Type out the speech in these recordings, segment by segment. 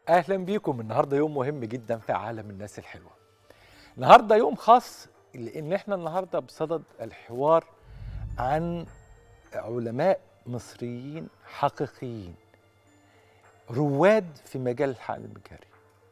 اهلا بيكم النهارده يوم مهم جدا في عالم الناس الحلوه النهارده يوم خاص لان احنا النهارده بصدد الحوار عن علماء مصريين حقيقيين رواد في مجال الحقل المجهري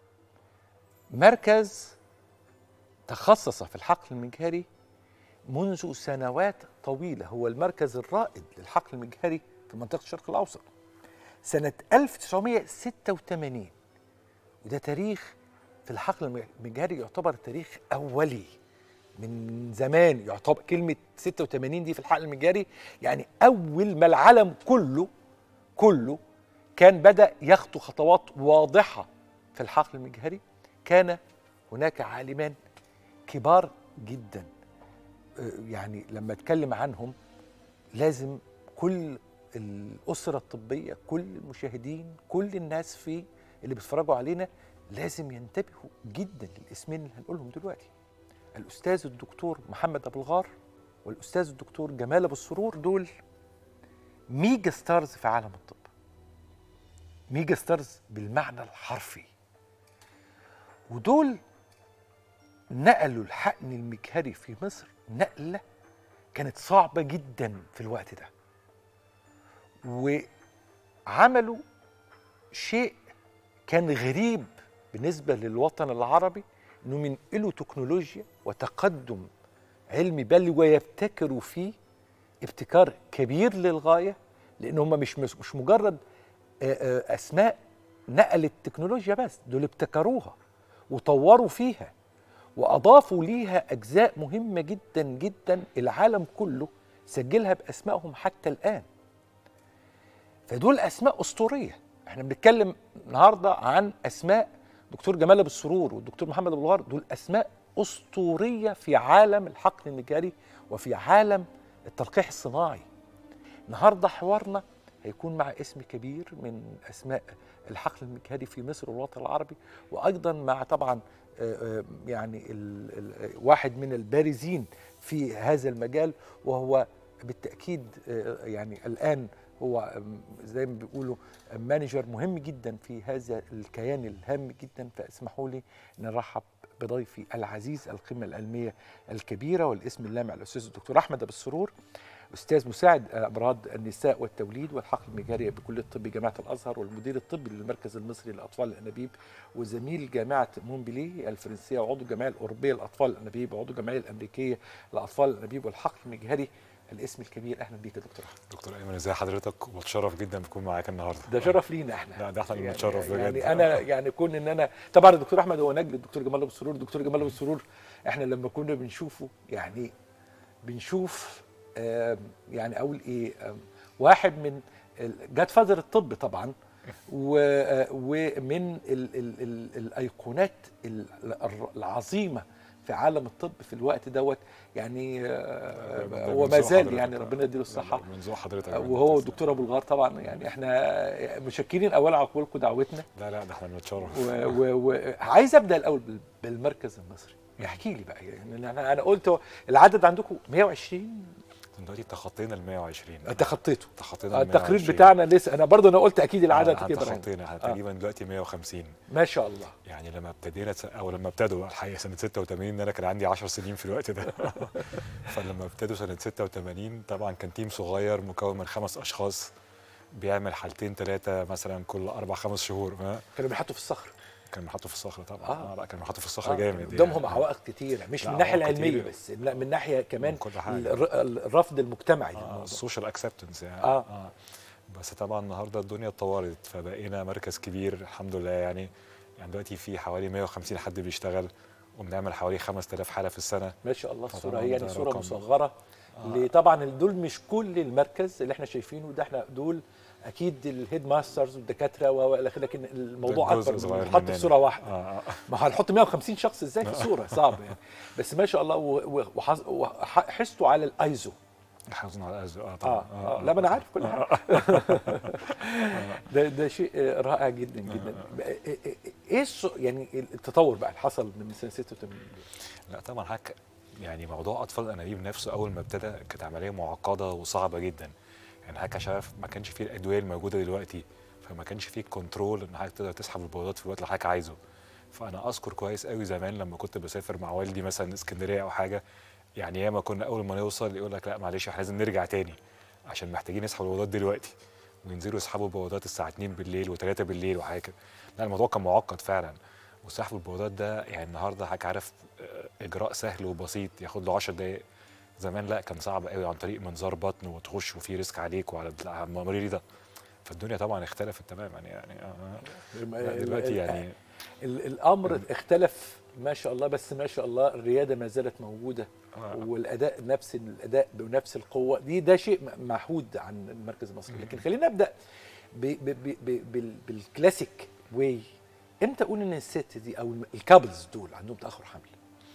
مركز تخصص في الحقل المجهري منذ سنوات طويلة هو المركز الرائد للحقل المجهري في منطقة الشرق الأوسط سنة 1986 وده تاريخ في الحقل المجهري يعتبر تاريخ أولي من زمان يعتبر كلمة 86 دي في الحقل المجهري يعني أول ما العالم كله كله كان بدأ يخطو خطوات واضحة في الحقل المجهري كان هناك عالمان كبار جدا يعني لما اتكلم عنهم لازم كل الأسرة الطبية كل المشاهدين كل الناس في اللي بيتفرجوا علينا لازم ينتبهوا جدا للاسمين اللي هنقولهم دلوقتي الأستاذ الدكتور محمد أبو الغار والأستاذ الدكتور جمال أبو السرور دول ميجا ستارز في عالم الطب ميجا ستارز بالمعنى الحرفي ودول نقلوا الحقن المجهري في مصر نقلة كانت صعبة جدا في الوقت ده وعملوا شيء كان غريب بالنسبة للوطن العربي انهم ينقلوا تكنولوجيا وتقدم علمي بل ويبتكروا فيه ابتكار كبير للغاية لان هم مش مش مجرد اسماء نقلت تكنولوجيا بس دول ابتكروها وطوروا فيها واضافوا ليها اجزاء مهمه جدا جدا العالم كله سجلها باسمائهم حتى الان فدول اسماء اسطوريه احنا بنتكلم النهارده عن اسماء دكتور جمال ابو السرور والدكتور محمد ابو الغار دول اسماء اسطوريه في عالم الحقن المجاري وفي عالم التلقيح الصناعي النهارده حوارنا هيكون مع اسم كبير من اسماء الحقل المجهري في مصر والوطن العربي وايضا مع طبعا يعني ال ال واحد من البارزين في هذا المجال وهو بالتاكيد يعني الان هو زي ما بيقولوا مانجر مهم جدا في هذا الكيان الهام جدا فاسمحوا لي ان ارحب بضيفي العزيز القيمه العلميه الكبيره والاسم اللامع الاستاذ الدكتور احمد ابو السرور استاذ مساعد امراض النساء والتوليد والحقل المجاري بكليه الطب جامعه الازهر والمدير الطبي للمركز المصري لاطفال الانابيب وزميل جامعه مونبلي الفرنسيه وعضو الجمعيه الاوروبيه لاطفال الانابيب وعضو الجمعيه الامريكيه لاطفال الانابيب والحقل المجهري الاسم الكبير اهلا بيك يا دكتور احمد دكتور ايمن ازي حضرتك وبتشرف جدا بكون معاك النهارده ده شرف لينا احنا لا ده احنا اللي يعني بنتشرف بجد يعني انا يعني كون ان انا طبعا الدكتور احمد هو نجل الدكتور جمال ابو السرور الدكتور جمال ابو السرور احنا لما كنا بنشوفه يعني بنشوف آه يعني اقول ايه آه واحد من جاد فازر الطب طبعا ومن ال ال ال الايقونات العظيمه في عالم الطب في الوقت دوت يعني آه هو ما زال يعني ربنا يديله الصحه من ذوق حضرتك وهو الدكتور ابو الغار طبعا يعني احنا مشكرين اولا على قبولكم دعوتنا لا لا ده احنا بنتشرف وعايز ابدا الاول بالمركز المصري احكي لي بقى يعني انا انا قلت العدد عندكم 120 دلوقتي تخطينا ال 120 تخطيته تخطينا التقرير بتاعنا لسه انا برضه انا قلت اكيد العدد آه كده تخطينا احنا تقريبا دلوقتي 150 ما شاء الله يعني لما ابتدينا او لما ابتدوا الحقيقه سنه 86 انا كان عندي 10 سنين في الوقت ده فلما ابتدوا سنه 86 طبعا كان تيم صغير مكون من خمس اشخاص بيعمل حالتين ثلاثه مثلا كل اربع خمس شهور كانوا بيحطوا في الصخر كانوا بيحطوا في الصخر طبعا آه. اه لا كانوا بيحطوا في الصخر آه. جامد قدامهم يعني. عوائق كتيره مش لا، من الناحيه عوائق العلميه كتيرة. بس لا من ناحيه كمان من كل حاجة. الر- الرفض المجتمعي آه للموضوع السوشيال اكسبتنس يعني آه. آه. بس طبعا النهارده الدنيا اتطورت فبقينا مركز كبير الحمد لله يعني يعني دلوقتي في حوالي 150 حد بيشتغل وبنعمل حوالي 5000 حاله في السنه ما شاء الله الصوره فطبعاً هي يعني ده صوره رقم. مصغره آه. طبعا دول مش كل المركز اللي احنا شايفينه ده احنا دول اكيد الهيد ماسترز والدكاتره والى اخره لكن الموضوع جزء اكبر صغير من نحط مننا. في صوره واحده آه. آه. ما هنحط 150 شخص ازاي في صوره صعب يعني بس ما شاء الله و- و- وحظ- وحسوا على الايزو حافظنا على الأزل اه اه, طبعا آه. لا ما انا عارف كل حاجه ده ده شيء آه، رائع جدا جدا بقى- إيه- إيه- ايه الص- يعني التطور بقى اللي حصل من سنه 86 لا طبعا حضرتك يعني موضوع اطفال الانابيب نفسه اول ما ابتدى كانت عمليه معقده وصعبه جدا يعني حضرتك عشان عارف ما كانش فيه الادويه الموجوده دلوقتي فما كانش فيه كنترول ان حضرتك تقدر تسحب البيضات في الوقت اللي حضرتك عايزه فانا اذكر كويس قوي زمان لما كنت بسافر مع والدي مثلا اسكندريه او حاجه يعني ياما كنا اول ما نوصل يقول لك لا معلش احنا لازم نرجع تاني عشان محتاجين نسحب البيضات دلوقتي وينزلوا يسحبوا البيضات الساعه 2 بالليل و3 بالليل وحاجه كده لا الموضوع كان معقد فعلا وسحب البيضات ده يعني النهارده حضرتك عارف آه، اجراء سهل وبسيط ياخد له 10 دقائق زمان لا كان صعب قوي عن طريق منظار بطن وتخش وفي ريسك عليك وعلى على المريض ده فالدنيا طبعا اختلفت تماما يعني آه، لا دلوقتي يعني ال- الامر اختلف ما شاء الله بس ما شاء الله الرياده ما زالت موجوده آه. والاداء نفس الاداء بنفس القوه دي ده شيء م- معهود عن المركز المصري لكن خلينا نبدا ب ب ب ب بال بالكلاسيك واي امتى اقول ان الست دي او الكابلز دول عندهم تاخر حمل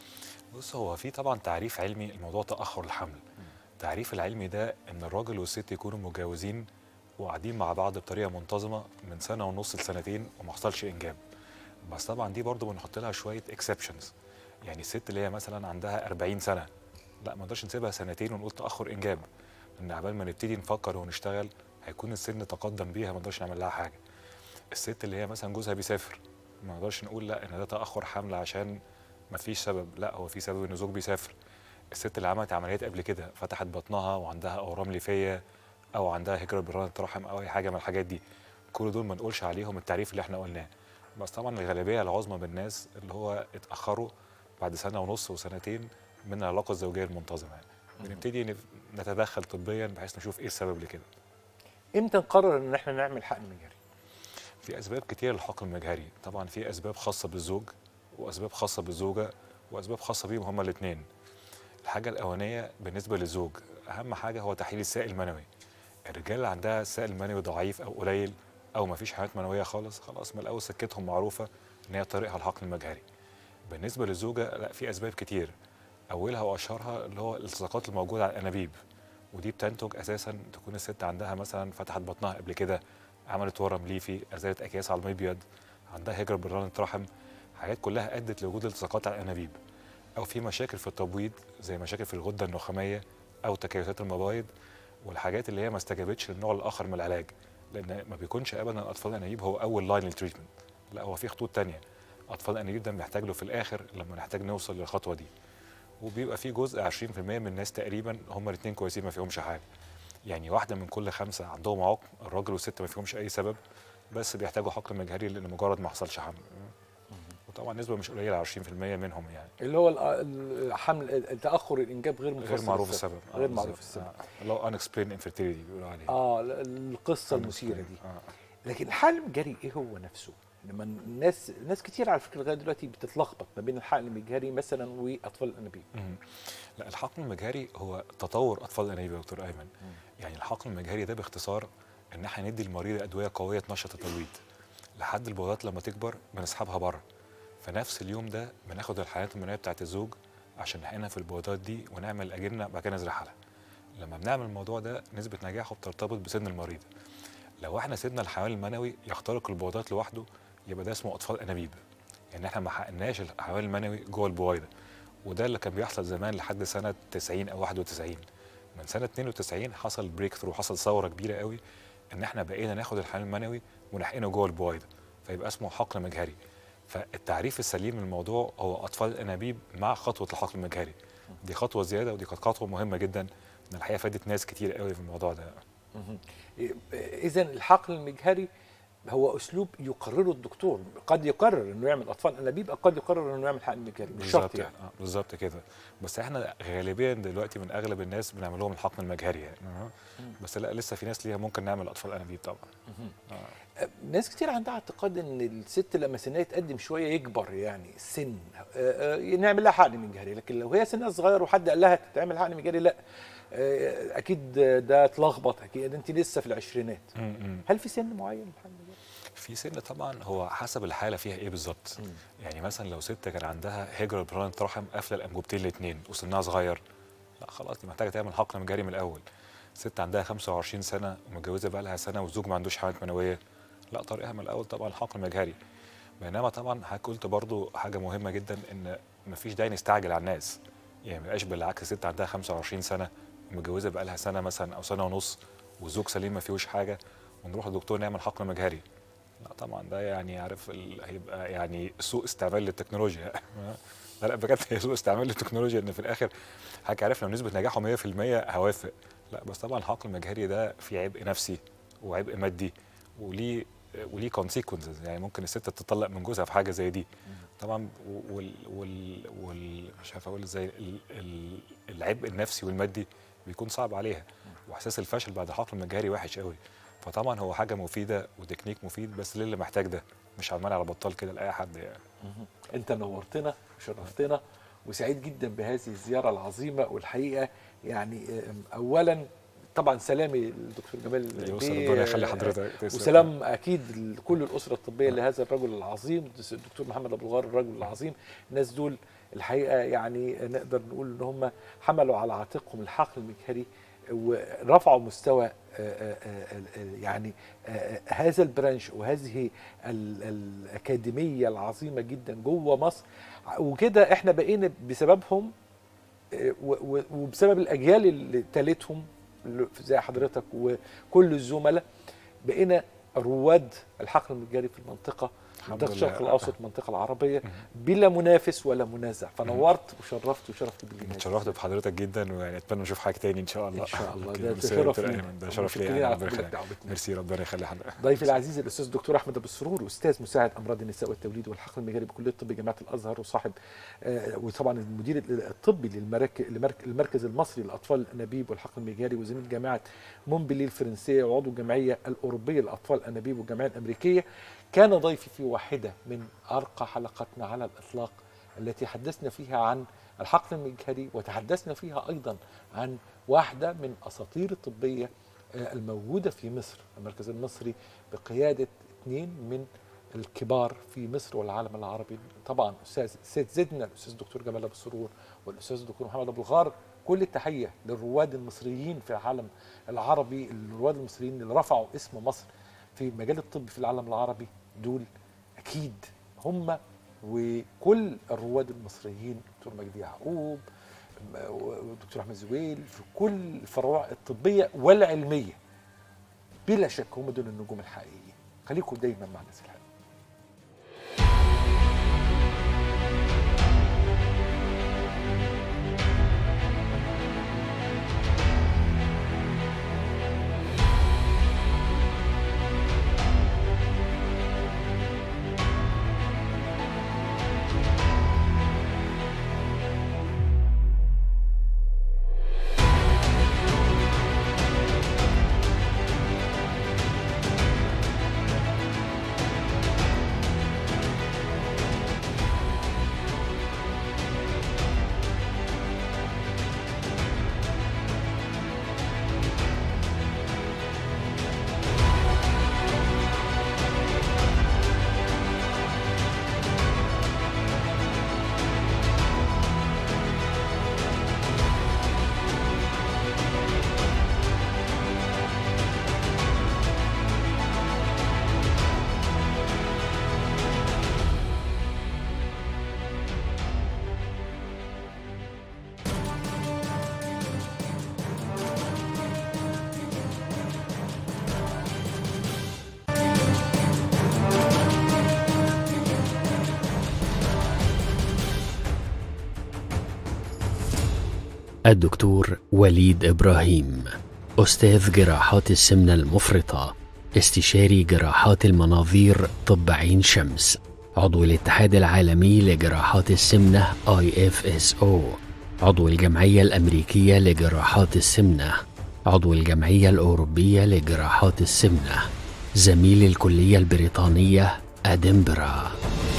بص هو في طبعا تعريف علمي الموضوع تاخر الحمل التعريف العلمي ده ان الراجل والست يكونوا متجوزين وقاعدين مع بعض بطريقه منتظمه من سنه ونص لسنتين وما حصلش انجاب بس طبعا دي برضو بنحط لها شويه اكسبشنز يعني الست اللي هي مثلا عندها 40 سنه لا ما نقدرش نسيبها سنتين ونقول تاخر انجاب لان عبال ما نبتدي نفكر ونشتغل هيكون السن تقدم بيها ما نقدرش نعمل لها حاجه الست اللي هي مثلا جوزها بيسافر ما نقدرش نقول لا ان ده تاخر حمل عشان ما فيش سبب لا هو في سبب ان زوج بيسافر الست اللي عملت عمليات قبل كده فتحت بطنها وعندها اورام ليفيه او عندها هجره برانة رحم او اي حاجه من الحاجات دي كل دول ما نقولش عليهم التعريف اللي احنا قلناه بس طبعا الغالبيه العظمى من الناس اللي هو اتاخروا بعد سنه ونص وسنتين من العلاقه الزوجيه المنتظمه يعني بنبتدي نف- نتدخل طبيا بحيث نشوف ايه السبب لكده امتى نقرر ان احنا نعمل حقن مجهري في اسباب كتير للحقن المجهري طبعا في اسباب خاصه بالزوج واسباب خاصه بالزوجه واسباب خاصه بيهم هما الاثنين الحاجه الاولانيه بالنسبه للزوج اهم حاجه هو تحليل السائل المنوي الرجال اللي عندها سائل منوي ضعيف او قليل او ما فيش حيوانات منويه خالص خلاص من الاول سكتهم معروفه ان هي طريقها الحقن المجهري بالنسبه للزوجه لا في اسباب كتير اولها واشهرها اللي هو الالتصاقات الموجوده على الانابيب ودي بتنتج اساسا تكون الست عندها مثلا فتحت بطنها قبل كده عملت ورم ليفي ازالت اكياس على المبيض عندها هجره برانة رحم حاجات كلها ادت لوجود التصاقات على الانابيب او في مشاكل في التبويض زي مشاكل في الغده النخاميه او تكيسات المبايض والحاجات اللي هي ما استجابتش للنوع الاخر من العلاج لان ما بيكونش ابدا اطفال الانابيب هو اول لاين للتريتمنت لا هو في خطوط تانية اطفال الانابيب ده بنحتاج له في الاخر لما نحتاج نوصل للخطوه دي وبيبقى في جزء 20% من الناس تقريبا هم الاثنين كويسين ما فيهمش حاجه يعني واحده من كل خمسه عندهم عقم الراجل والست ما فيهمش اي سبب بس بيحتاجوا حقن مجهري لان مجرد ما حصلش حمل وطبعا نسبه مش قليله 20% منهم يعني اللي هو الأ- الحمل التاخر الانجاب غير مفصل غير معروف السبب آه، غير معروف بالظبط. السبب آه، اللي هو unexplained infertility بيقولوا عليه اه ال- القصه المثيره دي آه. لكن الحقن المجهري ايه هو نفسه؟ لما الناس ناس كتير على فكره لغايه دلوقتي بتتلخبط ما بين الحقن المجهري مثلا واطفال الانابيب مم. لا الحقن المجهري هو تطور اطفال الانابيب يا دكتور ايمن يعني الحقن المجهري ده باختصار ان احنا ندي المريض ادويه قويه تنشط التبويض لحد البويضات لما تكبر بنسحبها بره فنفس اليوم ده بناخد الحيوانات المنويه بتاعت الزوج عشان نحقنها في البويضات دي ونعمل اجنه بعد كده نزرعها لها لما بنعمل الموضوع ده نسبه نجاحه بترتبط بسن المريض لو احنا سيبنا الحيوان المنوي يخترق البويضات لوحده يبقى ده اسمه اطفال انابيب يعني احنا ما حقناش الحيوان المنوي جوه البويضه وده اللي كان بيحصل زمان لحد سنه 90 او 91 من سنه 92 حصل بريك ثرو حصل ثوره كبيره قوي ان احنا بقينا ناخد الحيوان المنوي ونحقنه جوه البويضه فيبقى اسمه حقن مجهري فالتعريف السليم للموضوع هو اطفال الانابيب مع خطوه الحقن المجهري دي خطوه زياده ودي كانت خطوه مهمه جدا ان الحقيقه فادت ناس كتير قوي في الموضوع ده اذا الحقن المجهري هو اسلوب يقرره الدكتور قد يقرر انه يعمل اطفال انابيب قد يقرر انه يعمل حقن مجهري مش شرط بالظبط يعني آه، بالظبط كده بس احنا غالبيا دلوقتي من اغلب الناس بنعمل لهم الحقن المجهري يعني آه. بس لا لسه في ناس ليها ممكن نعمل اطفال انابيب طبعا آه. ناس كتير عندها اعتقاد ان الست لما سنها يتقدم شويه يكبر يعني السن آه، آه، نعمل لها حقن مجهري لكن لو هي سنها صغير وحد قال لها تتعمل حقن مجهري لا آه، اكيد ده اتلخبط اكيد انت لسه في العشرينات م- م. هل في سن معين للحقن المجهري؟ في سن طبعا هو حسب الحاله فيها ايه بالظبط مم. يعني مثلا لو ست كان عندها هجره برانة رحم قافله الانبوبتين الاثنين وسنها صغير لا خلاص دي محتاجه تعمل حقن مجهري من الاول ست عندها 25 سنه ومتجوزه بقى لها سنه والزوج ما عندوش حيوانات منويه لا طريقها من الاول طبعا حقن مجهري بينما طبعا حضرتك قلت برضو حاجه مهمه جدا ان مفيش داعي نستعجل على الناس يعني ما يبقاش بالعكس ست عندها 25 سنه ومتجوزه بقى لها سنه مثلا او سنه ونص والزوج سليم ما فيهوش حاجه ونروح للدكتور نعمل حقن مجهري لا طبعا ده يعني عارف ال... هيبقى يعني سوء استعمال للتكنولوجيا لا لا بجد هي سوء استعمال للتكنولوجيا ان في الاخر حضرتك عارف لو نسبه نجاحه 100% هوافق لا بس طبعا الحقن المجهري ده فيه عبء نفسي وعبء مادي وليه وليه كونسيكونسز يعني ممكن الست تطلق من جوزها في حاجه زي دي طبعا وال وال وال مش عارف اقول ازاي ال- ال- العبء النفسي والمادي بيكون صعب عليها واحساس الفشل بعد الحقن المجهري وحش قوي فطبعا هو حاجه مفيده وتكنيك مفيد بس للي محتاج ده مش عمال على بطال كده لاي حد يعني انت نورتنا وشرفتنا وسعيد جدا بهذه الزياره العظيمه والحقيقه يعني آم، اولا طبعا سلامي للدكتور جمال يوصل بيه، ربنا يخلي حضرتك تسلم. وسلام اكيد لكل الاسره الطبيه لهذا الرجل العظيم الدكتور محمد ابو الغار الرجل العظيم الناس دول الحقيقه يعني نقدر نقول ان هم حملوا على عاتقهم الحقل المجهري ورفعوا مستوى آه، آه، آه، آه، يعني آه، هذا البرانش وهذه ال- الاكاديميه العظيمه جدا جوه مصر وكده احنا بقينا بسببهم آه، و- و- وبسبب الاجيال اللي تالتهم اللي زي حضرتك وكل الزملاء بقينا رواد الحقل المجاري في المنطقه الحمد منطقه الشرق لله. الاوسط المنطقه العربيه بلا منافس ولا منازع فنورت وشرفت وشرفت بالله اتشرفت بحضرتك جدا ويعني اتمنى نشوف حاجه تاني ان شاء الله ان شاء الله أوكي، ده ميرسي شرف دكتور لينا. أيمن، ده شرف متشكرين ليا على ربنا قبولك يخليك. دعوتنا. ميرسي ربنا يخلي حضرتك ضيفي العزيز الاستاذ الدكتور احمد ابو السرور استاذ مساعد امراض النساء والتوليد والحقل المجاري بكليه الطب جامعه الازهر وصاحب آه، وطبعا المدير الطبي للمراكز المركز المصري للاطفال الانابيب والحقل المجاري وزميل جامعه مونبلي الفرنسيه وعضو الجمعيه الاوروبيه للاطفال الانابيب والجمعيه الامريكيه كان ضيفي في واحده من ارقى حلقاتنا على الاطلاق التي حدثنا فيها عن الحقل المجهري وتحدثنا فيها ايضا عن واحده من اساطير الطبيه آه، الموجوده في مصر المركز المصري بقياده اثنين من الكبار في مصر والعالم العربي طبعا استاذ سيد زدنا الاستاذ الدكتور جمال ابو السرور والاستاذ الدكتور محمد ابو الغار كل التحيه للرواد المصريين في العالم العربي الرواد المصريين اللي رفعوا اسم مصر في مجال الطب في العالم العربي دول اكيد هم وكل الرواد المصريين دكتور مجدي يعقوب والدكتور احمد زويل في كل الفروع الطبيه والعلميه بلا شك هم دول النجوم الحقيقيين خليكم دايما مع الناس الحقيقيه الدكتور وليد إبراهيم أستاذ جراحات السمنة المفرطة استشاري جراحات المناظير طب عين شمس عضو الاتحاد العالمي لجراحات السمنة IFSO عضو الجمعية الأمريكية لجراحات السمنة عضو الجمعية الأوروبية لجراحات السمنة زميل الكلية البريطانية أدنبرا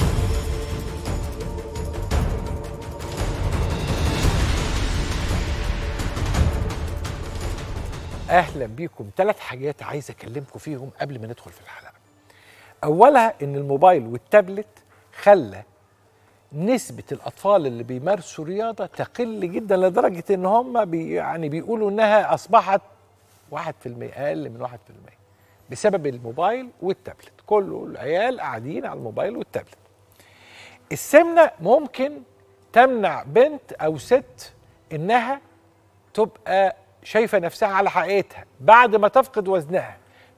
اهلا بيكم ثلاث حاجات عايز اكلمكم فيهم قبل ما ندخل في الحلقه اولها ان الموبايل والتابلت خلى نسبة الأطفال اللي بيمارسوا رياضة تقل جدا لدرجة إن هم بي يعني بيقولوا إنها أصبحت 1% أقل من 1% بسبب الموبايل والتابلت كل العيال قاعدين على الموبايل والتابلت السمنة ممكن تمنع بنت أو ست إنها تبقى شايفة نفسها على حقيقتها بعد ما تفقد وزنها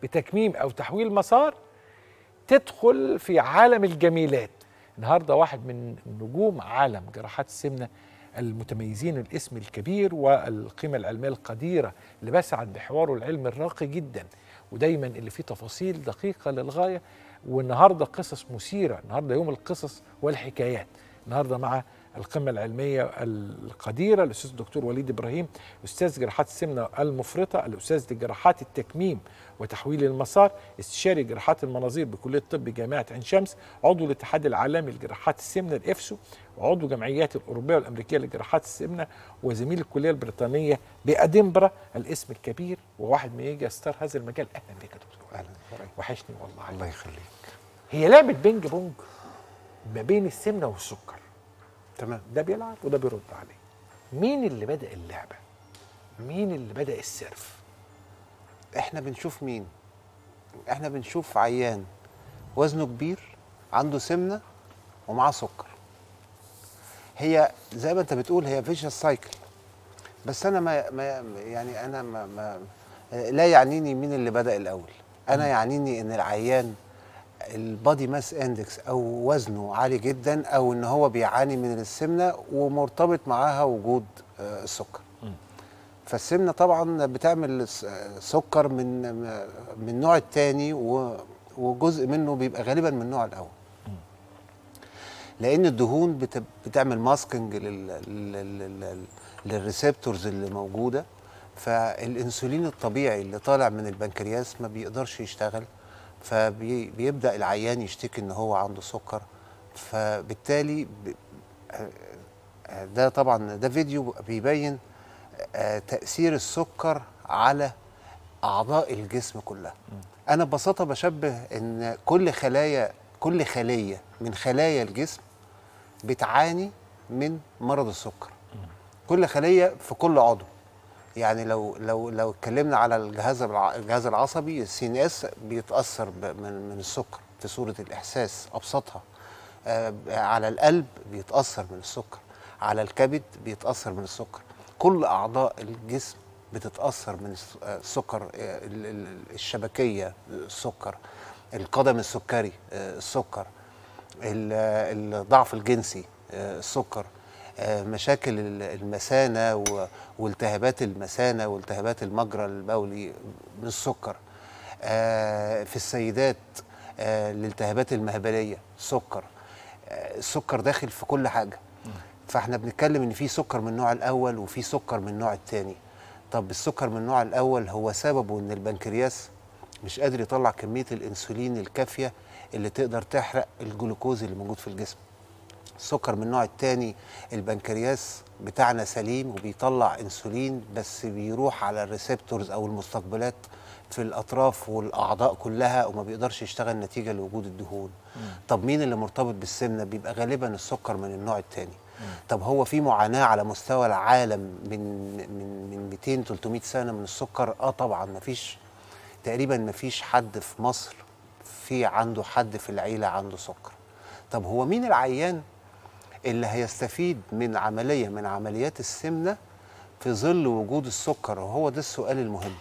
بتكميم او تحويل مسار تدخل في عالم الجميلات النهارده واحد من نجوم عالم جراحات السمنه المتميزين الاسم الكبير والقيمه العلميه القديره اللي بسعد بحواره العلمي الراقي جدا ودايما اللي فيه تفاصيل دقيقه للغايه والنهارده قصص مثيره النهارده يوم القصص والحكايات النهارده مع القمه العلميه القديره الاستاذ الدكتور وليد ابراهيم استاذ جراحات السمنه المفرطه الاستاذ لجراحات التكميم وتحويل المسار استشاري جراحات المناظير بكليه طب جامعه عين شمس عضو الاتحاد العالمي لجراحات السمنه الافسو وعضو جمعيات الاوروبيه والامريكيه لجراحات السمنه وزميل الكليه البريطانيه بادنبرا الاسم الكبير وواحد من يجي ستار هذا المجال اهلا بك يا دكتور اهلا وحشني والله الله يخليك هي لعبه بينج بونج ما بين السمنه والسكر تمام ده بيلعب وده بيرد عليه مين اللي بدا اللعبه مين اللي بدا السيرف احنا بنشوف مين احنا بنشوف عيان وزنه كبير عنده سمنه ومعاه سكر هي زي ما انت بتقول هي فيشس سايكل بس انا ما, ما يعني انا ما, ما لا يعنيني مين اللي بدا الاول انا يعنيني ان العيان البادي ماس اندكس او وزنه عالي جدا او ان هو بيعاني من السمنه ومرتبط معاها وجود آه، السكر فالسمنه طبعا بتعمل س- سكر من من النوع الثاني وجزء منه بيبقى غالبا من النوع الاول لان الدهون بت- بتعمل ماسكنج للريسبتورز اللي موجوده فالانسولين الطبيعي اللي طالع من البنكرياس ما بيقدرش يشتغل فبيبدا العيان يشتكي ان هو عنده سكر فبالتالي ب- آه، آه، ده طبعا ده فيديو بيبين آه، تاثير السكر على اعضاء الجسم كلها انا ببساطه بشبه ان كل خلايا كل خليه من خلايا الجسم بتعاني من مرض السكر كل خليه في كل عضو يعني لو لو لو اتكلمنا على الجهاز الع- الجهاز العصبي السي ان اس بيتاثر ب- من من السكر في صوره الاحساس ابسطها آه، على القلب بيتاثر من السكر على الكبد بيتاثر من السكر كل اعضاء الجسم بتتاثر من الس- آه، السكر آه، ال- ال- الشبكيه السكر القدم السكري آه، السكر ال- الضعف الجنسي آه، السكر آه، مشاكل ال- المثانه و- والتهابات المثانه والتهابات المجرى البولي من السكر آه، في السيدات آه، الالتهابات المهبليه سكر آه، السكر داخل في كل حاجه فاحنا بنتكلم ان في سكر من النوع الاول وفي سكر من النوع الثاني طب السكر من النوع الاول هو سببه ان البنكرياس مش قادر يطلع كميه الانسولين الكافيه اللي تقدر تحرق الجلوكوز اللي موجود في الجسم السكر من النوع الثاني البنكرياس بتاعنا سليم وبيطلع انسولين بس بيروح على الريسبتورز او المستقبلات في الاطراف والاعضاء كلها وما بيقدرش يشتغل نتيجه لوجود الدهون طب مين اللي مرتبط بالسمنه بيبقى غالبا السكر من النوع الثاني طب هو في معاناه على مستوى العالم من من من 200 300 سنه من السكر اه طبعا مفيش تقريبا مفيش حد في مصر في عنده حد في العيله عنده سكر طب هو مين العيان اللي هيستفيد من عمليه من عمليات السمنه في ظل وجود السكر وهو ده السؤال المهم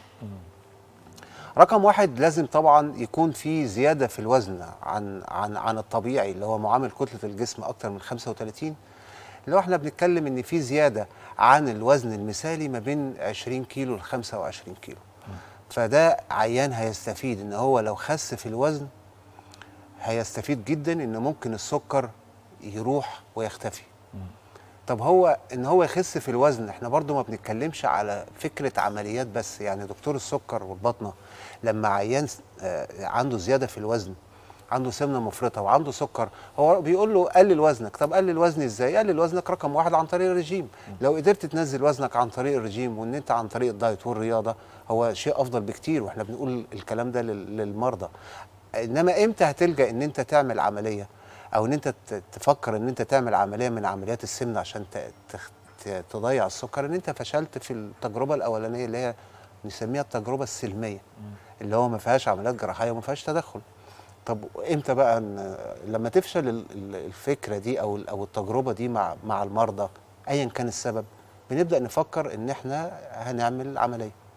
رقم واحد لازم طبعا يكون في زياده في الوزن عن عن عن الطبيعي اللي هو معامل كتله الجسم اكتر من 35 اللي هو احنا بنتكلم ان في زياده عن الوزن المثالي ما بين 20 كيلو ل 25 كيلو فده عيان هيستفيد ان هو لو خس في الوزن هيستفيد جدا ان ممكن السكر يروح ويختفي طب هو ان هو يخس في الوزن احنا برضو ما بنتكلمش على فكره عمليات بس يعني دكتور السكر والبطنه لما عيان آه، عنده زياده في الوزن عنده سمنه مفرطه وعنده سكر هو بيقول له قلل وزنك طب قلل وزني ازاي قلل وزنك رقم واحد عن طريق الرجيم لو قدرت تنزل وزنك عن طريق الرجيم وان انت عن طريق الدايت والرياضه هو شيء افضل بكتير واحنا بنقول الكلام ده لل- للمرضى انما امتى هتلجا ان انت تعمل عمليه او ان انت ت- تفكر ان انت تعمل عمليه من عمليات السمنه عشان ت- تخ- ت- تضيع السكر ان انت فشلت في التجربه الاولانيه اللي هي نسميها التجربه السلميه اللي هو ما فيهاش عمليات جراحيه وما فيهاش تدخل طب امتى بقى إن لما تفشل ال- ال- الفكره دي او ال- او التجربه دي مع مع المرضى ايا كان السبب بنبدا نفكر ان احنا هنعمل عمليه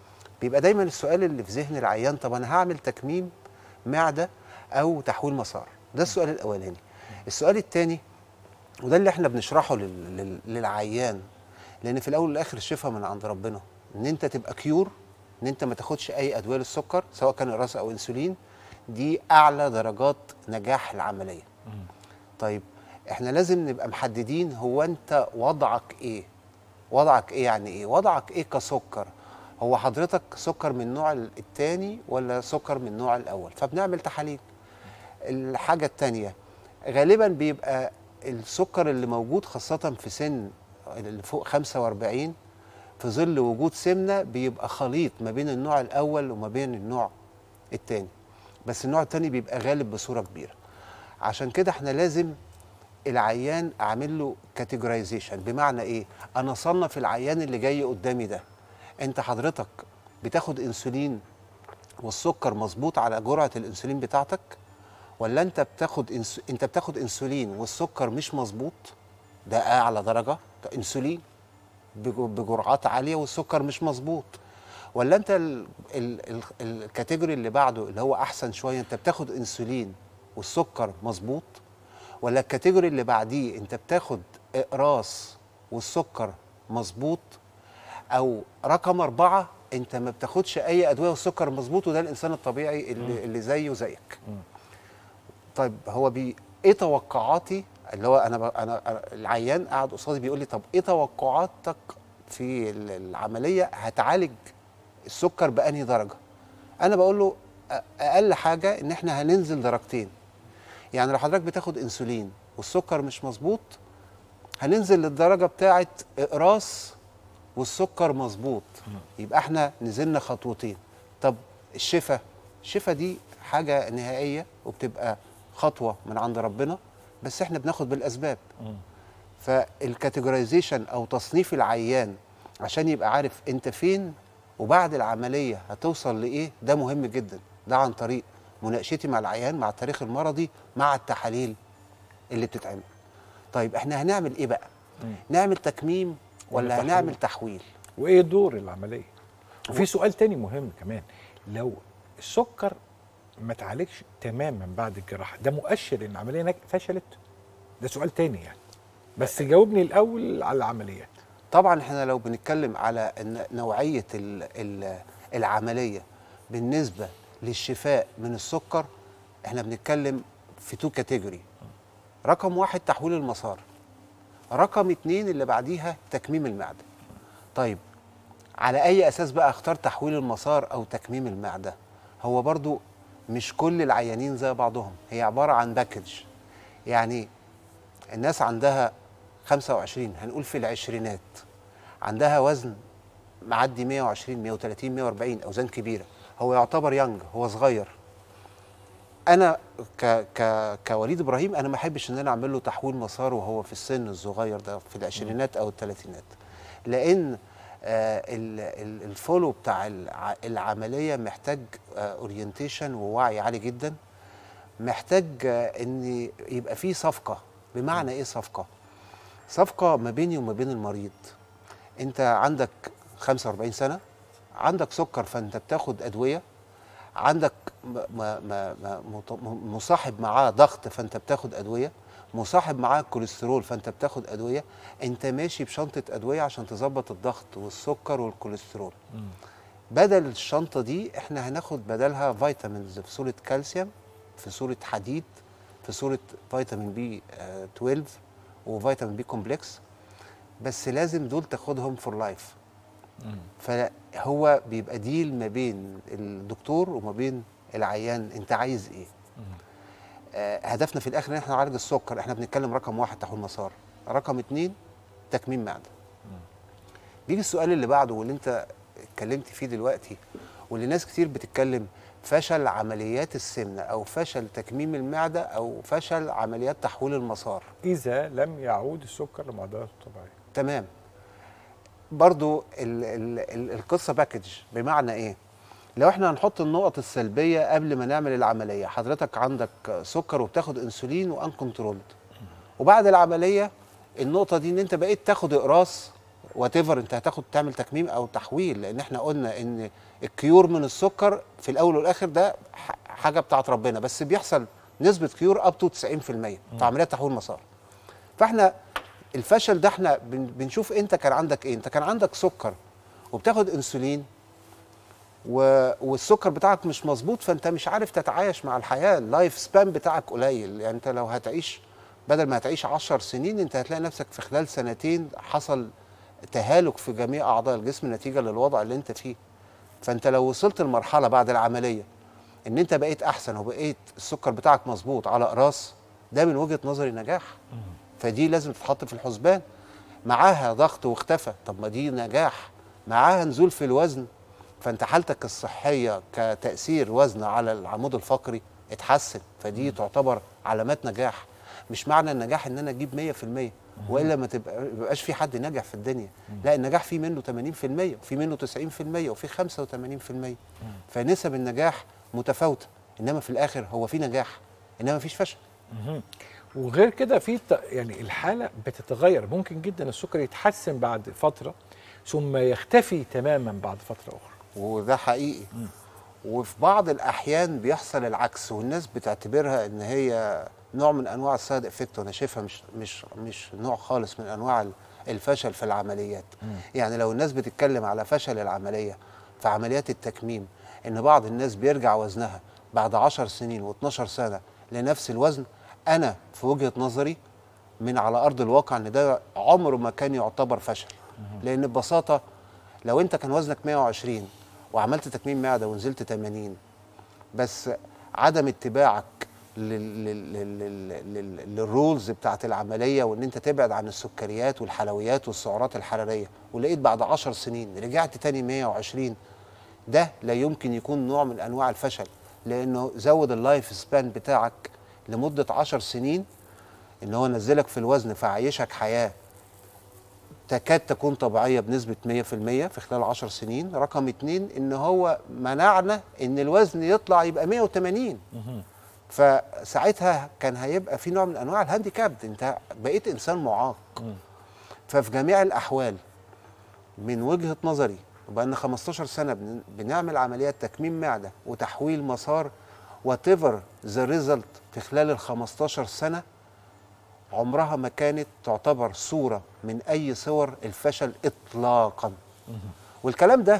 بيبقى دايما السؤال اللي في ذهن العيان طب انا هعمل تكميم معده او تحويل مسار ده السؤال الاولاني السؤال الثاني وده اللي احنا بنشرحه لل... لل... للعيان لان في الاول والاخر الشفاء من عند ربنا ان انت تبقى كيور ان انت ما تاخدش اي ادويه للسكر سواء كان الراس او انسولين دي اعلى درجات نجاح العمليه طيب احنا لازم نبقى محددين هو انت وضعك ايه وضعك ايه يعني ايه وضعك ايه كسكر هو حضرتك سكر من النوع الثاني ولا سكر من النوع الاول فبنعمل تحاليل الحاجه الثانيه غالبا بيبقى السكر اللي موجود خاصه في سن اللي فوق 45 في ظل وجود سمنه بيبقى خليط ما بين النوع الاول وما بين النوع الثاني بس النوع الثاني بيبقى غالب بصوره كبيره عشان كده احنا لازم العيان اعمل له كاتيجورايزيشن بمعنى ايه انا اصنف العيان اللي جاي قدامي ده انت حضرتك بتاخد انسولين والسكر مظبوط على جرعه الانسولين بتاعتك ولا انت بتاخد إنس... انت بتاخد انسولين والسكر مش مظبوط ده اعلى درجه ده انسولين بج- بجرعات عاليه والسكر مش مظبوط ولا انت ال... ال... ال... الكاتيجوري اللي بعده اللي هو احسن شويه انت بتاخد انسولين والسكر مظبوط ولا الكاتيجوري اللي بعديه انت بتاخد اقراص والسكر مظبوط او رقم أربعة انت ما بتاخدش اي ادويه والسكر مظبوط وده الانسان الطبيعي اللي, اللي زيه زيك طيب هو بي ايه توقعاتي اللي هو انا ب... انا أنا- العيان قاعد قصادي بيقول لي طب ايه توقعاتك في ال- العمليه هتعالج السكر بأنهي درجه انا بقول له أ- اقل حاجه ان احنا هننزل درجتين يعني لو حضرتك بتاخد انسولين والسكر مش مظبوط هننزل للدرجه بتاعه اقراص والسكر مظبوط يبقى احنا نزلنا خطوتين طب الشفاء الشفاء دي حاجه نهائيه وبتبقى خطوه من عند ربنا بس احنا بناخد بالاسباب فالكاتيجورايزيشن او تصنيف العيان عشان يبقى عارف انت فين وبعد العمليه هتوصل لايه ده مهم جدا ده عن طريق مناقشتي مع العيان مع التاريخ المرضي مع التحاليل اللي بتتعمل طيب احنا هنعمل ايه بقى نعمل تكميم ولا ولا تحويل؟ هنعمل تحويل وايه دور العمليه وفي سؤال تاني مهم كمان لو السكر ما اتعالجش تماما بعد الجراحه ده مؤشر ان العمليه نج- فشلت ده سؤال تاني يعني بس جاوبني الاول على العمليات طبعا احنا لو بنتكلم على إن نوعيه ال ال العمليه بالنسبه للشفاء من السكر احنا بنتكلم في تو كاتيجوري رقم واحد تحويل المسار رقم اتنين اللي بعديها تكميم المعده طيب على اي اساس بقى اختار تحويل المسار او تكميم المعده هو برضو مش كل العيانين زي بعضهم هي عباره عن باكج يعني الناس عندها 25 هنقول في العشرينات عندها وزن معدي 120 130 140 اوزان كبيره هو يعتبر يانج هو صغير انا ك ك كوليد ابراهيم انا ما احبش ان انا اعمل له تحويل مسار وهو في السن الصغير ده في العشرينات او الثلاثينات لان آه ال- ال- الفولو بتاع الع- العمليه محتاج اورينتيشن ووعي عالي جدا محتاج آه، ان يبقى في صفقه بمعنى ايه صفقه صفقه ما بيني وما بين المريض انت عندك 45 سنه عندك سكر فانت بتاخد ادويه عندك م- ما ما ما مط- م- مصاحب معاه ضغط فانت بتاخد ادويه مصاحب معاه كوليسترول فانت بتاخد ادويه انت ماشي بشنطه ادويه عشان تظبط الضغط والسكر والكوليسترول بدل الشنطه دي احنا هناخد بدلها فيتامينز في صوره كالسيوم في صوره حديد في صوره فيتامين بي آه، 12 وفيتامين بي كومبلكس بس لازم دول تاخدهم فور لايف فهو بيبقى ديل ما بين الدكتور وما بين العيان انت عايز ايه آه هدفنا في الاخر ان احنا نعالج السكر احنا بنتكلم رقم واحد تحويل مسار رقم اتنين تكميم معده بيجي السؤال اللي بعده واللي انت اتكلمت فيه دلوقتي واللي ناس كتير بتتكلم فشل عمليات السمنه او فشل تكميم المعده او فشل عمليات تحويل المسار اذا لم يعود السكر لمعدلاته الطبيعيه تمام برضو ال ال ال القصه باكج بمعنى ايه لو احنا هنحط النقط السلبيه قبل ما نعمل العمليه حضرتك عندك سكر وبتاخد انسولين وان كنترولد وبعد العمليه النقطه دي ان انت بقيت تاخد اقراص وات ايفر انت هتاخد تعمل تكميم او تحويل لان احنا قلنا ان الكيور من السكر في الاول والاخر ده ح- حاجه بتاعت ربنا بس بيحصل نسبه كيور اب تو 90% في عمليات تحويل مسار فاحنا الفشل ده احنا بن- بنشوف انت كان عندك ايه انت كان عندك سكر وبتاخد انسولين و... والسكر بتاعك مش مظبوط فانت مش عارف تتعايش مع الحياه اللايف سبان بتاعك قليل يعني انت لو هتعيش بدل ما هتعيش 10 سنين انت هتلاقي نفسك في خلال سنتين حصل تهالك في جميع اعضاء الجسم نتيجه للوضع اللي انت فيه فانت لو وصلت لمرحله بعد العمليه ان انت بقيت احسن وبقيت السكر بتاعك مظبوط على اقراص ده من وجهه نظري نجاح فدي لازم تتحط في الحسبان معاها ضغط واختفى طب ما دي نجاح معاها نزول في الوزن فانت حالتك الصحيه كتاثير وزن على العمود الفقري اتحسن فدي تعتبر علامات نجاح مش معنى النجاح ان انا اجيب 100% والا ما تبقى ما يبقاش في حد ناجح في الدنيا لا النجاح فيه منه 80% وفي منه 90% وفي 85% فنسب النجاح متفاوته انما في الاخر هو في نجاح انما مفيش فشل وغير كده في ت- يعني الحاله بتتغير ممكن جدا السكر يتحسن بعد فتره ثم يختفي تماما بعد فتره اخرى وده حقيقي وفي بعض الاحيان بيحصل العكس والناس بتعتبرها ان هي نوع من انواع السايد افكت وانا شايفها مش مش مش نوع خالص من انواع ال- الفشل في العمليات يعني لو الناس بتتكلم على فشل العمليه في عمليات التكميم ان بعض الناس بيرجع وزنها بعد 10 سنين و12 سنه لنفس الوزن انا في وجهه نظري من على ارض الواقع ان ده عمره ما كان يعتبر فشل لان ببساطه لو انت كان وزنك 120 وعملت تكميم معده ونزلت 80 بس عدم اتباعك لل- لل- لل- لل- لل- للرولز بتاعت العمليه وان انت تبعد عن السكريات والحلويات والسعرات الحراريه ولقيت بعد 10 سنين رجعت تاني 120 ده لا يمكن يكون نوع من انواع الفشل لانه زود اللايف سبان بتاعك لمده 10 سنين ان هو نزلك في الوزن فعيشك حياه تكاد تكون طبيعيه بنسبه 100% في خلال 10 سنين رقم اتنين ان هو منعنا ان الوزن يطلع يبقى 180 فساعتها كان هيبقى في نوع من انواع الهانديكاب انت بقيت انسان معاق ففي جميع الاحوال من وجهه نظري وبقالنا 15 سنه بن- بنعمل عمليات تكميم معده وتحويل مسار وات ايفر ذا ريزلت في خلال ال 15 سنه عمرها ما كانت تعتبر صوره من اي صور الفشل اطلاقا والكلام ده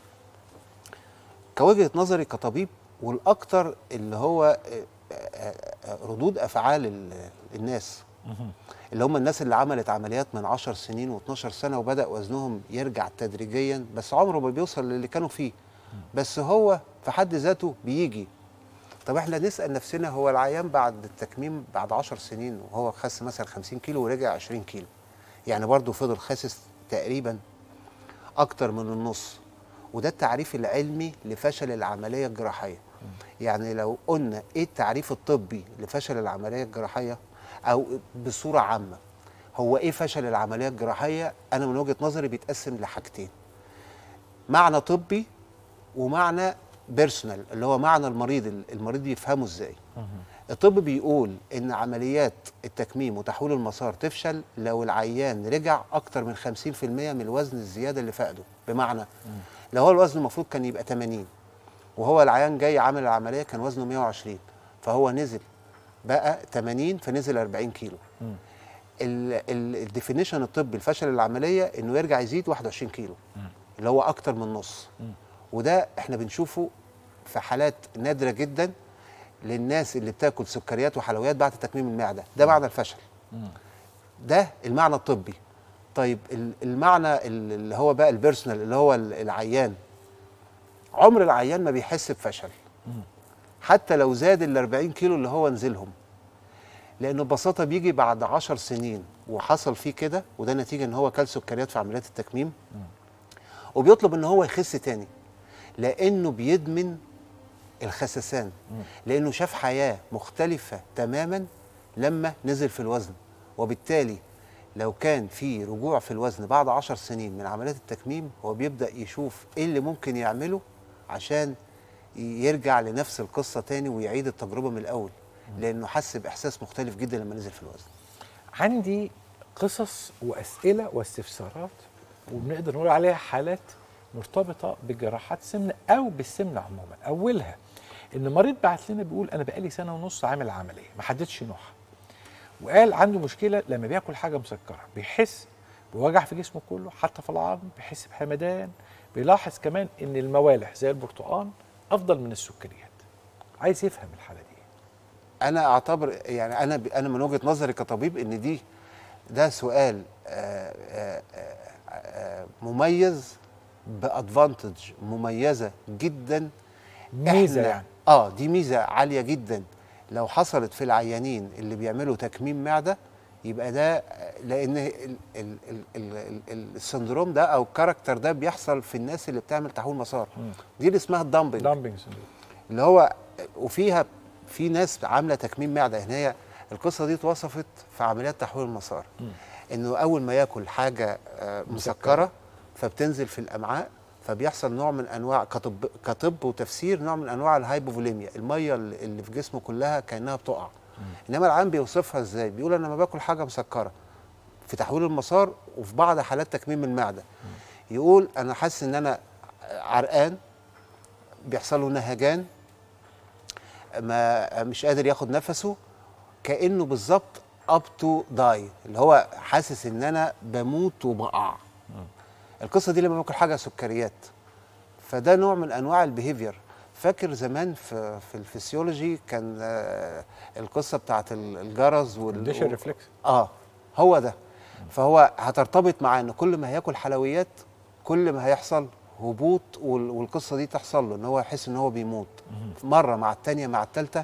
كوجهه نظري كطبيب والاكثر اللي هو آه، آه، آه، ردود افعال ال- الناس اللي هم الناس اللي عملت عمليات من 10 سنين و12 سنه وبدا وزنهم يرجع تدريجيا بس عمره ما بيوصل للي كانوا فيه بس هو في حد ذاته بيجي طب احنا نسال نفسنا هو العيان بعد التكميم بعد 10 سنين وهو خس مثلا 50 كيلو ورجع 20 كيلو يعني برضه فضل خاسس تقريبا اكتر من النص وده التعريف العلمي لفشل العمليه الجراحيه يعني لو قلنا ايه التعريف الطبي لفشل العمليه الجراحيه او بصوره عامه هو ايه فشل العمليه الجراحيه انا من وجهه نظري بيتقسم لحاجتين معنى طبي ومعنى بيرسونال اللي هو معنى المريض المريض يفهمه ازاي الطب بيقول ان عمليات التكميم وتحويل المسار تفشل لو العيان رجع اكتر من 50% من الوزن الزياده اللي فقده بمعنى لو هو الوزن المفروض كان يبقى 80 وهو العيان جاي عامل العمليه كان وزنه 120 فهو نزل بقى 80 فنزل 40 كيلو الديفينيشن الطبي لفشل العمليه انه يرجع يزيد 21 كيلو اللي هو اكتر من نص وده احنا بنشوفه في حالات نادره جدا للناس اللي بتاكل سكريات وحلويات بعد تكميم المعده ده معنى الفشل ده المعنى الطبي طيب ال- المعنى ال- اللي هو بقى البيرسونال اللي هو ال- العيان عمر العيان ما بيحس بفشل حتى لو زاد ال 40 كيلو اللي هو نزلهم لانه ببساطه بيجي بعد 10 سنين وحصل فيه كده وده نتيجه ان هو كل سكريات في عمليات التكميم وبيطلب ان هو يخس تاني لانه بيدمن الخسسان لانه شاف حياه مختلفه تماما لما نزل في الوزن وبالتالي لو كان في رجوع في الوزن بعد عشر سنين من عمليات التكميم هو بيبدا يشوف ايه اللي ممكن يعمله عشان يرجع لنفس القصه تاني ويعيد التجربه من الاول لانه حس باحساس مختلف جدا لما نزل في الوزن عندي قصص واسئله واستفسارات وبنقدر نقول عليها حالات مرتبطه بجراحات السمنه او بالسمنه عموما اولها ان مريض بعت لنا بيقول انا بقالي سنه ونص عامل عمليه ما حددش نوعها وقال عنده مشكله لما بياكل حاجه مسكره بيحس بوجع في جسمه كله حتى في العظم بيحس بهمدان بيلاحظ كمان ان الموالح زي البرتقال افضل من السكريات عايز يفهم الحاله دي انا اعتبر يعني انا انا من وجهه نظري كطبيب ان دي ده سؤال آه، آه، آه، آه، مميز بادفانتج مميزه جدا ميزه إحنا- يعني اه دي ميزه عاليه جدا لو حصلت في العيانين اللي بيعملوا تكميم معده يبقى ده لان ال ال ال ال ال السندروم ده او الكاركتر ده بيحصل في الناس اللي بتعمل تحويل مسار مم. دي اللي اسمها الدامبنج دامبنج سندروم اللي هو وفيها في ناس عامله تكميم معده هنا هي القصه دي اتوصفت في عمليات تحويل المسار مم. انه اول ما ياكل حاجه آه، مسكره فبتنزل في الامعاء فبيحصل نوع من انواع كطب كطب وتفسير نوع من انواع الهايبوفوليميا الميه اللي اللي في جسمه كلها كانها بتقع انما العام بيوصفها ازاي بيقول انا لما باكل حاجه مسكره في تحويل المسار وفي بعض حالات تكميم المعده يقول انا حاسس ان انا عرقان بيحصل له نهجان ما مش قادر ياخد نفسه كانه بالظبط اب تو داي اللي هو حاسس ان انا بموت وبقع القصه دي لما باكل حاجه سكريات فده نوع من انواع البيهيفير فاكر زمان في في الفسيولوجي كان آه، القصه بتاعت ال- الجرس وال الديشن ريفلكس اه هو ده فهو هترتبط مع ان كل ما هياكل حلويات كل ما هيحصل هبوط وال- والقصه دي تحصل له ان هو يحس ان هو بيموت مره مع التانيه مع التالته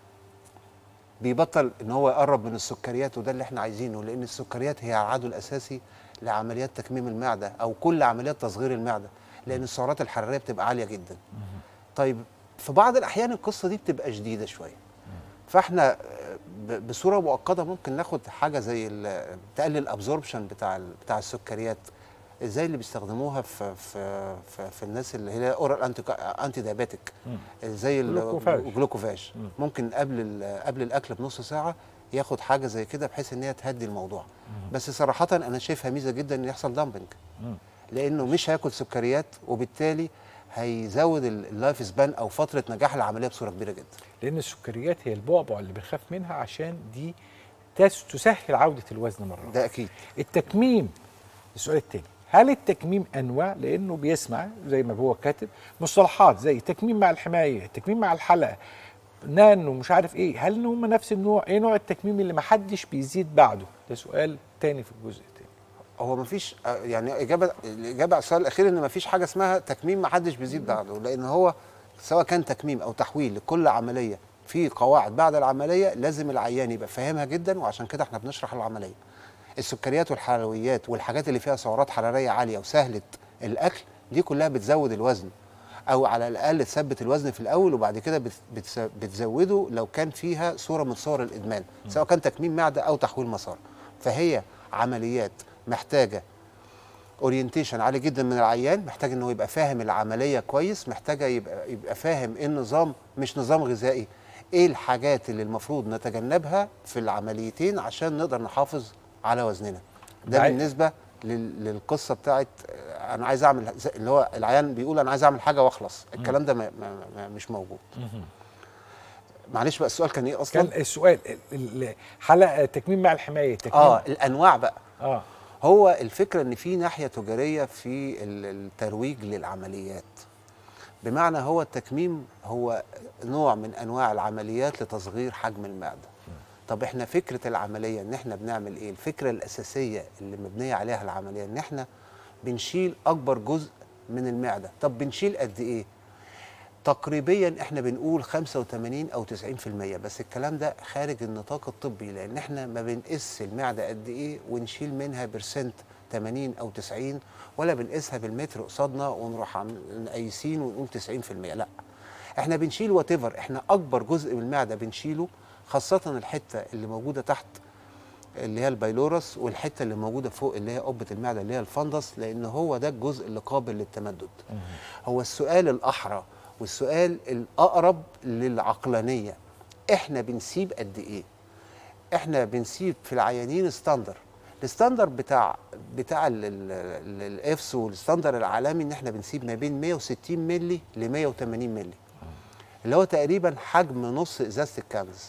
بيبطل ان هو يقرب من السكريات وده اللي احنا عايزينه لان السكريات هي العدو الاساسي لعمليات تكميم المعده او كل عمليات تصغير المعده لان السعرات الحراريه بتبقى عاليه جدا طيب في بعض الاحيان القصه دي بتبقى شديده شويه فاحنا آه، ب- بصوره مؤقته ممكن ناخد حاجه زي ال- تقلل الابزوربشن بتاع ال- بتاع السكريات ازاي اللي بيستخدموها في في في, في الناس اللي هي اورال انتي انتي دايابيتك زي جلوكوفاج. الجلوكوفاج ممكن قبل ال- قبل الاكل بنص ساعه ياخد حاجه زي كده بحيث ان هي تهدي الموضوع بس صراحه انا شايفها ميزه جدا ان يحصل دامبنج لانه مش هياكل سكريات وبالتالي هيزود ال- اللايف سبان او فتره نجاح العمليه بصوره كبيره جدا لان السكريات هي البعبع اللي بنخاف منها عشان دي تس- تسهل عوده الوزن مره ده اكيد التكميم السؤال التاني هل التكميم انواع لانه بيسمع زي ما هو كاتب مصطلحات زي تكميم مع الحمايه تكميم مع الحلقه نانو مش عارف ايه هل هم نفس النوع ايه نوع التكميم اللي ما حدش بيزيد بعده ده سؤال تاني في الجزء التاني هو مفيش آه، يعني اجابه الاجابه على السؤال الاخير ان مفيش حاجه اسمها تكميم ما حدش بيزيد بعده لان هو سواء كان تكميم او تحويل لكل عمليه في قواعد بعد العمليه لازم العيان يبقى فاهمها جدا وعشان كده احنا بنشرح العمليه السكريات والحلويات والحاجات اللي فيها سعرات حراريه عاليه وسهله الاكل دي كلها بتزود الوزن او على الاقل تثبت الوزن في الاول وبعد كده بت- بتس- بتزوده لو كان فيها صوره من صور الادمان سواء كان تكميم معده او تحويل مسار فهي عمليات محتاجه اورينتيشن عالي جدا من العيان محتاج انه يبقى فاهم العمليه كويس محتاجه يبقى يبقى فاهم ايه النظام مش نظام غذائي ايه الحاجات اللي المفروض نتجنبها في العمليتين عشان نقدر نحافظ على وزننا ده بعي- بالنسبه لل- للقصه بتاعت آه، انا عايز اعمل زي- اللي هو العيان بيقول انا عايز اعمل حاجه واخلص الكلام ده ما ما ما مش موجود معلش بقى السؤال كان ايه اصلا كان السؤال ال- ال- حلقه تكميم مع الحمايه تكميم اه الانواع بقى اه هو الفكرة ان في ناحية تجارية في ال- الترويج للعمليات بمعنى هو التكميم هو نوع من انواع العمليات لتصغير حجم المعدة طب احنا فكرة العملية ان احنا بنعمل ايه الفكرة الاساسية اللي مبنية عليها العملية ان احنا بنشيل اكبر جزء من المعدة طب بنشيل قد ايه تقريبا احنا بنقول 85 او 90% بس الكلام ده خارج النطاق الطبي لان احنا ما بنقيس المعده قد ايه ونشيل منها برسنت 80 او 90 ولا بنقيسها بالمتر قصادنا ونروح عامل- قايسين ونقول 90% لا احنا بنشيل وات احنا اكبر جزء من المعده بنشيله خاصه الحته اللي موجوده تحت اللي هي البايلورس والحته اللي موجوده فوق اللي هي قبه المعده اللي هي الفندس لان هو ده الجزء اللي قابل للتمدد هو السؤال الاحرى والسؤال الاقرب للعقلانيه احنا بنسيب قد ايه احنا بنسيب في العيانين ستاندر الستاندر بتاع بتاع الافس والستاندر العالمي ان احنا بنسيب ما بين 160 مللي ل 180 مللي اللي هو تقريبا حجم نص ازازه الكنز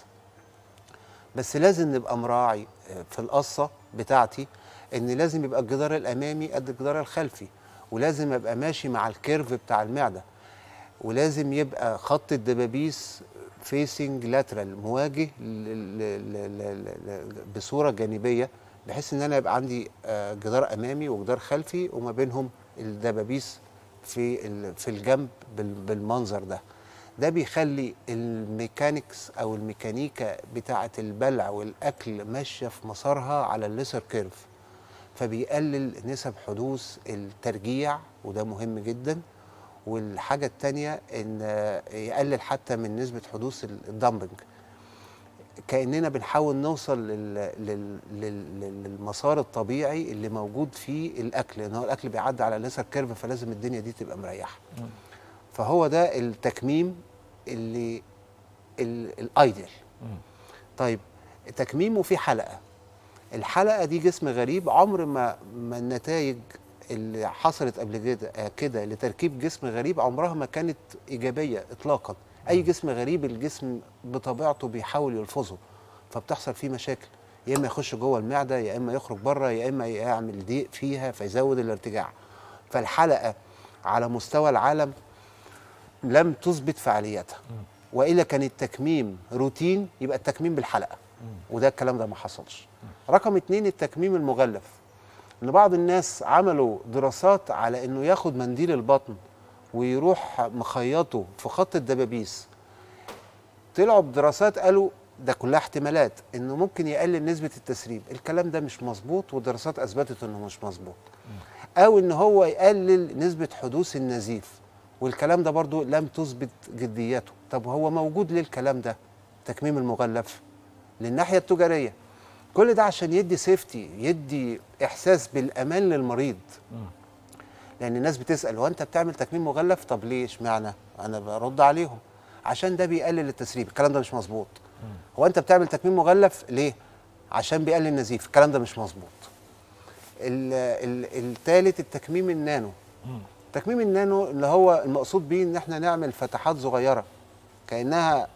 بس لازم نبقى مراعي آه، في القصه بتاعتي ان لازم يبقى الجدار الامامي قد الجدار الخلفي ولازم ابقى ماشي مع الكيرف بتاع المعده ولازم يبقى خط الدبابيس فيسنج لاترال مواجه ل- ل- ل- ل- ل- بصوره جانبيه بحيث ان انا يبقى عندي آه، جدار امامي وجدار خلفي وما بينهم الدبابيس في ال- في الجنب بال- بالمنظر ده ده بيخلي الميكانيكس او الميكانيكا بتاعه البلع والاكل ماشيه في مسارها على الليسر كيرف فبيقلل نسب حدوث الترجيع وده مهم جدا والحاجة التانية ان آه، يقلل حتى من نسبة حدوث ال- الدمبنج كأننا بنحاول نوصل لل... لل... لل... لل- للمسار الطبيعي اللي موجود فيه الأكل لأن هو الأكل بيعدي على الليسر كيرف فلازم الدنيا دي تبقى مريحة فهو ده التكميم اللي ال- الايديال طيب تكميم وفي حلقه الحلقه دي جسم غريب عمر ما ما النتائج اللي حصلت قبل كده آه، كده لتركيب جسم غريب عمرها ما كانت ايجابيه اطلاقا اي جسم غريب الجسم بطبيعته بيحاول يلفظه فبتحصل فيه مشاكل يا اما يخش جوه المعده يا اما يخرج بره يا اما يعمل ضيق فيها فيزود الارتجاع فالحلقه على مستوى العالم لم تثبت فعاليتها والا كان التكميم روتين يبقى التكميم بالحلقه وده الكلام ده ما حصلش رقم اتنين التكميم المغلف ان بعض الناس عملوا دراسات على انه ياخد منديل البطن ويروح مخيطه في خط الدبابيس طلعوا بدراسات قالوا ده كلها احتمالات انه ممكن يقلل نسبه التسريب الكلام ده مش مظبوط والدراسات اثبتت انه مش مظبوط او ان هو يقلل نسبه حدوث النزيف والكلام ده برضو لم تثبت جديته طب هو موجود ليه الكلام ده تكميم المغلف للناحيه التجاريه كل ده عشان يدي سيفتي يدي احساس بالامان للمريض لان الناس بتسال هو انت بتعمل تكميم مغلف طب ليه اشمعنى انا برد عليهم عشان ده بيقلل التسريب الكلام ده مش مظبوط هو انت بتعمل تكميم مغلف ليه عشان بيقلل النزيف الكلام ده مش مظبوط ال- ال- التالت التكميم النانو تكميم النانو اللي هو المقصود بيه ان احنا نعمل فتحات صغيره كانها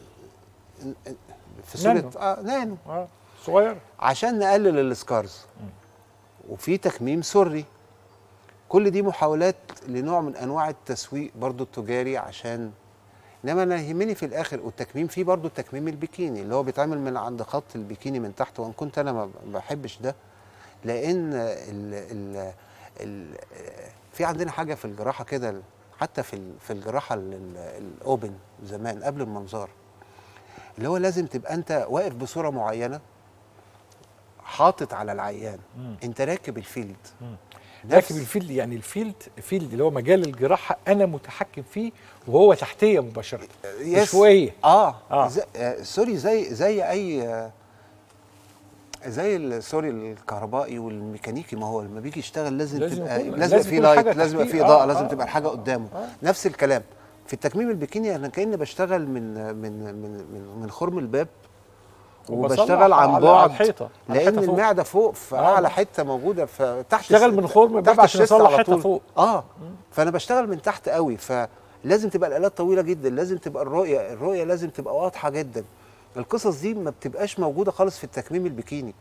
في صوره نانو. آه نانو اه صغير عشان نقلل السكارز وفي تكميم سري كل دي محاولات لنوع من انواع التسويق برضو التجاري عشان انما انا يهمني في الاخر والتكميم فيه برضو التكميم البيكيني اللي هو بيتعمل من عند خط البيكيني من تحت وان كنت انا ما بحبش ده لان ال ال ال في عندنا حاجه في الجراحه كده حتى في ال- في الجراحه ال- ال- الاوبن زمان قبل المنظار اللي هو لازم تبقى انت واقف بصوره معينه حاطط على العيان انت راكب الفيلد نفس- راكب الفيلد يعني الفيلد فيلد اللي هو مجال الجراحه انا متحكم فيه وهو تحتيه مباشره يس. شويه اه, آه. زي آه سوري زي زي اي آه زي ال- سوري الكهربائي والميكانيكي ما هو لما بيجي يشتغل لازم, لازم تبقى يكون- لازم لازم في يكون لايت حاجة لازم يبقى في تحتيه. اضاءه آه، لازم آه، تبقى الحاجه قدامه نفس الكلام في التكميم البيكيني انا كاني بشتغل من من من من, من خرم الباب وبصلح وبشتغل عن على- على بعد الحيطة، على لان الحيطة فوق. المعده فوق في آه. اعلى حته موجوده فتحت اشتغل الس- من خرم الباب تحت عشان الشيست يصلح على حتة طول. فوق. اه فانا بشتغل من تحت قوي فلازم تبقى الالات طويله جدا لازم تبقى الرؤيه الرؤيه لازم تبقى واضحه جدا القصص دي ما بتبقاش موجوده خالص في التكميم البكيني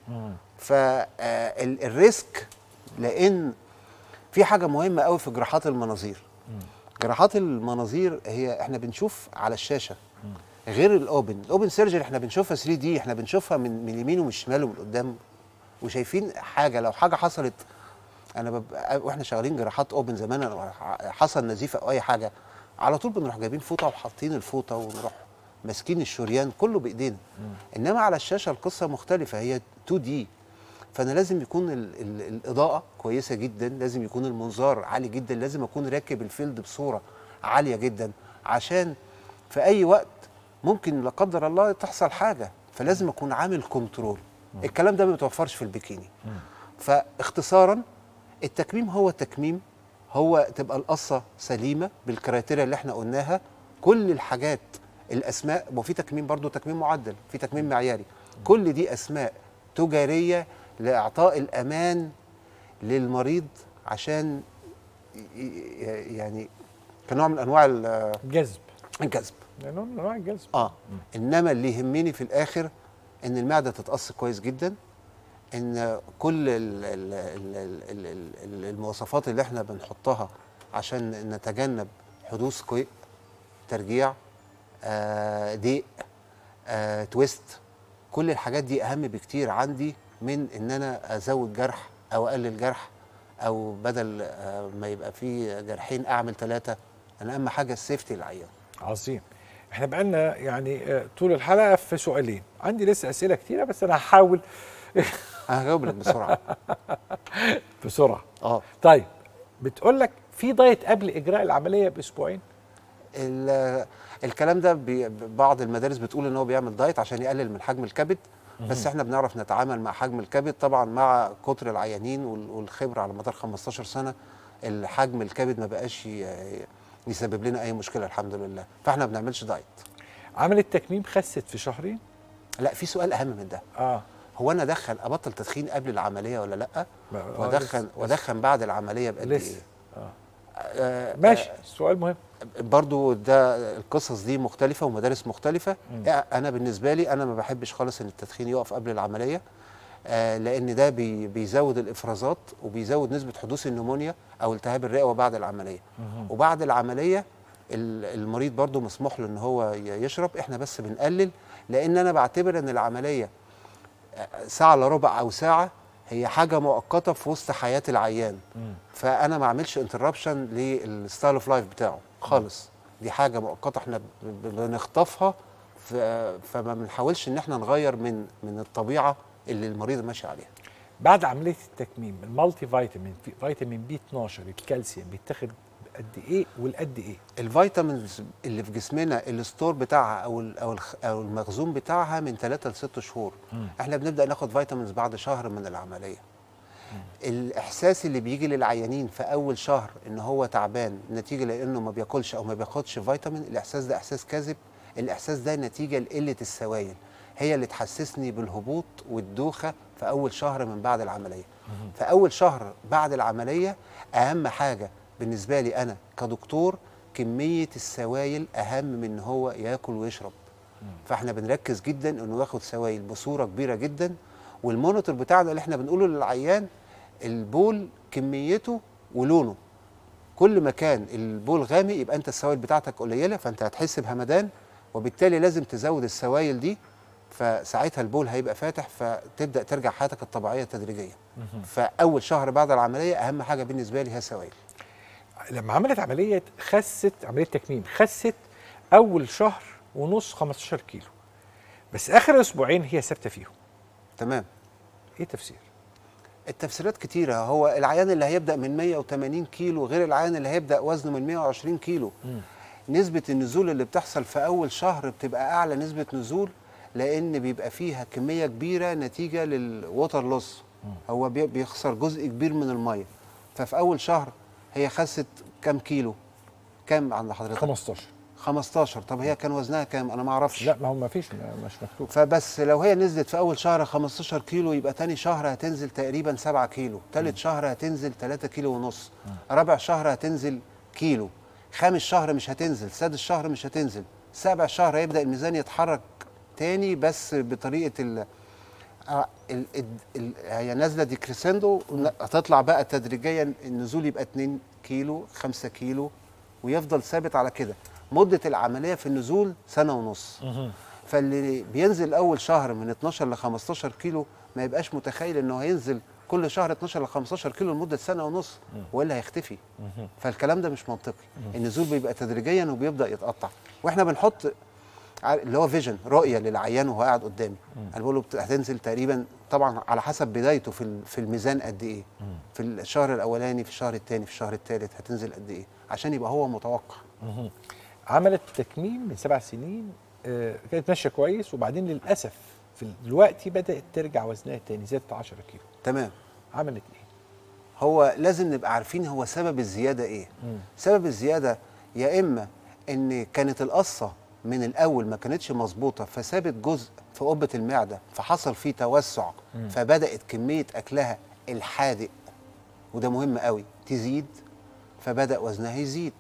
فالريسك لان في حاجه مهمه قوي في جراحات المناظير جراحات المناظير هي احنا بنشوف على الشاشه غير الاوبن الاوبن سيرجري احنا بنشوفها 3 دي احنا بنشوفها من من اليمين ومن الشمال ومن قدام وشايفين حاجه لو حاجه حصلت انا ببقى واحنا شغالين جراحات اوبن زمان أنا حصل نزيف او اي حاجه على طول بنروح جايبين فوطه وحاطين الفوطه ونروح ماسكين الشريان كله بايدينا انما على الشاشه القصه مختلفه هي 2 دي فانا لازم يكون ال ال الاضاءه كويسه جدا لازم يكون المنظار عالي جدا لازم اكون راكب الفيلد بصوره عاليه جدا عشان في اي وقت ممكن لا قدر الله تحصل حاجه فلازم اكون عامل كنترول الكلام ده ما بيتوفرش في البيكيني فاختصارا التكميم هو تكميم هو تبقى القصه سليمه بالكرايتيريا اللي احنا قلناها كل الحاجات الاسماء وفي تكميم برضو تكميم معدل في تكميم معياري كل دي اسماء تجاريه لاعطاء الامان للمريض عشان ي- ي- يعني كنوع من انواع ال- جذب الجذب لانه من انواع الجذب اه انما اللي يهمني في الاخر ان المعده تتقص كويس جدا ان كل ال ال ال ال ال ال المواصفات اللي احنا بنحطها عشان نتجنب حدوث قيء ترجيع آه ضيق آه تويست كل الحاجات دي اهم بكتير عندي من ان انا ازود جرح او اقلل جرح او بدل آه ما يبقى فيه جرحين اعمل ثلاثه انا اهم حاجه السيفتي للعيان عظيم احنا بقالنا يعني آه، طول الحلقه في سؤالين عندي لسه اسئله كتيره بس انا هحاول انا هجاوب لك بسرعه بسرعه اه طيب بتقول لك في دايت قبل اجراء العمليه باسبوعين ال- الكلام ده بي- بعض المدارس بتقول ان هو بيعمل دايت عشان يقلل من حجم الكبد بس احنا بنعرف نتعامل مع حجم الكبد طبعا مع كتر العيانين وال- والخبره على مدار 15 سنه الحجم الكبد ما بقاش ي- يسبب لنا اي مشكله الحمد لله فاحنا ما بنعملش دايت عمليه تكميم خست في شهرين لا في سؤال اهم من ده اه هو انا ادخن ابطل تدخين قبل العمليه ولا لا ما- آه، وادخن لسه- وادخن بعد العمليه بقد ايه لسه آه. آه، ماشي سؤال مهم برضو ده القصص دي مختلفة ومدارس مختلفة يعني أنا بالنسبة لي أنا ما بحبش خالص إن التدخين يقف قبل العملية آه لأن ده بي بيزود الإفرازات وبيزود نسبة حدوث النمونيا أو التهاب الرئة بعد العملية وبعد العملية ال- المريض برضو مسموح له إن هو ي- يشرب إحنا بس بنقلل لأن أنا بعتبر إن العملية آه، ساعة إلا ربع أو ساعة هي حاجة مؤقتة في وسط حياة العيان فانا ما اعملش انتربشن للستايل اوف لايف بتاعه خالص دي حاجه مؤقته احنا ب- ب- بنخطفها ف- فما بنحاولش ان احنا نغير من من الطبيعه اللي المريض ماشي عليها بعد عمليه التكميم المالتي فيتامين في فيتامين بي 12 الكالسيوم بيتاخد قد ايه والقد ايه الفيتامينز اللي في جسمنا الستور بتاعها او ال او الخ- او المخزون بتاعها من 3 ل 6 شهور احنا بنبدا ناخد فيتامينز بعد شهر من العمليه الاحساس اللي بيجي للعيانين في اول شهر ان هو تعبان نتيجه لانه ما بياكلش او ما بياخدش فيتامين الاحساس ده احساس كاذب الاحساس ده نتيجه لقله السوائل هي اللي تحسسني بالهبوط والدوخه في اول شهر من بعد العمليه في اول شهر بعد العمليه اهم حاجه بالنسبه لي انا كدكتور كميه السوائل اهم من ان هو ياكل ويشرب فاحنا بنركز جدا انه ياخد سوائل بصوره كبيره جدا والمونيتور بتاعنا اللي احنا بنقوله للعيان البول كميته ولونه كل ما كان البول غامق يبقى انت السوائل بتاعتك قليله فانت هتحس بهمدان وبالتالي لازم تزود السوائل دي فساعتها البول هيبقى فاتح فتبدا ترجع حياتك الطبيعيه تدريجيا فاول شهر بعد العمليه اهم حاجه بالنسبه لي هي السوائل لما عملت عمليه خست عمليه تكميم خست اول شهر ونص 15 كيلو بس اخر اسبوعين هي ثابته فيهم تمام ايه تفسير التفسيرات كتيرة هو العيان اللي هيبدأ من 180 كيلو غير العيان اللي هيبدأ وزنه من 120 كيلو نسبة النزول اللي بتحصل في أول شهر بتبقى أعلى نسبة نزول لأن بيبقى فيها كمية كبيرة نتيجة للوتر لوس هو بي- بيخسر جزء كبير من المية ففي أول شهر هي خست كام كيلو كام عند حضرتك 15 15 طب هي كان وزنها كام أنا ما أعرفش لا ما هو ما فيش مش مكتوب فبس لو هي نزلت في اول شهر 15 كيلو يبقى تاني شهر هتنزل تقريبا 7 كيلو تالت شهر هتنزل 3 كيلو ونص رابع شهر هتنزل كيلو خامس شهر مش هتنزل سادس شهر مش هتنزل سابع شهر هيبدا الميزان يتحرك تاني بس بطريقه ال آه، ال ال ال هي نازله ديكريسندو هتطلع بقى تدريجيا النزول يبقى 2 كيلو 5 كيلو ويفضل ثابت على كده مده العمليه في النزول سنه ونص فاللي بينزل اول شهر من 12 ل 15 كيلو ما يبقاش متخيل انه هينزل كل شهر 12 ل 15 كيلو لمده سنه ونص والا هيختفي فالكلام ده مش منطقي النزول بيبقى تدريجيا وبيبدا يتقطع واحنا بنحط عار- اللي هو فيجن رؤيه للعيان وهو قاعد قدامي انا بقول له بت- هتنزل تقريبا طبعا على حسب بدايته في ال- في الميزان قد ايه في الشهر الاولاني في الشهر الثاني في الشهر الثالث هتنزل قد ايه عشان يبقى هو متوقع عملت تكميم من سبع سنين آه، كانت ماشيه كويس وبعدين للاسف في دلوقتي بدات ترجع وزنها تاني زادت 10 كيلو تمام عملت ايه؟ هو لازم نبقى عارفين هو سبب الزياده ايه سبب الزياده يا اما ان كانت القصه من الاول ما كانتش مظبوطه فسابت جزء في قبه المعده فحصل فيه توسع فبدات كميه اكلها الحادق وده مهم قوي تزيد فبدا وزنها يزيد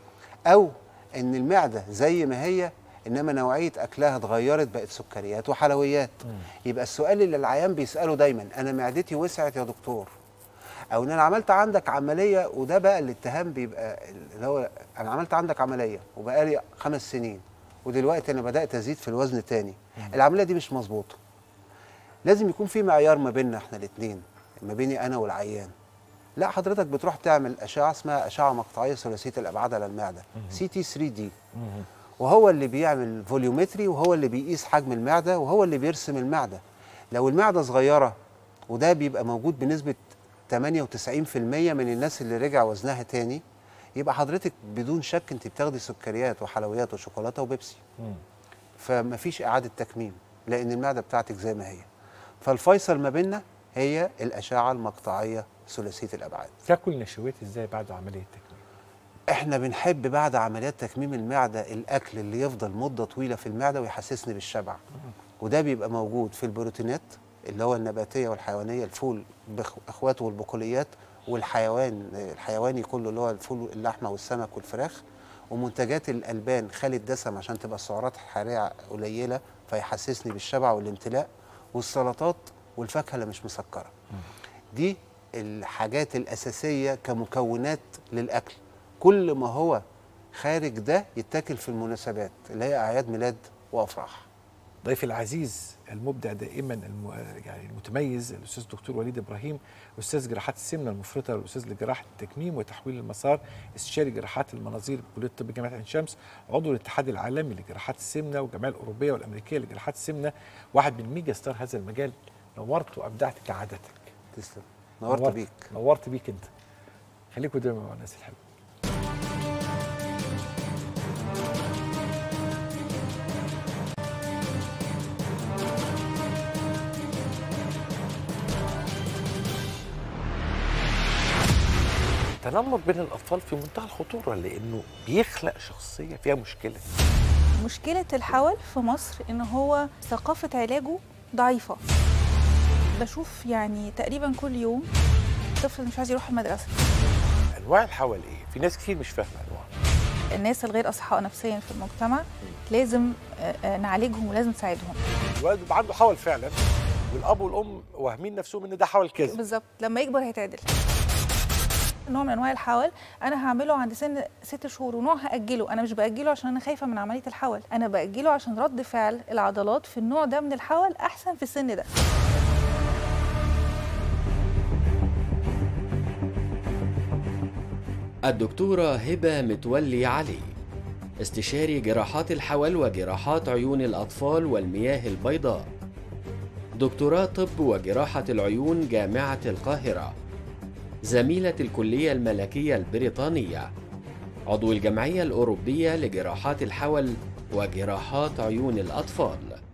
او ان المعده زي ما هي انما نوعيه اكلها اتغيرت بقت سكريات وحلويات يبقى السؤال اللي العيان بيساله دايما انا معدتي وسعت يا دكتور او ان انا عملت عندك عمليه وده بقى الاتهام بيبقى اللي هو انا عملت عندك عمليه وبقالي خمس سنين ودلوقتي انا بدات ازيد في الوزن تاني العمليه دي مش مظبوطه لازم يكون في معيار ما بيننا احنا الاثنين ما بيني انا والعيان لا حضرتك بتروح تعمل اشعه اسمها اشعه مقطعيه ثلاثيه الابعاد على المعده سي تي 3 دي وهو اللي بيعمل فوليومتري وهو اللي بيقيس حجم المعده وهو اللي بيرسم المعده لو المعده صغيره وده بيبقى موجود بنسبه 98% من الناس اللي رجع وزنها تاني يبقى حضرتك بدون شك انت بتاخدي سكريات وحلويات وشوكولاته وبيبسي فمفيش اعاده تكميم لان المعده بتاعتك زي ما هي فالفيصل ما بيننا هي الاشعه المقطعيه ثلاثيه الابعاد تاكل نشويات ازاي بعد عمليه التكميم احنا بنحب بعد عمليات تكميم المعده الاكل اللي يفضل مده طويله في المعده ويحسسني بالشبع وده بيبقى موجود في البروتينات اللي هو النباتيه والحيوانيه الفول باخواته والبقوليات والحيوان الحيواني كله اللي هو الفول اللحمه والسمك والفراخ ومنتجات الالبان خالي الدسم عشان تبقى السعرات الحراريه قليله فيحسسني بالشبع والامتلاء والسلطات والفاكهه اللي مش مسكره دي الحاجات الاساسيه كمكونات للاكل كل ما هو خارج ده يتاكل في المناسبات اللي هي اعياد ميلاد وافراح ضيفي العزيز المبدع دائما الم... يعني المتميز الاستاذ دكتور وليد ابراهيم استاذ جراحات السمنه المفرطه والاستاذ لجراحه التكميم وتحويل المسار استشاري جراحات المناظير بكليه الطب جامعه عين شمس عضو الاتحاد العالمي لجراحات السمنه والجمعيه الاوروبيه والامريكيه لجراحات السمنه واحد من ميجا ستار هذا المجال نورت وابدعت كعادتك تسلم نورت بيك نورت بيك انت خليكم دايما مع الناس الحلوه التنمر بين الاطفال في منتهى الخطوره لانه بيخلق شخصيه فيها مشكله مشكلة الحول في مصر إن هو ثقافة علاجه ضعيفة بشوف يعني تقريبا كل يوم طفل مش عايز يروح المدرسة انواع الحول ايه في ناس كتير مش فاهمه انواع الناس الغير أصحاء نفسيا في المجتمع لازم آه، آه، نعالجهم ولازم نساعدهم الولد بيبقى عنده حول فعلا والاب والام واهمين نفسهم ان ده حول كذب بالظبط لما يكبر هيتعدل نوع من انواع الحول انا هعمله عند سن ست شهور ونوع هاجله انا مش باجله عشان انا خايفه من عمليه الحول انا باجله عشان رد فعل العضلات في النوع ده من الحول احسن في السن ده الدكتورة هبة متولي علي استشاري جراحات الحول وجراحات عيون الأطفال والمياه البيضاء دكتوراه طب وجراحة العيون جامعة القاهرة زميلة الكلية الملكية البريطانية عضو الجمعية الأوروبية لجراحات الحول وجراحات عيون الأطفال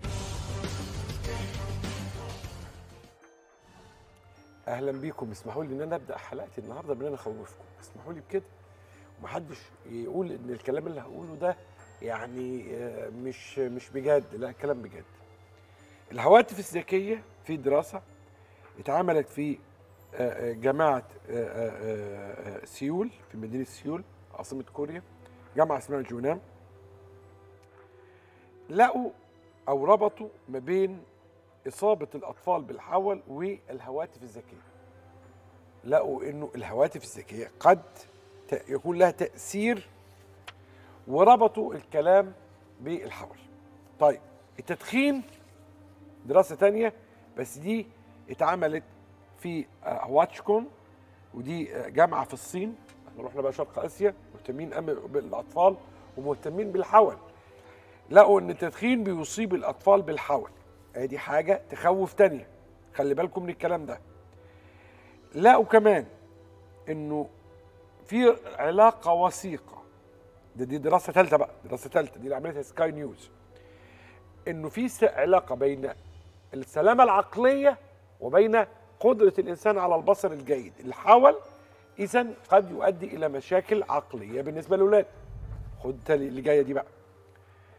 اهلا بيكم اسمحوا لي ان انا ابدا حلقتي النهارده بان انا اخوفكم اسمحوا لي بكده ومحدش يقول ان الكلام اللي هقوله ده يعني آه، مش مش بجد لا كلام بجد الهواتف الذكيه في دراسه اتعملت في آه، آه، جامعه آه، آه، آه، سيول في مدينه سيول عاصمه كوريا جامعه اسمها جونام لقوا او ربطوا ما بين إصابة الأطفال بالحول والهواتف الذكية لقوا إنه الهواتف الذكية قد ت- يكون لها تأثير وربطوا الكلام بالحول طيب التدخين دراسة تانية بس دي اتعملت في آه، واتشكون ودي آه، جامعة في الصين احنا رحنا بقى شرق آسيا مهتمين أم بالأطفال ومهتمين بالحول لقوا ان التدخين بيصيب الاطفال بالحول ادي حاجه تخوف تانية خلي بالكم من الكلام ده لقوا كمان انه في علاقه وثيقه ده دي دراسه ثالثه بقى دراسه ثالثه دي اللي عملتها سكاي نيوز انه في س- علاقه بين السلامه العقليه وبين قدره الانسان على البصر الجيد الحول اذا قد يؤدي الى مشاكل عقليه بالنسبه للاولاد خد تالي اللي جايه دي بقى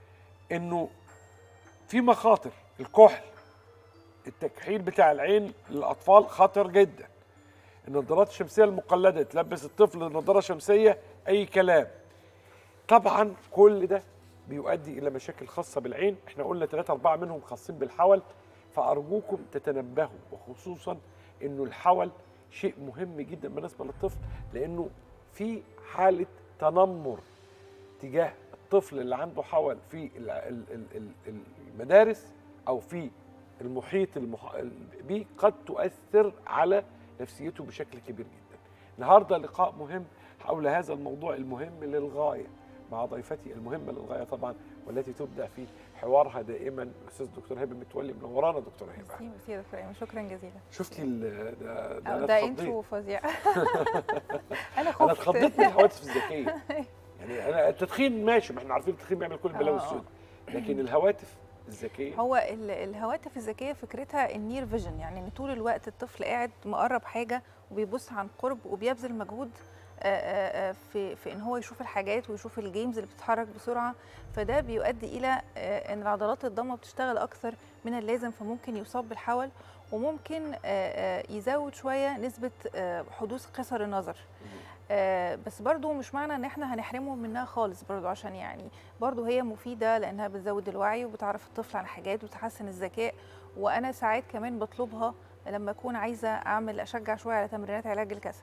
انه في مخاطر الكحل التكحيل بتاع العين للاطفال خطر جدا النظارات الشمسيه المقلده تلبس الطفل نظاره شمسيه اي كلام طبعا كل ده بيؤدي الى مشاكل خاصه بالعين احنا قلنا ثلاثة أربعة منهم خاصين بالحول فارجوكم تتنبهوا وخصوصا انه الحول شيء مهم جدا بالنسبه للطفل لانه في حاله تنمر تجاه الطفل اللي عنده حول في ال- ال- ال- ال- المدارس او في المحيط المح... بيه قد تؤثر على نفسيته بشكل كبير جدا. النهارده لقاء مهم حول هذا الموضوع المهم للغايه مع ضيفتي المهمه للغايه طبعا والتي تبدع في حوارها دائما الاستاذ دكتور هبه متولي منورانا دكتور هبه. ميرسي ميرسي يا دكتور ايمن شكرا جزيلا شفتي ال- ده ده أو أنا ده اتخضيت. انترو فظيع انا انا خفت اتخضيت من الهواتف الذكيه يعني انا التدخين ماشي ما احنا عارفين التدخين بيعمل كل البلاوي آه. السود لكن الهواتف الذكيه هو ال- الهواتف الذكيه فكرتها النير فيجن يعني ان طول الوقت الطفل قاعد مقرب حاجه وبيبص عن قرب وبيبذل مجهود آه، آه، آه، في في ان هو يشوف الحاجات ويشوف الجيمز اللي بتتحرك بسرعه فده بيؤدي الى آه، ان العضلات الضمه بتشتغل اكثر من اللازم فممكن يصاب بالحول وممكن آه، آه، يزود شويه نسبه آه، حدوث قصر النظر آه، بس برضو مش معنى ان احنا هنحرمه منها خالص برضو عشان يعني برضو هي مفيدة لانها بتزود الوعي وبتعرف الطفل على حاجات وتحسن الذكاء وانا ساعات كمان بطلبها لما اكون عايزة اعمل اشجع شوية على تمرينات علاج الكسل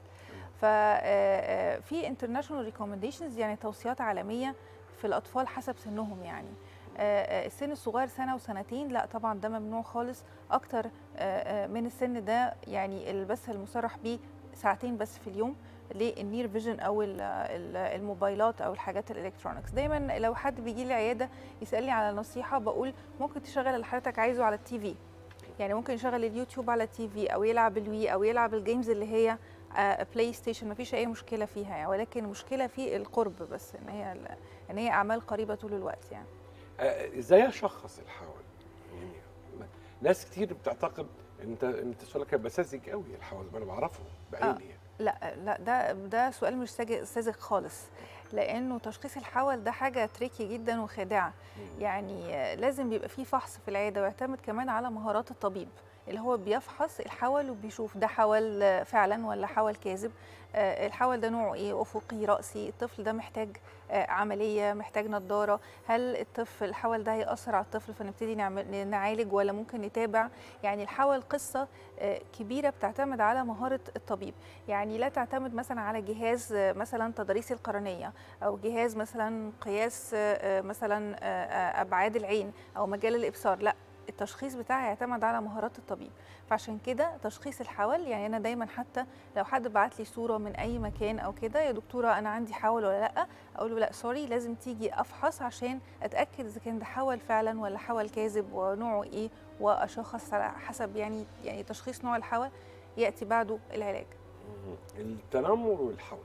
ففي انترناشونال ريكومنديشنز يعني توصيات عالمية في الاطفال حسب سنهم يعني آه، آه، السن الصغير سنه وسنتين لا طبعا ده ممنوع خالص اكتر آه، آه، من السن ده يعني ال- بس المصرح بيه ساعتين بس في اليوم للنير فيجن او ال- ال- الموبايلات او الحاجات الالكترونكس دايما لو حد بيجي لي العياده يسالني على نصيحه بقول ممكن تشغل اللي حضرتك عايزه على التي في يعني ممكن يشغل اليوتيوب على التي في او يلعب الوي او يلعب الجيمز اللي هي بلاي ستيشن مفيش اي مشكله فيها يعني ولكن المشكله في القرب بس ان هي ال- ان هي اعمال قريبه طول الوقت يعني آه، ازاي اشخص الحول؟ يعني ما- ناس كتير بتعتقد ان انت ان انت سؤالك هيبقى ساذج قوي الحول انا بعرفه بعيني يعني. لا لا ده ده سؤال مش ساج- ساذج خالص لانه تشخيص الحول ده حاجه تريكي جدا وخادعه يعني آه، لازم بيبقى فيه فحص في العياده ويعتمد كمان على مهارات الطبيب اللي هو بيفحص الحول وبيشوف ده حول آه، فعلا ولا حول كاذب آه، الحول ده نوعه ايه افقي راسي الطفل ده محتاج آه، عمليه محتاج نظاره هل الطفل الحول ده هيأثر على الطفل فنبتدي نعمل نعالج ولا ممكن نتابع يعني الحول قصه آه، كبيره بتعتمد على مهاره الطبيب يعني لا تعتمد مثلا على جهاز آه، مثلا تضاريس القرنيه او جهاز مثلا قياس آه، آه، مثلا آه، آه، ابعاد العين او مجال الابصار لا التشخيص بتاعي يعتمد على مهارات الطبيب فعشان كده تشخيص الحول يعني انا دايما حتى لو حد بعت لي صوره من اي مكان او كده يا دكتوره انا عندي حول ولا لا اقول له لا سوري لازم تيجي افحص عشان اتاكد اذا كان ده حول فعلا ولا حول كاذب ونوعه ايه واشخص على حسب يعني يعني تشخيص نوع الحول ياتي بعده العلاج التنمر والحول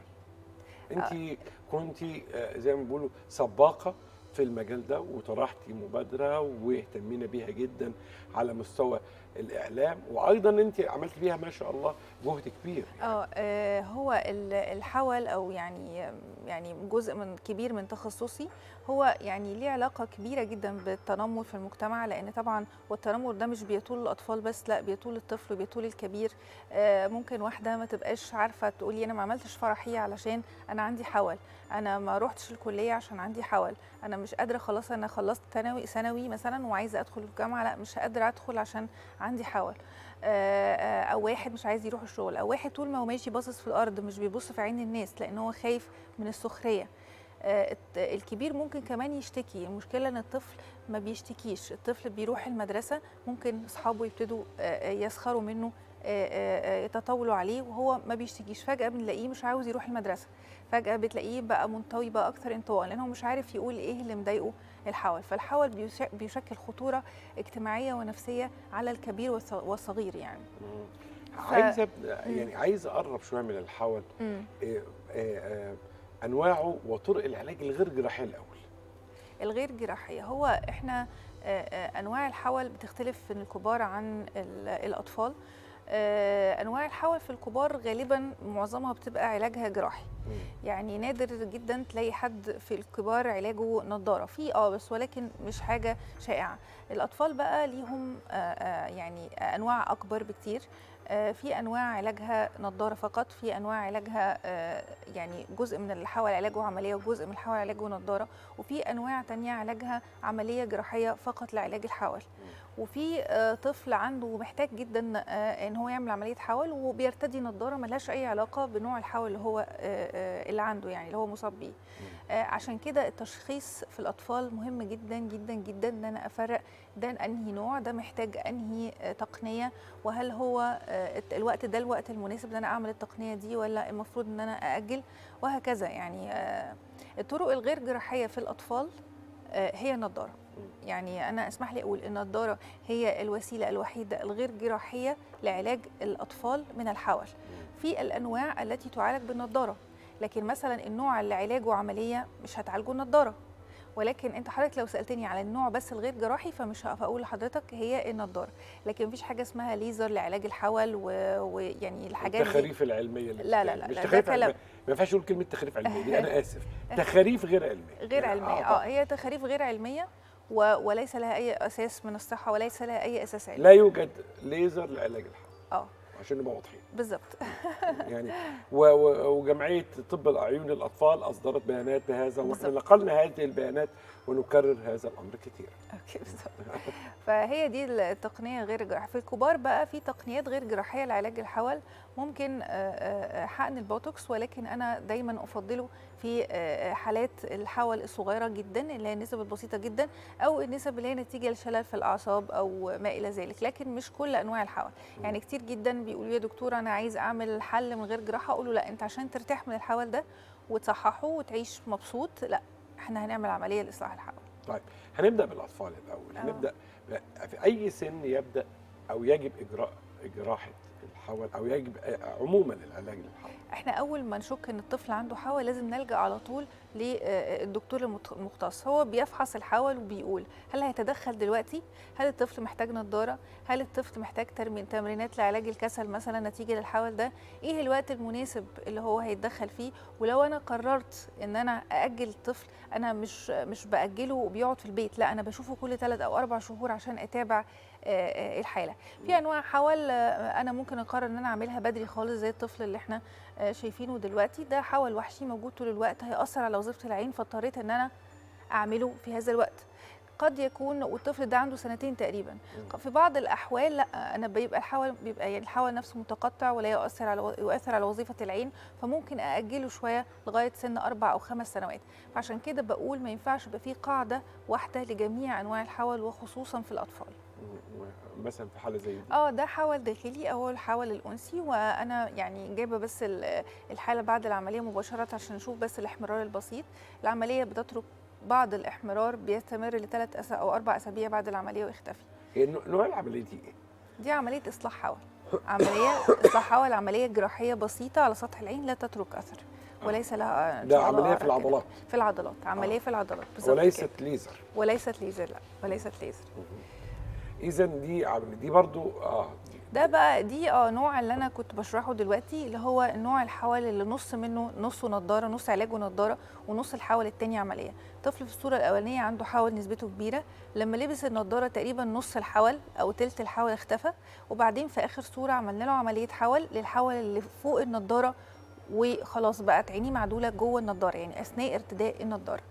انت كنت زي ما بيقولوا سباقه في المجال ده وطرحتي مبادره واهتمينا بيها جدا على مستوى الاعلام وايضا انت عملت بيها ما شاء الله جهد كبير اه آه، هو ال- الحول او يعني يعني جزء من كبير من تخصصي هو يعني ليه علاقه كبيره جدا بالتنمر في المجتمع لان طبعا والتنمر ده مش بيطول الاطفال بس لا بيطول الطفل وبيطول الكبير آه، ممكن واحده ما تبقاش عارفه تقولي انا ما عملتش فرحي علشان انا عندي حول انا ما روحتش الكليه عشان عندي حول انا مش قادره خلاص انا خلصت ثانوي ثانوي مثلا وعايزه ادخل الجامعه لا مش قادره ادخل عشان عندي حول آه، آه، او واحد مش عايز يروح الشغل او واحد طول ما هو ماشي باصص في الارض مش بيبص في عين الناس لان هو خايف من السخريه آه، الت- الكبير ممكن كمان يشتكي المشكله ان الطفل ما بيشتكيش الطفل بيروح المدرسه ممكن اصحابه يبتدوا آه، آه، يسخروا منه آه، آه، آه، يتطاولوا عليه وهو ما بيشتكيش فجاه بنلاقيه مش عاوز يروح المدرسه فجاه بتلاقيه بقى منطوي بقى اكتر انطواء لان هو مش عارف يقول ايه اللي مضايقه الحول فالحول بيش- بيشكل خطوره اجتماعيه ونفسيه على الكبير والص- والصغير يعني عايز أب- يعني عايز اقرب شويه من الحول مم. إيه، إيه، آه، انواعه وطرق العلاج الغير جراحيه الاول الغير جراحيه هو احنا آه، آه، انواع الحول بتختلف من الكبار عن ال- الاطفال آه، انواع الحول في الكبار غالبا معظمها بتبقى علاجها جراحي يعني نادر جدا تلاقي حد في الكبار علاجه نظاره في اه بس ولكن مش حاجه شائعه الاطفال بقى ليهم آه، آه، يعني انواع اكبر بكتير آه، في انواع علاجها نظاره فقط في انواع علاجها آه، يعني جزء من الحول علاجه عمليه وجزء من الحول علاجه نظاره وفي انواع تانية علاجها عمليه جراحيه فقط لعلاج الحول وفي آه، طفل عنده محتاج جدا آه، ان هو يعمل عمليه حول وبيرتدي نظاره ملهاش اي علاقه بنوع الحول اللي هو آه، آه، اللي عنده يعني اللي هو مصاب بيه آه، عشان كده التشخيص في الاطفال مهم جدا جدا جدا ان انا افرق ده انهي نوع ده محتاج انهي آه، تقنيه وهل هو آه، الوقت ده الوقت المناسب ان انا اعمل التقنيه دي ولا المفروض ان انا ااجل وهكذا يعني آه، الطرق الغير جراحيه في الاطفال آه، هي النضاره يعني انا اسمح لي اقول النضاره هي الوسيله الوحيده الغير جراحيه لعلاج الاطفال من الحول في الانواع التي تعالج بالنضاره لكن مثلا النوع اللي علاجه عمليه مش هتعالجه النضاره ولكن انت حضرتك لو سالتني على النوع بس الغير جراحي فمش هقف اقول لحضرتك هي النضاره لكن مفيش حاجه اسمها ليزر لعلاج الحول و- ويعني الحاجات دي التخاريف العلميه اللي لا، لا، بتتعمل. لا، مش لا، ده تخاريف كلام. علميه ما ينفعش اقول كلمه تخاريف علميه دي انا اسف تخاريف غير علميه غير يعني علميه اه هي تخاريف غير علميه و- وليس لها اي اساس من الصحه وليس لها اي اساس علمي لا يوجد ليزر لعلاج الحول اه عشان نبقى واضحين بالظبط يعني و- و- وجمعيه طب العيون الاطفال اصدرت بيانات بهذا واحنا بالظبط. نقلنا هذه البيانات ونكرر هذا الامر كثيرا اوكي بالظبط فهي دي التقنيه غير جراحيه في الكبار بقى في تقنيات غير جراحيه لعلاج الحول ممكن آه، آه، حقن البوتوكس ولكن انا دايما افضله في آه، حالات الحول الصغيره جدا اللي هي النسب البسيطه جدا او النسب اللي هي نتيجه لشلل في الاعصاب او ما الى ذلك لكن مش كل انواع الحول يعني كتير جدا بيقولوا لي يا دكتوره انا عايز اعمل حل من غير جراحه اقول له لا انت عشان ترتاح من الحول ده وتصححه وتعيش مبسوط لا احنا هنعمل عمليه لاصلاح الحول طيب هنبدا بالاطفال الاول آه. هنبدا ب- في اي سن يبدا او يجب اجراء جراحه الحول او يجب عموما العلاج للحول احنا اول ما نشك ان الطفل عنده حول لازم نلجا على طول للدكتور المت- المختص هو بيفحص الحول وبيقول هل هيتدخل دلوقتي هل الطفل محتاج نظاره هل الطفل محتاج ترمين تمرينات لعلاج الكسل مثلا نتيجه للحول ده ايه الوقت المناسب اللي هو هيتدخل فيه ولو انا قررت ان انا ااجل الطفل انا مش مش باجله وبيقعد في البيت لا انا بشوفه كل ثلاث او اربع شهور عشان اتابع آه، آه، الحاله في انواع حول آه، انا ممكن اقرر ان انا اعملها بدري خالص زي الطفل اللي احنا آه، شايفينه دلوقتي ده حول وحشي موجود طول الوقت هيأثر على وظيفه العين فاضطريت ان انا اعمله في هذا الوقت قد يكون والطفل ده عنده سنتين تقريبا في بعض الاحوال لا انا بيبقى الحول بيبقى يعني الحول نفسه متقطع ولا يؤثر على يؤثر على وظيفه العين فممكن ااجله شويه لغايه سن اربع او خمس سنوات فعشان كده بقول ما ينفعش يبقى في قاعده واحده لجميع انواع الحول وخصوصا في الاطفال مثلا في حاله زي دي اه ده حول داخلي او الحول الانسي وانا يعني جايبه بس ال- الحاله بعد العمليه مباشره عشان نشوف بس الاحمرار البسيط العمليه بتترك بعض الاحمرار بيستمر لثلاث أس او اربع اسابيع بعد العمليه ويختفي هي نوع- نوع العمليه دي ايه؟ دي عمليه اصلاح حول عمليه اصلاح حول عمليه جراحيه بسيطه على سطح العين لا تترك اثر وليس لها إن ده شاء الله عمليه في أعرى كده. العضلات في العضلات عمليه في العضلات بالظبط كده. وليست ليزر وليست ليزر لا وليست ليزر اذا دي عمليه دي برضو اه ده بقى دي اه نوع اللي انا كنت بشرحه دلوقتي اللي هو نوع الحول اللي نص منه نصه نضاره نص علاجه نضاره ونص الحول التاني عمليه طفل في الصوره الاولانيه عنده حول نسبته كبيره لما لبس النضاره تقريبا نص الحول او تلت الحول اختفى وبعدين في اخر صوره عملنا له عمليه حول للحول اللي فوق النضاره وخلاص بقت عينيه معدوله جوه النضاره يعني اثناء ارتداء النضاره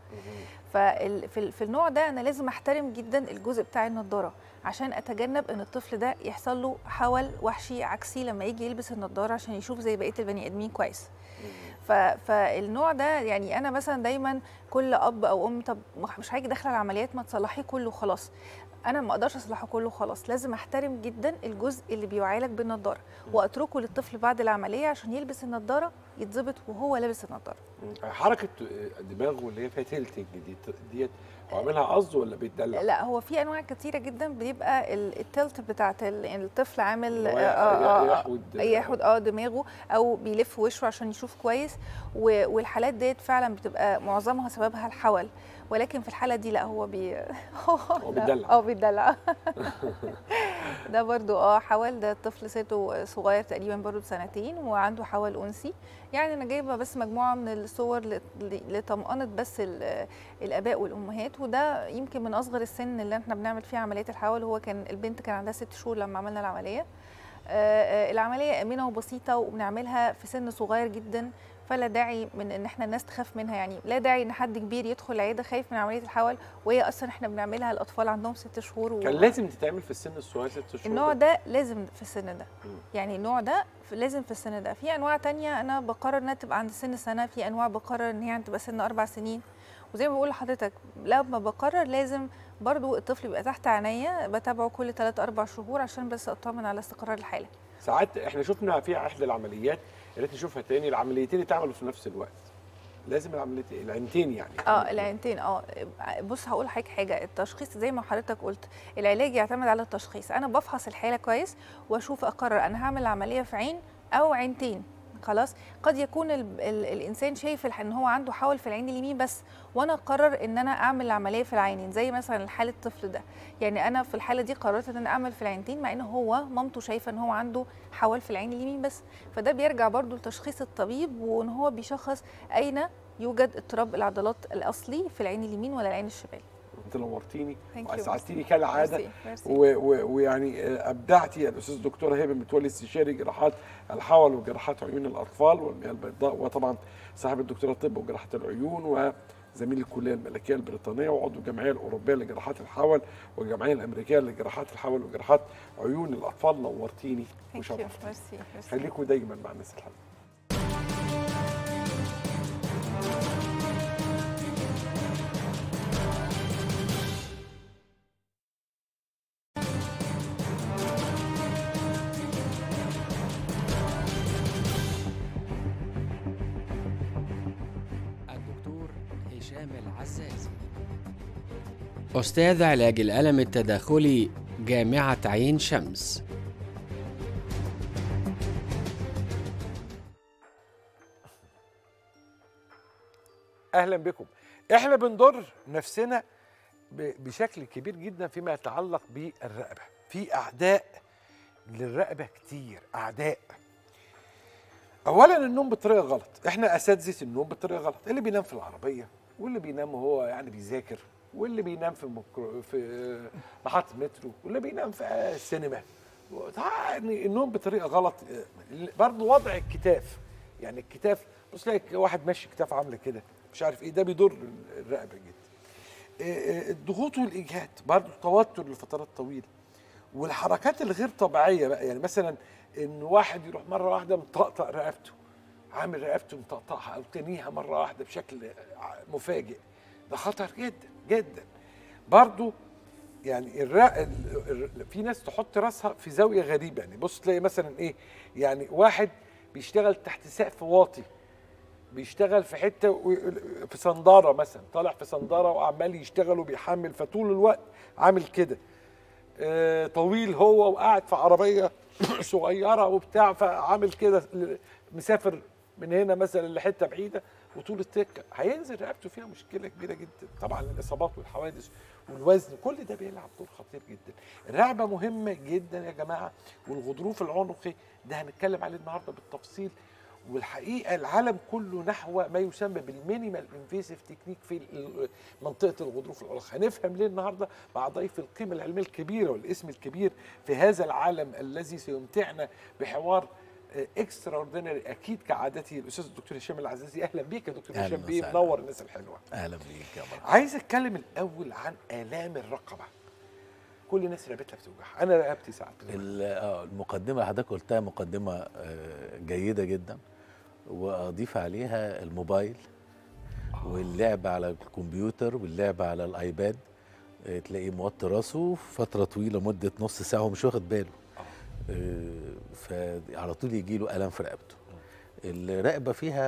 ففي في, في النوع ده انا لازم احترم جدا الجزء بتاع النضاره عشان اتجنب ان الطفل ده يحصل له حول وحشي عكسي لما يجي يلبس النضاره عشان يشوف زي بقيه البني ادمين كويس ف... فالنوع ده يعني انا مثلا دايما كل اب او ام طب مش هاجي داخله العمليات ما تصلحيه كله خلاص انا ما اقدرش اصلحه كله خلاص لازم احترم جدا الجزء اللي بيعالج بالنضاره واتركه للطفل بعد العمليه عشان يلبس النضاره يتظبط وهو لابس النضاره حركه دماغه اللي هي فيها تلتنج دي ديت هو عاملها قصد ولا بيتدلع؟ لا هو في انواع كتيره جدا بيبقى ال- التلت بتاعت ال- يعني الطفل عامل اللي هو آه، آه، آه، يحود ياخد اه دماغه او بيلف وشه عشان يشوف كويس و- والحالات ديت فعلا بتبقى معظمها سببها الحول ولكن في الحاله دي لا هو بي هو بيتدلع. اه بيتدلع الدلع ده برضو اه حوال ده الطفل سنه صغير تقريبا برضو بسنتين وعنده حوال انسي يعني انا جايبه بس مجموعه من الصور ل- ل- لطمأنة بس ال- الاباء والامهات وده يمكن من اصغر السن اللي احنا بنعمل فيه عمليه الحوال هو كان البنت كان عندها ست شهور لما عملنا العمليه آه، آه، العمليه امنه وبسيطه وبنعملها في سن صغير جدا فلا داعي من ان احنا الناس تخاف منها يعني لا داعي ان حد كبير يدخل العياده خايف من عمليه الحول وهي اصلا احنا بنعملها الاطفال عندهم ست شهور و... كان لازم تتعمل في السن الصغير ست شهور النوع ده لازم في السن ده مم. يعني النوع ده في- لازم في السن ده في انواع تانية انا بقرر انها تبقى عند سن سنه في انواع بقرر ان هي تبقى سن اربع سنين وزي ما بقول لحضرتك لما بقرر لازم برضو الطفل يبقى تحت عينيا بتابعه كل 3 4 شهور عشان بس اطمن على استقرار الحاله ساعات احنا شفنا في احدى العمليات يا ريت نشوفها تاني العمليتين اتعملوا في نفس الوقت لازم العمليتين العينتين يعني اه العينتين اه بص هقول لحضرتك حاجه التشخيص زي ما حضرتك قلت العلاج يعتمد على التشخيص انا بفحص الحاله كويس واشوف اقرر انا هعمل عمليه في عين او عينتين خلاص قد يكون ال ال الانسان شايف الح- ان هو عنده حول في العين اليمين بس وانا اقرر ان انا اعمل العمليه في العينين زي مثلا حاله الطفل ده يعني انا في الحاله دي قررت ان انا اعمل في العينتين مع ان هو مامته شايفه ان هو عنده حول في العين اليمين بس فده بيرجع برضو لتشخيص الطبيب وان هو بيشخص اين يوجد اضطراب العضلات الاصلي في العين اليمين ولا العين الشمال انت نورتيني Thank you. واسعدتيني كالعاده ميرسي، ميرسي. و- و- ويعني آه، ابدعتي الاستاذ دكتوره هبه متولي استشاري جراحات الحول وجراحات عيون الاطفال والمياه البيضاء وطبعا صاحب الدكتوراه طب وجراحه العيون وزميل الكليه الملكيه البريطانيه وعضو الجمعيه الاوروبيه لجراحات الحول والجمعيه الامريكيه لجراحات الحول وجراحات عيون الاطفال نورتيني Thank you. وشرفتيني ميرسي، ميرسي. خليكم دايما مع الناس الحلوه الدكتور هشام العزازي أستاذ علاج الألم التداخلي جامعة عين شمس اهلا بكم احنا بنضر نفسنا ب- بشكل كبير جدا فيما يتعلق بالرقبه في اعداء للرقبه كتير اعداء اولا النوم بطريقه غلط احنا اساتذه النوم بطريقه غلط اللي بينام في العربيه واللي بينام وهو يعني بيذاكر واللي بينام في مكرو في محطه مترو واللي بينام في السينما يعني النوم بطريقه غلط برضه وضع الكتاف يعني الكتاف بص تلاقي واحد ماشي كتاف عامله كده مش عارف ايه ده بيضر الرقبه جدا إيه إيه الضغوط والاجهاد برضه توتر لفترات طويله والحركات الغير طبيعيه بقى يعني مثلا ان واحد يروح مره واحده مطقطق رقبته عامل رقبته مطقطقها او تنيها مره واحده بشكل مفاجئ ده خطر جدا جدا برضه يعني الرق... ال... ال... في ناس تحط راسها في زاويه غريبه يعني بص تلاقي مثلا ايه يعني واحد بيشتغل تحت سقف واطي بيشتغل في حته و- في صنداره مثلا طالع في صنداره وعمال يشتغل وبيحمل فطول الوقت عامل كده آه، طويل هو وقاعد في عربيه صغيره وبتاع فعامل كده ل- مسافر من هنا مثلا لحته بعيده وطول السكه هينزل رقبته فيها مشكله كبيره جدا طبعا الاصابات والحوادث والوزن كل ده بيلعب دور خطير جدا الرقبه مهمه جدا يا جماعه والغضروف العنقي ده هنتكلم عليه النهارده بالتفصيل والحقيقه العالم كله نحو ما يسمى بالمينيمال انفيسيف تكنيك في ال- منطقه الغضروف العنقي هنفهم ليه النهارده مع ضيف القيمه العلميه الكبيره والاسم الكبير في هذا العالم الذي سيمتعنا بحوار اكسترا اوردينري اكيد كعادته الاستاذ الدكتور هشام العزازي اهلا بيك يا دكتور أهلاً هشام بيه وسهلاً. منور الناس الحلوه اهلا بيك يا مرحبا عايز اتكلم الاول عن الام الرقبه كل الناس رقبتها بتوجعها انا رقبتي ساعات بتوجع. ال- آه، المقدمه اللي حضرتك قلتها مقدمه آه، جيده جدا واضيف عليها الموبايل واللعب على الكمبيوتر واللعب على الايباد آه، تلاقيه موطي راسه فتره طويله مده نص ساعه ومش واخد باله آه، فعلى طول يجي له الم في رقبته الرقبه فيها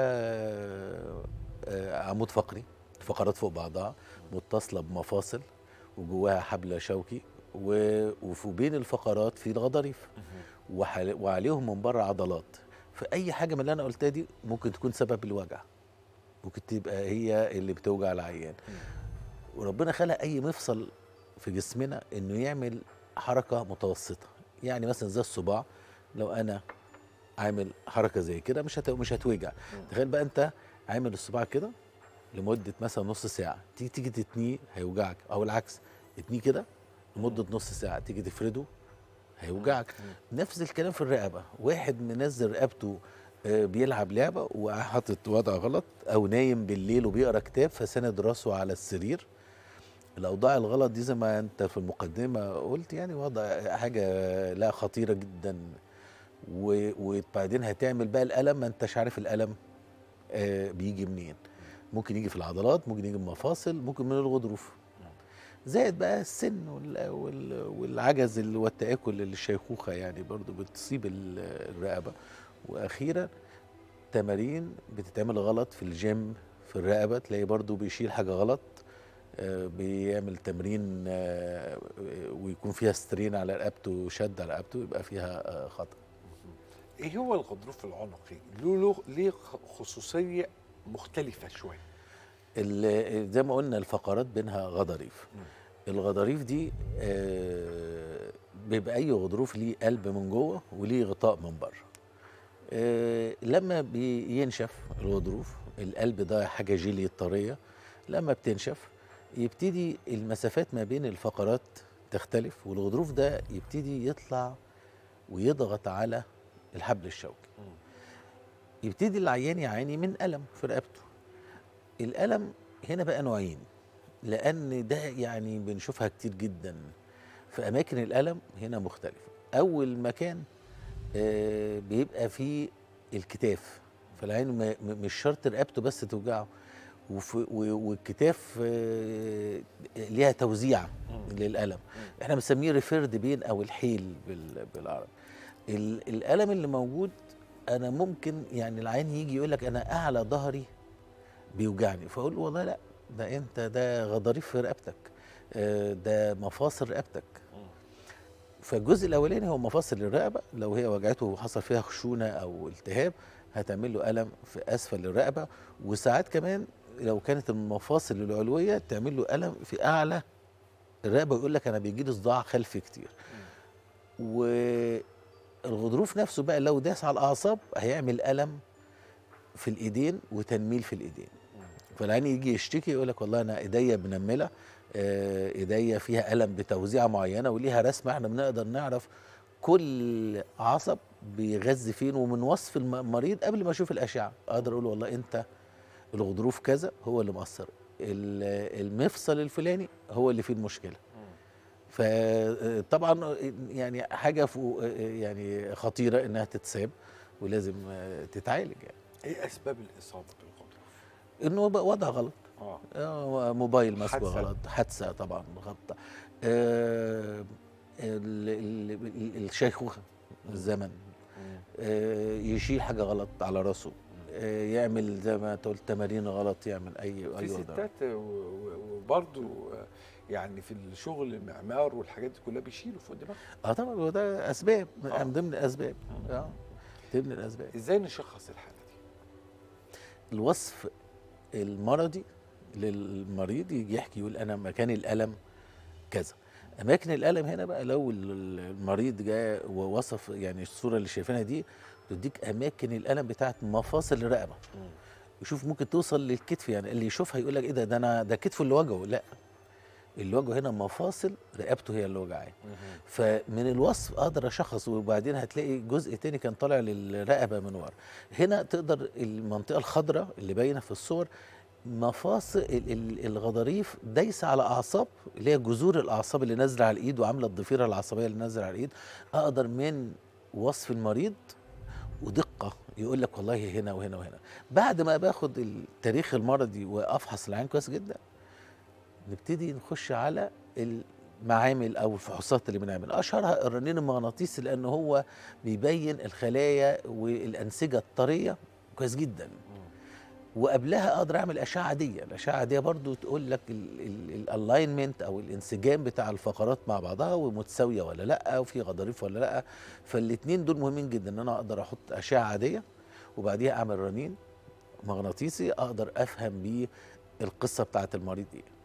آه، عمود فقري فقرات فوق بعضها متصله بمفاصل وجواها حبل شوكي و- وفي بين الفقرات في الغضاريف وحل- وعليهم من بره عضلات فاي حاجه من اللي انا قلتها دي ممكن تكون سبب الوجع ممكن تبقى هي اللي بتوجع العيان وربنا خلق اي مفصل في جسمنا انه يعمل حركه متوسطه يعني مثلا زي الصباع لو انا عامل حركه زي كده مش هت... مش هتوجع تخيل بقى انت عامل الصباع كده لمده مثلا نص ساعه تيجي تيجي تتنيه هيوجعك او العكس اتنيه كده لمده نص ساعه تيجي تفرده هيوجعك نفس الكلام في الرقبه واحد منزل رقبته آه، بيلعب لعبه وحاطط وضع غلط او نايم بالليل وبيقرا كتاب فسند راسه على السرير الاوضاع الغلط دي زي ما انت في المقدمه قلت يعني وضع حاجه لا خطيره جدا و- وبعدين هتعمل بقى الالم ما انتش عارف الالم آه، بيجي منين ممكن يجي في العضلات ممكن يجي من المفاصل ممكن من الغضروف زائد بقى السن وال- وال- والعجز ال- والتآكل الشيخوخة يعني برضو بتصيب ال- الرقبة وأخيرا تمارين بتتعمل غلط في الجيم في الرقبة تلاقي برضو بيشيل حاجة غلط آه، بيعمل تمرين آه، ويكون فيها سترين على رقبته وشد على رقبته يبقى فيها آه، خطأ ايه هو الغضروف العنقي له له ليه خصوصيه مختلفه شويه ال- زي ما قلنا الفقرات بينها غضاريف الغضاريف دي آه، بيبقى اي غضروف ليه قلب من جوه وليه غطاء من بره آه، لما بينشف الغضروف القلب ده حاجه جيلي طريه لما بتنشف يبتدي المسافات ما بين الفقرات تختلف والغضروف ده يبتدي يطلع ويضغط على الحبل الشوكي يبتدي العيان يعاني من ألم في رقبته الألم هنا بقى نوعين لأن ده يعني بنشوفها كتير جدا في أماكن الألم هنا مختلفة أول مكان آه، بيبقى فيه الكتاف فالعين ما- م- مش شرط رقبته بس توجعه وف- و- والكتاف آه، ليها توزيع للألم احنا بنسميه ريفيرد بين أو الحيل بال- بالعربي ال- الألم اللي موجود أنا ممكن يعني العين يجي يقول لك أنا أعلى ظهري بيوجعني فاقول له والله لا ده انت ده غضاريف في رقبتك آه، ده مفاصل رقبتك فالجزء الاولاني هو مفاصل الرقبه لو هي وجعته وحصل فيها خشونه او التهاب هتعمل له الم في اسفل الرقبه وساعات كمان لو كانت المفاصل العلويه تعمل له الم في اعلى الرقبه يقول لك انا بيجي لي صداع خلفي كتير والغضروف نفسه بقى لو داس على الاعصاب هيعمل الم في الايدين وتنميل في الايدين فالعين يجي يشتكي يقول لك والله انا ايديا منمله آه، ايديا فيها الم بتوزيعه معينه وليها رسمه احنا بنقدر نعرف كل عصب بيغذي فين ومن وصف الم- المريض قبل ما اشوف الاشعه اقدر اقول والله انت الغضروف كذا هو اللي مأثر ال- المفصل الفلاني هو اللي فيه المشكله فطبعا يعني حاجه فوق يعني خطيره انها تتساب ولازم آه، تتعالج يعني ايه اسباب الاصابه بالغضروف انه بقى وضع غلط اه آه، موبايل ماسكه حادثة. غلط حادثه طبعا غلط آه ال- ال- ال- الشيخوخه الزمن آه يشيل حاجه غلط على راسه آه يعمل زي ما انت قلت تمارين غلط يعمل اي في اي وضع ستات و- و- وبرضو آه، يعني في الشغل المعمار والحاجات دي كلها بيشيلوا فوق دماغهم اه طبعا هو ده اسباب آه. من ضمن الاسباب اه ضمن الاسباب ازاي نشخص الحاله دي الوصف المرضي للمريض يجي يحكي يقول انا مكان الالم كذا اماكن الالم هنا بقى لو ال- المريض جاء ووصف يعني الصوره اللي شايفينها دي تديك اماكن الالم بتاعت مفاصل الرقبه يشوف ممكن توصل للكتف يعني اللي يشوفها يقول لك ايه ده ده انا ده كتفه اللي وجعه لا اللي وجعه هنا مفاصل رقبته هي اللي وجعاه فمن الوصف اقدر اشخص وبعدين هتلاقي جزء تاني كان طالع للرقبه من ورا هنا تقدر المنطقه الخضراء اللي باينه في الصور مفاصل ال- ال- الغضاريف دايسه على اعصاب اللي هي جذور الاعصاب اللي نازله على الايد وعامله الضفيره العصبيه اللي نازله على الايد اقدر من وصف المريض ودقه يقول لك والله هنا وهنا وهنا بعد ما باخد التاريخ المرضي وافحص العين كويس جدا نبتدي نخش على المعامل او الفحوصات اللي بنعملها اشهرها الرنين المغناطيسي لان هو بيبين الخلايا والانسجه الطريه كويس جدا وقبلها اقدر اعمل اشعه عاديه الاشعه العاديه برضو تقول لك الالاينمنت او الانسجام بتاع الفقرات مع بعضها ومتساويه ولا لا وفي غضاريف ولا لا فالاثنين دول مهمين جدا ان انا اقدر احط اشعه عاديه وبعديها اعمل رنين مغناطيسي اقدر افهم بيه القصه بتاعت المريض ايه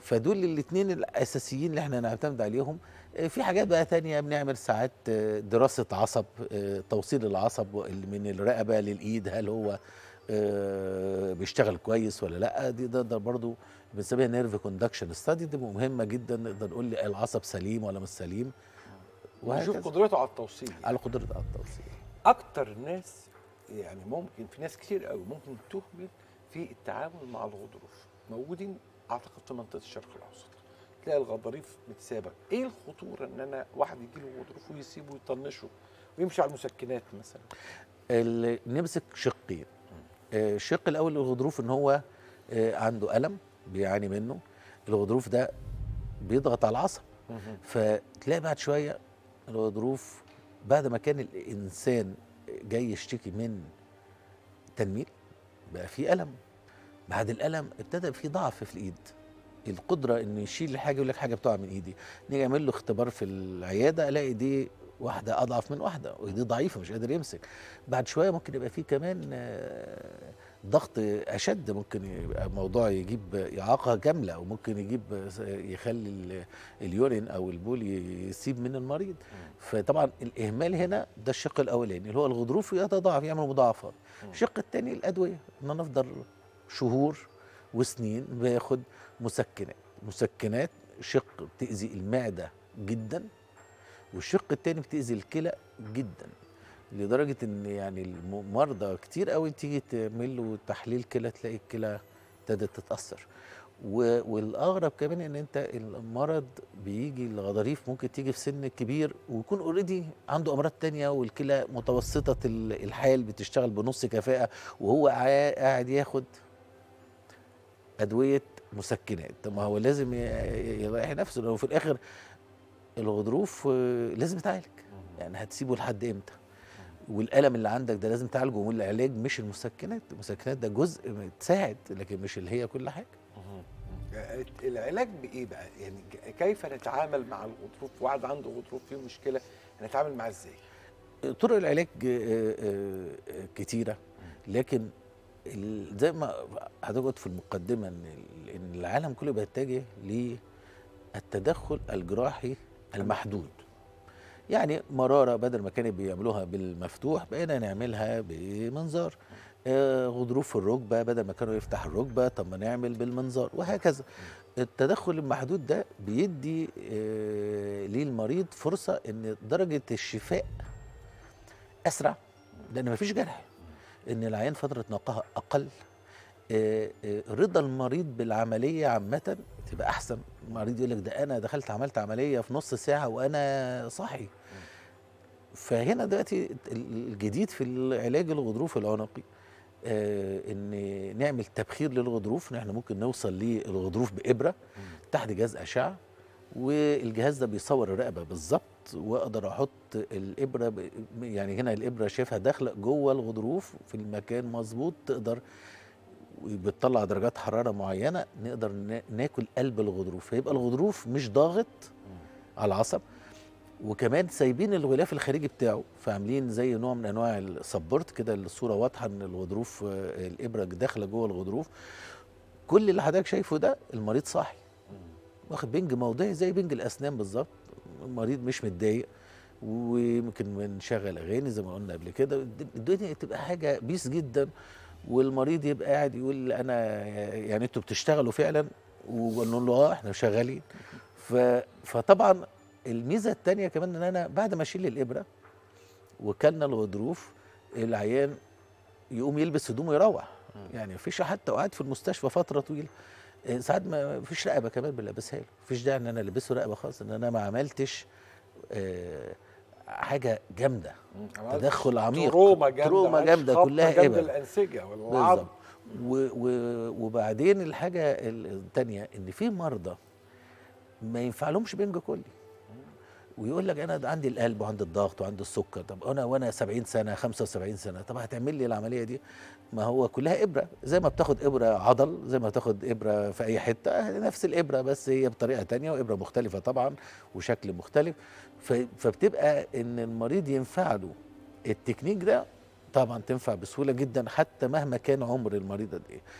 فدول الاثنين الاساسيين اللي احنا نعتمد عليهم آه، في حاجات بقى تانية بنعمل ساعات آه، دراسة عصب آه، توصيل العصب اللي من الرقبة للإيد هل هو آه، بيشتغل كويس ولا لا دي ده, ده برضو بنسميها نيرف كوندكشن ستادي دي مهمة جدا نقدر نقول لي العصب سليم ولا مش سليم ونشوف وهكذا قدرته على التوصيل على قدرة التوصيل اكتر الناس يعني ممكن في ناس كتير قوي ممكن تهمل في التعامل مع الغضروف موجودين اعتقد في منطقه الشرق الاوسط تلاقي الغضاريف متسابه ايه الخطوره ان انا واحد يجي له غضروف ويسيبه ويطنشه ويمشي على المسكنات مثلا ال- نمسك شقين آه، الشق الاول للغضروف ان هو آه، عنده الم بيعاني منه الغضروف ده بيضغط على العصب فتلاقي بعد شويه الغضروف بعد ما كان الانسان جاي يشتكي من تنميل بقى في الم بعد الالم ابتدى في ضعف في الايد القدره انه يشيل الحاجه يقول لك حاجه بتقع من ايدي نيجي اعمل له اختبار في العياده الاقي دي واحده اضعف من واحده وايديه ضعيفه مش قادر يمسك بعد شويه ممكن يبقى في كمان آه، ضغط اشد ممكن يبقى موضوع يجيب اعاقه كامله وممكن يجيب يخلي ال- اليورين او البول يسيب من المريض فطبعا الاهمال هنا ده الشق الاولاني اللي هو الغضروف يتضاعف يعمل مضاعفات الشق الثاني الادويه ان انا افضل شهور وسنين باخد مسكنات مسكنات شق بتاذي المعده جدا والشق التاني بتاذي الكلى جدا لدرجه ان يعني المرضى كتير قوي تيجي تعمل له تحليل كلى تلاقي الكلى ابتدت تتاثر و- والاغرب كمان ان انت المرض بيجي الغضاريف ممكن تيجي في سن كبير ويكون اوريدي عنده امراض تانية والكلى متوسطه ال- الحال بتشتغل بنص كفاءه وهو قاع- قاعد ياخد ادويه مسكنات طب ما هو لازم ي- يريح نفسه لو في الاخر الغضروف آه، لازم يتعالج يعني هتسيبه لحد امتى والالم اللي عندك ده لازم تعالجه والعلاج مش المسكنات المسكنات ده جزء تساعد لكن مش اللي هي كل حاجه العلاج بايه بقى يعني ك- كيف نتعامل مع الغضروف واحد عنده غضروف فيه مشكله نتعامل معاه ازاي طرق العلاج آه، آه، آه، كتيره لكن ال- زي ما حضرتك قلت في المقدمه ان ال- ان العالم كله بيتجه للتدخل الجراحي المحدود يعني مراره بدل ما كانوا بيعملوها بالمفتوح بقينا نعملها بمنظار آه، غضروف في الركبه بدل ما كانوا يفتح الركبه طب ما نعمل بالمنظار وهكذا التدخل المحدود ده بيدي آه، للمريض فرصه ان درجه الشفاء اسرع لان مفيش جرح ان العيان فتره نقاهه اقل آه، آه، رضا المريض بالعمليه عامه تبقى احسن المريض يقول لك ده انا دخلت عملت عمليه في نص ساعه وانا صاحي فهنا دلوقتي الجديد في العلاج الغضروف العنقي آه ان نعمل تبخير للغضروف احنا ممكن نوصل للغضروف بابره تحت جهاز اشعه والجهاز ده بيصور الرقبه بالظبط واقدر احط الابره ب- يعني هنا الابره شايفها داخله جوه الغضروف في المكان مظبوط تقدر بتطلع درجات حراره معينه نقدر نا- ناكل قلب الغضروف فيبقى الغضروف مش ضاغط على العصب وكمان سايبين الغلاف الخارجي بتاعه فعاملين زي نوع من انواع السبورت كده الصوره واضحه ان الغضروف آه، الابره داخله جوه الغضروف كل اللي حضرتك شايفه ده المريض صاحي واخد بنج موضعي زي بنج الاسنان بالظبط المريض مش متضايق ويمكن بنشغل اغاني زي ما قلنا قبل كده الدنيا تبقى حاجه بيس جدا والمريض يبقى قاعد يقول انا يعني انتوا بتشتغلوا فعلا ونقول له اه احنا شغالين ف فطبعا الميزه الثانيه كمان ان انا بعد ما اشيل الابره وكلنا الغضروف العيان يقوم يلبس هدومه يروح يعني مفيش حتى قاعد في المستشفى فتره طويله إيه، ساعات ما فيش رقبه كمان بنلبسها له مفيش داعي ان انا البسه رقبه خالص ان انا ما عملتش آه، حاجه جامده تدخل عميق تروما جامده تروما عملتش جامده خبطة كلها جامده ابر الانسجه والعظم بالظبط و- و- وبعدين الحاجه الثانيه ان في مرضى ما ينفعلهمش بنج كلي ويقول لك انا عندي القلب وعندي الضغط وعندي السكر طب انا وانا 70 سنه 75 سنه طب هتعمل لي العمليه دي ما هو كلها ابره زي ما بتاخد ابره عضل زي ما تاخد ابره في اي حته نفس الابره بس هي بطريقه تانية وابره مختلفه طبعا وشكل مختلف ف- فبتبقى ان المريض ينفع له التكنيك ده طبعا تنفع بسهوله جدا حتى مهما كان عمر المريض قد ايه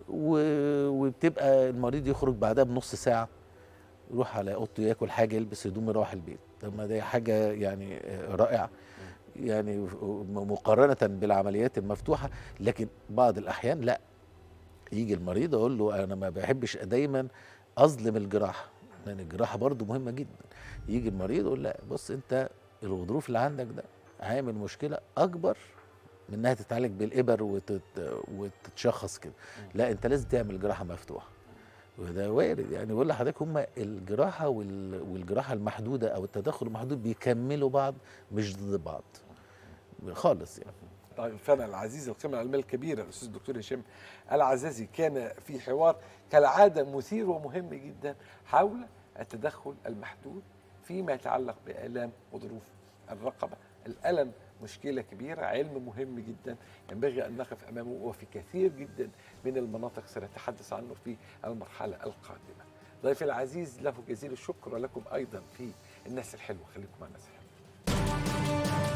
و- وبتبقى المريض يخرج بعدها بنص ساعه يروح على اوضته ياكل حاجه يلبس هدوم يروح البيت طب ما دي حاجه يعني آه، رائعه يعني م- مقارنه بالعمليات المفتوحه لكن بعض الاحيان لا يجي المريض اقول له انا ما بحبش دايما اظلم الجراحه لان الجراحه برضو مهمه جدا يجي المريض يقول لا بص انت الغضروف اللي عندك ده عامل مشكله اكبر من انها تتعالج بالابر وتت... وتتشخص كده لا انت لازم تعمل جراحه مفتوحه وده وارد يعني بقول لحضرتك هم الجراحه وال... والجراحه المحدوده او التدخل المحدود بيكملوا بعض مش ضد بعض خالص يعني طيب فانا العزيز القيمه العلميه الكبيره الاستاذ الدكتور هشام العزازي كان في حوار كالعاده مثير ومهم جدا حول التدخل المحدود فيما يتعلق بالام وظروف الرقبه الالم مشكله كبيره علم مهم جدا ينبغي ان نقف امامه وفي كثير جدا من المناطق سنتحدث عنه في المرحله القادمه ضيفي العزيز له جزيل الشكر ولكم ايضا في الناس الحلوه خليكم مع الناس الحلوه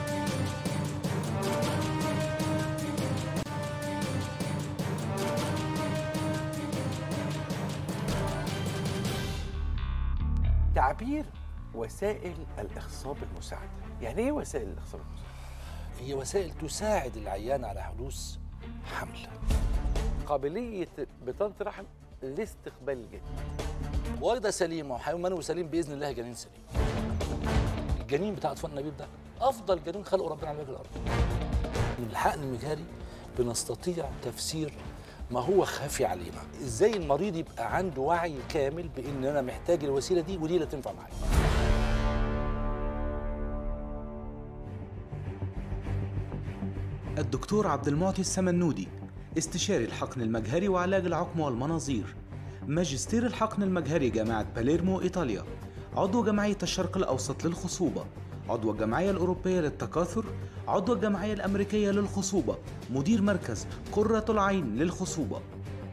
تعبير وسائل الاخصاب المساعده يعني ايه وسائل الاخصاب المساعده هي وسائل تساعد العيان على حدوث حمل قابليه بطانه الرحم لاستقبال الجنين والده سليمه وحيوان منوي سليم باذن الله جنين سليم الجنين بتاع اطفال النبيل ده افضل جنين خلقه ربنا على وجه الارض من الحقن المجهري بنستطيع تفسير ما هو خافي علينا ازاي المريض يبقى عنده وعي كامل بان انا محتاج الوسيله دي ودي اللي تنفع معايا الدكتور عبد المعطي السمنودي استشاري الحقن المجهري وعلاج العقم والمناظير ماجستير الحقن المجهري جامعة باليرمو إيطاليا عضو جمعية الشرق الأوسط للخصوبة عضو الجمعية الأوروبية للتكاثر عضو الجمعية الأمريكية للخصوبة مدير مركز قرة العين للخصوبة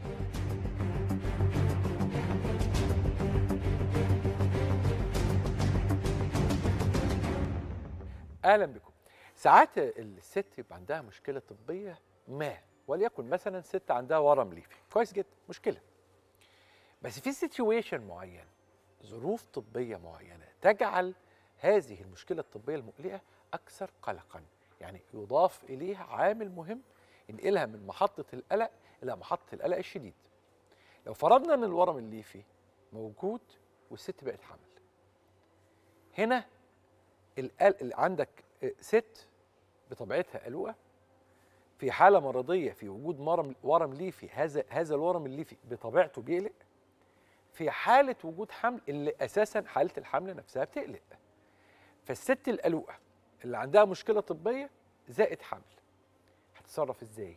اهلا بكم ساعات الست يبقى عندها مشكله طبيه ما وليكن مثلا ست عندها ورم ليفي كويس جدا مشكله بس في سيتويشن معين ظروف طبيه معينه تجعل هذه المشكله الطبيه المقلقه اكثر قلقا يعني يضاف اليها عامل مهم ينقلها من محطه القلق الى محطه القلق الشديد لو فرضنا ان الورم الليفي موجود والست بقت حامل هنا القلق اللي عندك ست بطبيعتها قلوقه في حاله مرضيه في وجود مرم ورم ليفي هذا هذا الورم الليفي بطبيعته بيقلق في حاله وجود حمل اللي اساسا حاله الحمل نفسها بتقلق فالست القلوقه اللي عندها مشكله طبيه زائد حمل هتتصرف ازاي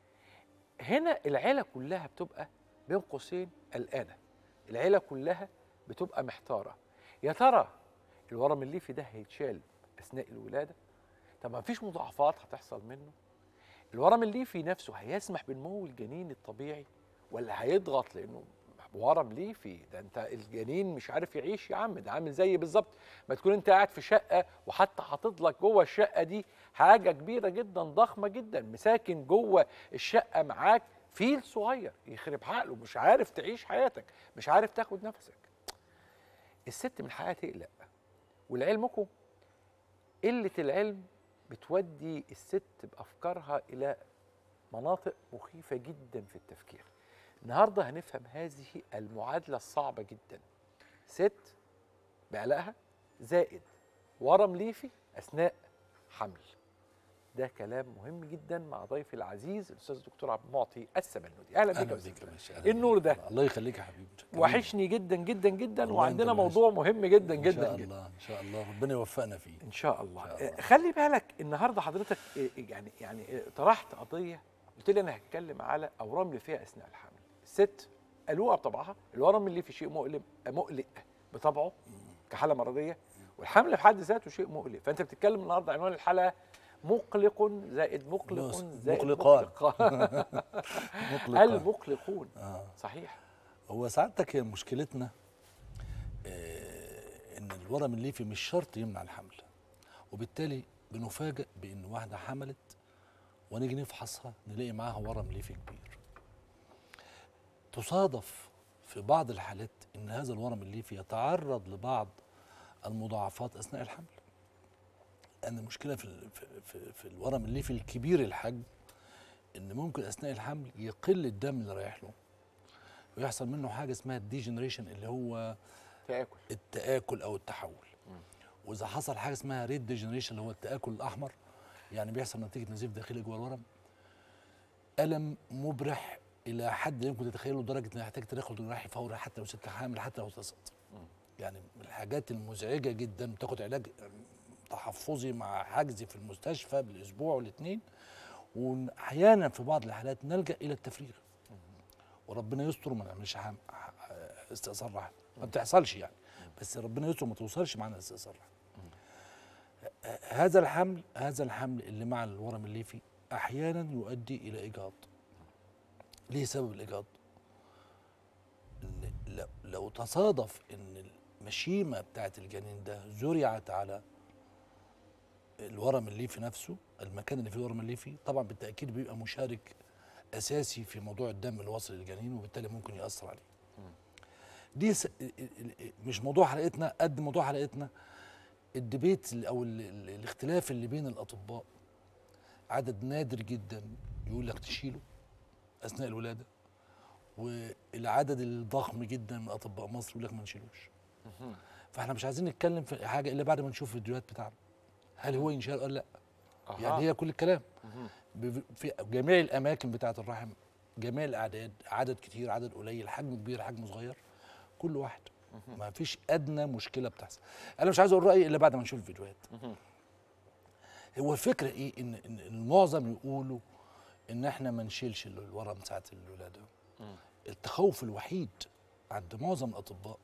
هنا العيله كلها بتبقى بين قوسين قلقانه العيله كلها بتبقى محتاره يا ترى الورم الليفي ده هيتشال اثناء الولاده طب ما فيش مضاعفات هتحصل منه الورم الليفي نفسه هيسمح بنمو الجنين الطبيعي ولا هيضغط لانه ورم ليفي ده انت الجنين مش عارف يعيش يا عم ده عامل زي بالظبط ما تكون انت قاعد في شقه وحتى حاطط لك جوه الشقه دي حاجه كبيره جدا ضخمه جدا مساكن جوه الشقه معاك فيل صغير يخرب عقله مش عارف تعيش حياتك مش عارف تاخد نفسك الست من حقها تقلق ولعلمكم قله العلم بتودي الست بافكارها الى مناطق مخيفه جدا في التفكير النهارده هنفهم هذه المعادله الصعبه جدا ست بقلقها زائد ورم ليفي اثناء حمل ده كلام مهم جدا مع ضيفي العزيز الاستاذ الدكتور عبد المعطي السمنودي اهلا بك يا اهلا أستاذ بيك يا إبراهيم. باشا ايه النور ده الله يخليك يا حبيبي متشكرين. وحشني جدا جدا جدا والله وعندنا أنت اللي موضوع مهم جدا ان جدا شاء جدا الله ان شاء الله ربنا يوفقنا فيه ان شاء الله, إن شاء الله. آه، خلي بالك النهارده حضرتك آه، يعني يعني آه، طرحت قضيه قلت لي انا هتكلم على اورام اللي فيها اثناء الحمل الست قلوقه بطبعها الورم اللي في شيء مؤلم آه، مقلق بطبعه كحاله مرضيه والحمل في حد ذاته شيء مقلق فانت بتتكلم النهارده عنوان الحلقه مقلق زائد مقلق نص- زائد مقلقان. مقلقان مقلقة. المقلقون آه. صحيح هو سعادتك هي مشكلتنا آه ان الورم الليفي مش شرط يمنع الحمل وبالتالي بنفاجئ بان واحده حملت ونيجي نفحصها نلاقي معاها ورم ليفي كبير تصادف في بعض الحالات ان هذا الورم الليفي يتعرض لبعض المضاعفات اثناء الحمل لان المشكله في ال- في, في, في الورم الليفي الكبير الحجم ان ممكن اثناء الحمل يقل الدم اللي رايح له ويحصل منه حاجه اسمها الديجنريشن اللي هو تاكل التآكل أو التحول وإذا حصل حاجة اسمها ريد ديجنريشن اللي هو التآكل الأحمر يعني بيحصل نتيجة نزيف داخلي جوه الورم ألم مبرح إلى حد لا يمكن تتخيله لدرجة إنه يحتاج تدخل جراحي فوري حتى لو ست حامل حتى لو تصت يعني من الحاجات المزعجة جدا بتاخد علاج تحفظي مع حجز في المستشفى بالأسبوع والاثنين وأحيانا في بعض الحالات نلجأ إلى التفريغ وربنا يستر وما نعملش حام- ح- استئصال رحم ما بتحصلش يعني بس ربنا يستر ما توصلش معانا استئصال رحم ه- هذا الحمل هذا الحمل اللي مع الورم الليفي احيانا يؤدي الى ايجاد ليه سبب الايجاد إن لو- لو تصادف ان المشيمه بتاعت الجنين ده زرعت على الورم الليفي نفسه المكان اللي فيه الورم الليفي طبعا بالتاكيد بيبقى مشارك اساسي في موضوع الدم اللي واصل للجنين وبالتالي ممكن ياثر عليه دي س... ال- ال- مش موضوع حلقتنا قد موضوع حلقتنا الديبيت ال- او ال... ال... الاختلاف اللي بين الاطباء عدد نادر جدا يقول لك تشيله اثناء الولاده والعدد الضخم جدا من اطباء مصر يقول لك ما نشيلوش فاحنا مش عايزين نتكلم في حاجه الا بعد ما نشوف الفيديوهات بتاعنا هل هو ينشال ولا لا أها. يعني هي كل الكلام بف- في جميع الاماكن بتاعه الرحم جميع الاعداد عدد كتير عدد قليل حجم كبير حجم صغير كل واحد ما فيش ادنى مشكله بتحصل انا مش عايز اقول رايي الا بعد ما نشوف الفيديوهات هو الفكره ايه ان ان المعظم يقولوا ان احنا ما نشيلش ال- الورم ساعه الولاده التخوف الوحيد عند معظم الاطباء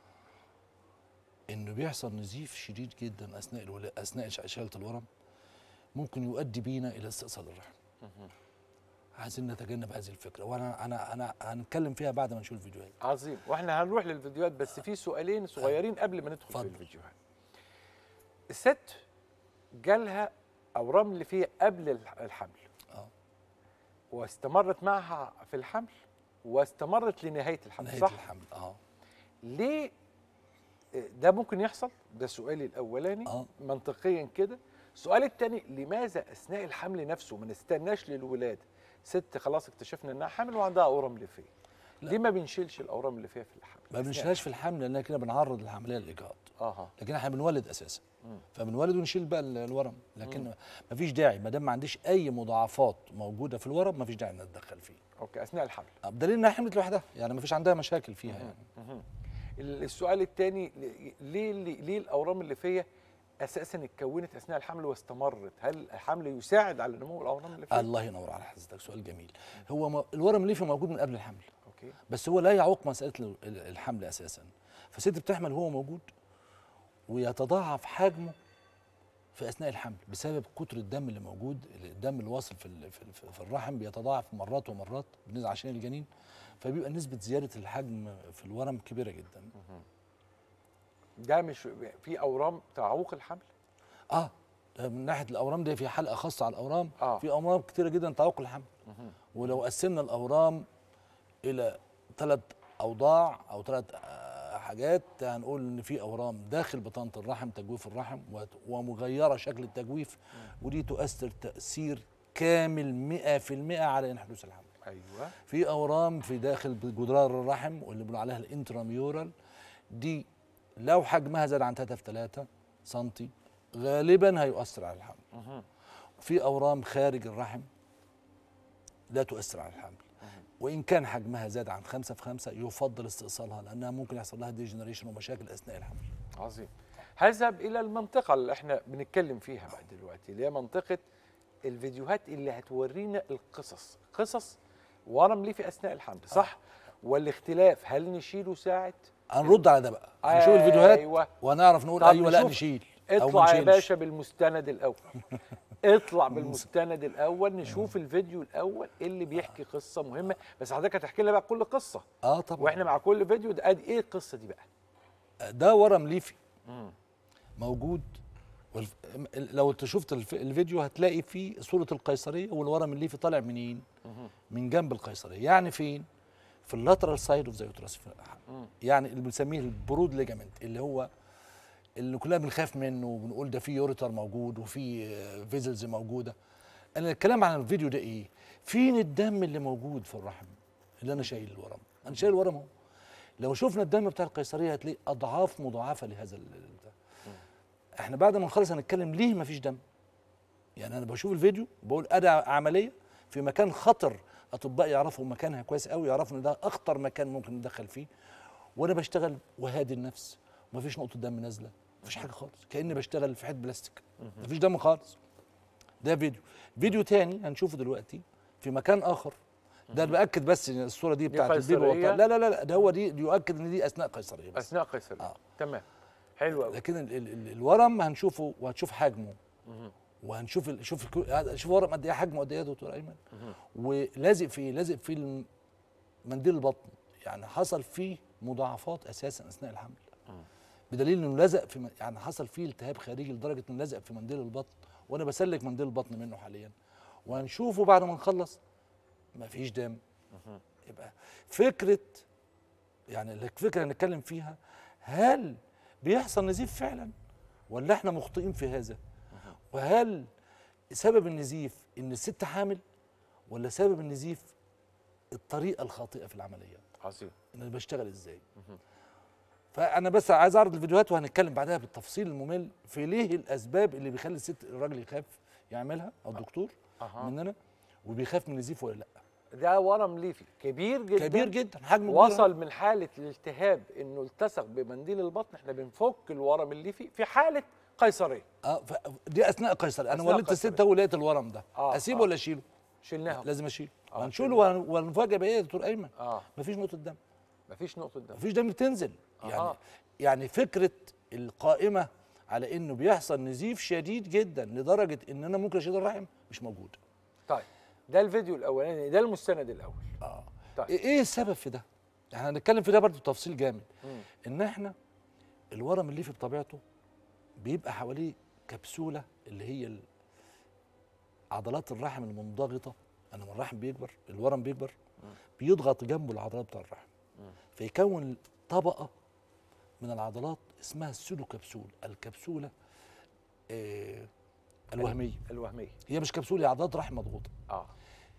انه بيحصل نزيف شديد جدا اثناء الولاده اثناء ش- اشاله الورم ممكن يؤدي بينا الى استئصال الرحم عايزين نتجنب هذه الفكره وانا انا انا هنتكلم فيها بعد ما نشوف الفيديوهات عظيم واحنا هنروح للفيديوهات بس في سؤالين صغيرين قبل ما ندخل في اتفضل. الفيديوهات الست جالها اورام اللي فيه قبل الح- الحمل اه واستمرت معها في الحمل واستمرت لنهايه الحمل نهايه صح الحمل اه ليه ده ممكن يحصل ده سؤالي الاولاني آه. منطقيا كده السؤال الثاني لماذا اثناء الحمل نفسه ما نستناش للولاده ست خلاص اكتشفنا انها حامل وعندها اورام ليفيه لا. ليه ما بنشيلش الاورام اللي فيها في الحمل ما بنشيلهاش في الحمل لان كده بنعرض العمليه للاجهاض اها لكن احنا بنولد اساسا فبنولد ونشيل بقى ال- الورم لكن ما فيش داعي ما دام ما عنديش اي مضاعفات موجوده في الورم ما فيش داعي ان نتدخل فيه اوكي اثناء الحمل بدليل انها حملت لوحدها يعني ما فيش عندها مشاكل فيها يعني ال- السؤال الثاني ليه ليه, ليه الاورام اللي فيها اساسا اتكونت اثناء الحمل واستمرت هل الحمل يساعد على نمو الاورام اللي فيها الله ينور على حضرتك سؤال جميل هو م- الورم الليفي موجود من قبل الحمل اوكي بس هو لا يعوق مساله ال- ال- الحمل اساسا فست بتحمل وهو موجود ويتضاعف حجمه في اثناء الحمل بسبب كتر الدم اللي موجود الدم اللي واصل في ال- في ال- في الرحم بيتضاعف مرات ومرات بالنسبه عشان الجنين فبيبقى نسبه زياده الحجم في الورم كبيره جدا ده مش في اورام تعوق الحمل اه ده من ناحيه الاورام دي في حلقه خاصه على الاورام آه. في اورام كتيره جدا تعوق الحمل ولو قسمنا الاورام الى ثلاث اوضاع او ثلاث حاجات هنقول ان في اورام داخل بطانه الرحم تجويف الرحم وت- ومغيره شكل التجويف ودي تؤثر تاثير كامل 100% على ان حدوث الحمل ايوه في اورام في داخل جدران الرحم واللي بنقول عليها الانتراميورال دي لو حجمها زاد عن 3 في 3 سنتي غالبا هيؤثر على الحمل في اورام خارج الرحم لا تؤثر على الحمل وان كان حجمها زاد عن 5 في 5 يفضل استئصالها لانها ممكن يحصل لها ديجنريشن ومشاكل اثناء الحمل عظيم هذهب الى المنطقه اللي احنا بنتكلم فيها بقى دلوقتي اللي هي منطقه الفيديوهات اللي هتورينا القصص قصص ورم ليه في اثناء الحمل صح والاختلاف هل نشيله ساعه هنرد على ده بقى نشوف الفيديوهات أيوة. وهنعرف نقول طب ايوه لا نشوف. نشيل او ما اطلع يا نشيلش باشا بالمستند الاول اطلع بالمستند الاول نشوف الفيديو الاول اللي بيحكي قصه مهمه بس حضرتك هتحكي لنا بقى كل قصه اه طبعا واحنا مع كل فيديو ده ادي ايه القصه دي بقى ده ورم ليفي موجود والف... لو انت شفت الف... الفيديو هتلاقي فيه صورة القيصرية والورم الليفي طالع منين؟ من جنب القيصرية يعني فين؟ في اللاترال سايد اوف ذا يوترس يعني اللي بنسميه البرود ليجامنت اللي هو اللي كلنا بنخاف منه وبنقول ده في يوريتر موجود وفي فيزلز موجوده انا الكلام عن الفيديو ده ايه فين الدم اللي موجود في الرحم اللي انا شايل الورم انا شايل الورم اهو لو شفنا الدم بتاع القيصريه هتلاقي اضعاف مضاعفه لهذا ال- ال- ده. احنا بعد ما نخلص هنتكلم ليه ما فيش دم يعني انا بشوف الفيديو بقول ادى عمليه في مكان خطر اطباء يعرفوا مكانها كويس قوي يعرفوا ان ده اخطر مكان ممكن ندخل فيه وانا بشتغل وهادي النفس ومفيش نقطه دم نازله مفيش حاجه خالص كاني بشتغل في حته بلاستيك مفيش دم خالص ده فيديو فيديو تاني هنشوفه دلوقتي في مكان اخر ده اللي باكد بس ان الصوره دي بتاعت البيبي قيصرية؟ وطا- لا لا لا لا، ده هو دي يؤكد ان دي اثناء قيصريه بس اثناء قيصريه آه. تمام حلو قوي لكن ال ال ال الورم هنشوفه وهتشوف حجمه وهنشوف ال- شوف الكو- هذا- شوف ورم قد ايه حجمه قد ايه يا دكتور ايمن ولازق فيه لازق فيه الم- منديل البطن يعني حصل فيه مضاعفات اساسا اثناء الحمل بدليل انه لزق في م- يعني حصل فيه التهاب خارجي لدرجه انه لزق في منديل البطن وانا بسلك منديل البطن منه حاليا وهنشوفه بعد ما نخلص مفيش دم يبقى فكره يعني الفكره اللي نتكلم فيها هل بيحصل نزيف فعلا ولا احنا مخطئين في هذا وهل سبب النزيف ان الست حامل ولا سبب النزيف الطريقه الخاطئه في العمليه عظيم ان انا بشتغل ازاي فانا بس عايز اعرض الفيديوهات وهنتكلم بعدها بالتفصيل الممل في ليه الاسباب اللي بيخلي الست الراجل يخاف يعملها او الدكتور أها. مننا وبيخاف من النزيف ولا لا ده ورم ليفي كبير جدا كبير جدا حجمه كبير وصل من حاله الالتهاب انه التصق بمنديل البطن احنا بنفك الورم الليفي في حاله قيصريه اه ف... دي اثناء قيصر انا أثناء ولدت قيصرية. الست ولقيت الورم ده آه، اسيبه آه. ولا اشيله شلناها لازم اشيله آه، وهنشيله شلناها. وهن- وهنفاجئ بايه يا دكتور ايمن اه مفيش نقطه دم مفيش نقطه دم مفيش دم بتنزل يعني أها. يعني فكره القائمه على انه بيحصل نزيف شديد جدا لدرجه ان انا ممكن اشيل الرحم مش موجود طيب ده الفيديو الاولاني ده المستند الاول اه طيب. ايه السبب في ده احنا هنتكلم في ده برضه تفصيل جامد ان احنا الورم الليفي بطبيعته بيبقى حواليه كبسوله اللي هي ال- عضلات الرحم المنضغطه انا لما الرحم بيكبر الورم بيكبر بيضغط جنبه العضلات بتاع الرحم فيكون طبقه من العضلات اسمها السودو كبسول الكبسوله آه الوهميه الوهميه هي مش كبسوله هي عضلات رحم مضغوطه اه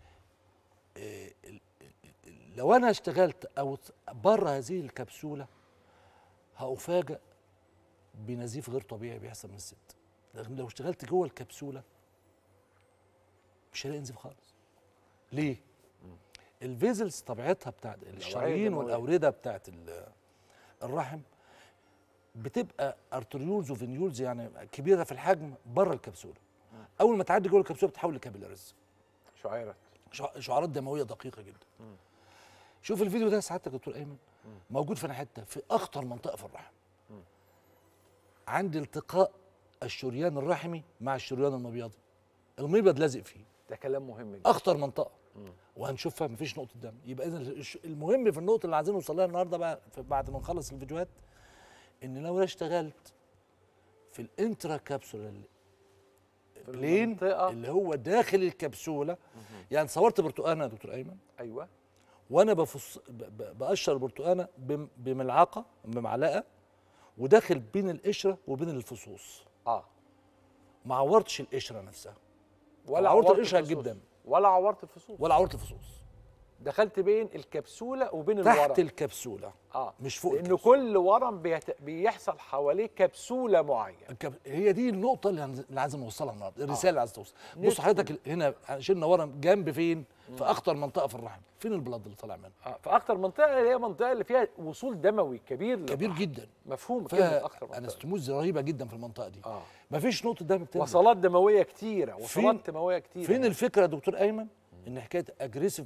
لو انا اشتغلت او بره هذه الكبسوله هافاجئ بنزيف غير طبيعي بيحصل من الست لكن لو اشتغلت جوه الكبسوله مش هلاقي نزيف خالص ليه الفيزلز طبيعتها بتاعت الشرايين دموية. والاورده بتاعت ال- الرحم بتبقى ارتريولز وفينيولز يعني كبيره في الحجم بره الكبسوله اول ما تعدي جوه الكبسوله بتتحول لكابيلاريز شعيرات شع- شعارات دمويه دقيقه جدا شوف الفيديو ده سعادتك يا دكتور ايمن موجود في حته في اخطر منطقه في الرحم عند التقاء الشريان الرحمي مع الشريان المبيضي المبيض لازق فيه ده كلام مهم جدا اخطر منطقه وهنشوفها مفيش نقطه دم يبقى اذا الش- المهم في النقطه اللي عايزين نوصل لها النهارده بقى في- بعد ما نخلص الفيديوهات ان لو انا اشتغلت في الانترا كابسولار بلين المنطقة. اللي هو داخل الكبسوله يعني صورت برتقانه يا دكتور ايمن ايوه وانا بفص ب- ب- بقشر البرتقانه بم- بملعقه بمعلقه وداخل بين القشره وبين الفصوص اه ما عورتش القشره نفسها ولا عورت عورت القشره الفصوص. جدا ولا عورت الفصوص ولا عورت الفصوص دخلت بين الكبسوله وبين الورم تحت الكبسوله اه مش فوق لان الكبسولة. كل ورم بيت... بيحصل حواليه كبسوله معينه الكب... هي دي النقطة اللي هنز- اللي عايز نوصلها النهارده، الرسالة اللي عايز توصل. بص ندخل. حضرتك هنا شلنا ورم جنب فين؟ في أخطر منطقة في الرحم، فين البلد اللي طالع منه؟ آه فاكتر منطقه اللي هي منطقه اللي فيها وصول دموي كبير كبير للرحم. جدا. مفهوم كلمه اكتر فيها منطقه انستموز رهيبة جدا في المنطقة دي. اه مفيش نقطة دم بتنزل. وصلات دمويه كتيره فين- وصلات دمويه كتيره فين الفكرة يا دكتور أيمن؟ إن حكاية أجريسيف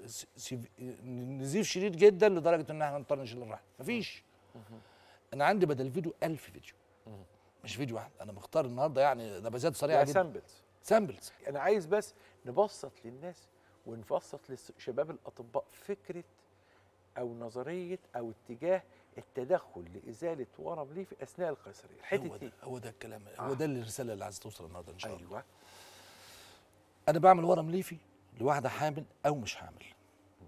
نزيف شديد جدا لدرجة إن احنا نضطر نشيل الرحم، مفيش. أنا عندي بدل الفيديو 1000 فيديو. مش فيديو واحد، أنا مختار النهارده يعني نبذات سريعة يا جدا. سامبلز سامبلز. انا عايز بس نبسط للناس ونبسط لشباب الاطباء فكره او نظريه او اتجاه التدخل لازاله ورم ليفي اثناء القيصريه هو الحته دي ده هو ده الكلام هو ده الرساله اللي عايز توصل النهارده ان شاء الله ايوه انا بعمل ورم ليفي لواحده حامل او مش حامل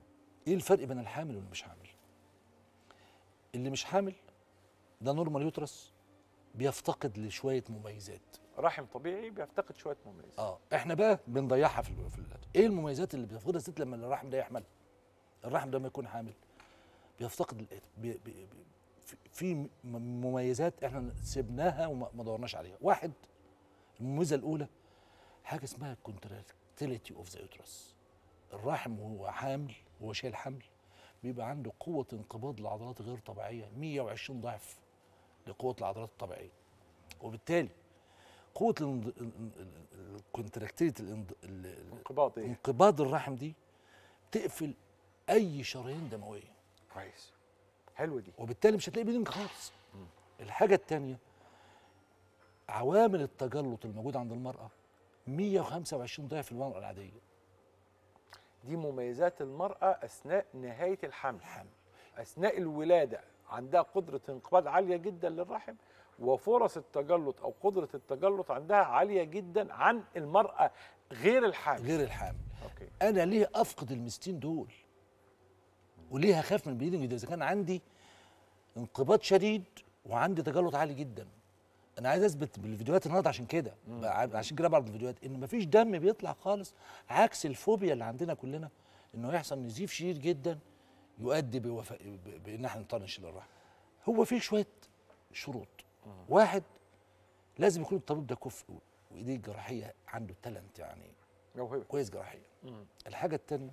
ايه الفرق بين الحامل واللي مش حامل اللي مش حامل ده نورمال يوترس بيفتقد لشويه مميزات رحم طبيعي بيفتقد شويه مميزات اه احنا بقى بنضيعها في ال- في ال- ايه المميزات اللي بتفقدها الست لما الرحم ده يحمل الرحم ده لما يكون حامل بيفتقد ال- بي بي بي في- في م- مميزات احنا سيبناها وما ما دورناش عليها واحد المميزه الاولى حاجه اسمها كونتراكتيليتي اوف ذا يوترس الرحم وهو حامل وهو شايل حمل بيبقى عنده قوه انقباض العضلات غير طبيعيه 120 ضعف لقوه العضلات الطبيعيه وبالتالي قوه الكونتراكتيليتي انقباض ايه انقباض الرحم دي تقفل اي شرايين دمويه كويس حلوه دي وبالتالي مش هتلاقي بليدنج خالص الحاجه الثانيه عوامل التجلط الموجوده عند المراه 125 ضعف المراه العاديه دي مميزات المراه اثناء نهايه الحمل اثناء الولاده عندها قدره انقباض عاليه جدا للرحم وفرص التجلط او قدره التجلط عندها عاليه جدا عن المراه غير الحامل غير الحامل اوكي انا ليه افقد المستين دول وليه هخاف من البليدنج ده اذا كان عندي انقباض شديد وعندي تجلط عالي جدا انا عايز اثبت بالفيديوهات النهارده عشان كده بقى- عشان كده بعرض الفيديوهات ان مفيش دم بيطلع خالص عكس الفوبيا اللي عندنا كلنا انه يحصل نزيف شديد جدا يؤدي بوفاء ب- بان احنا نطنش للرحم هو في شويه شروط واحد لازم يكون الطبيب ده كفء وايديه الجراحيه عنده تالنت يعني موهبه كويس جراحيا الحاجه الثانيه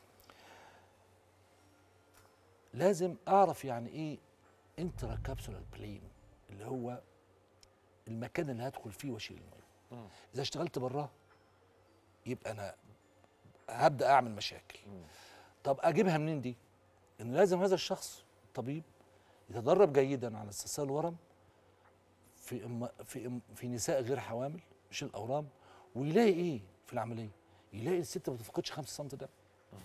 لازم اعرف يعني ايه انترا كابسولار بلين اللي هو المكان اللي هدخل فيه واشيل الميه اذا اشتغلت براه يبقى انا هبدا اعمل مشاكل طب اجيبها منين دي ان لازم هذا الشخص طبيب يتدرب جيدا على استئصال الورم في أم في أم في نساء غير حوامل مش الاورام ويلاقي ايه في العمليه يلاقي الست ما بتفقدش 5 سم دم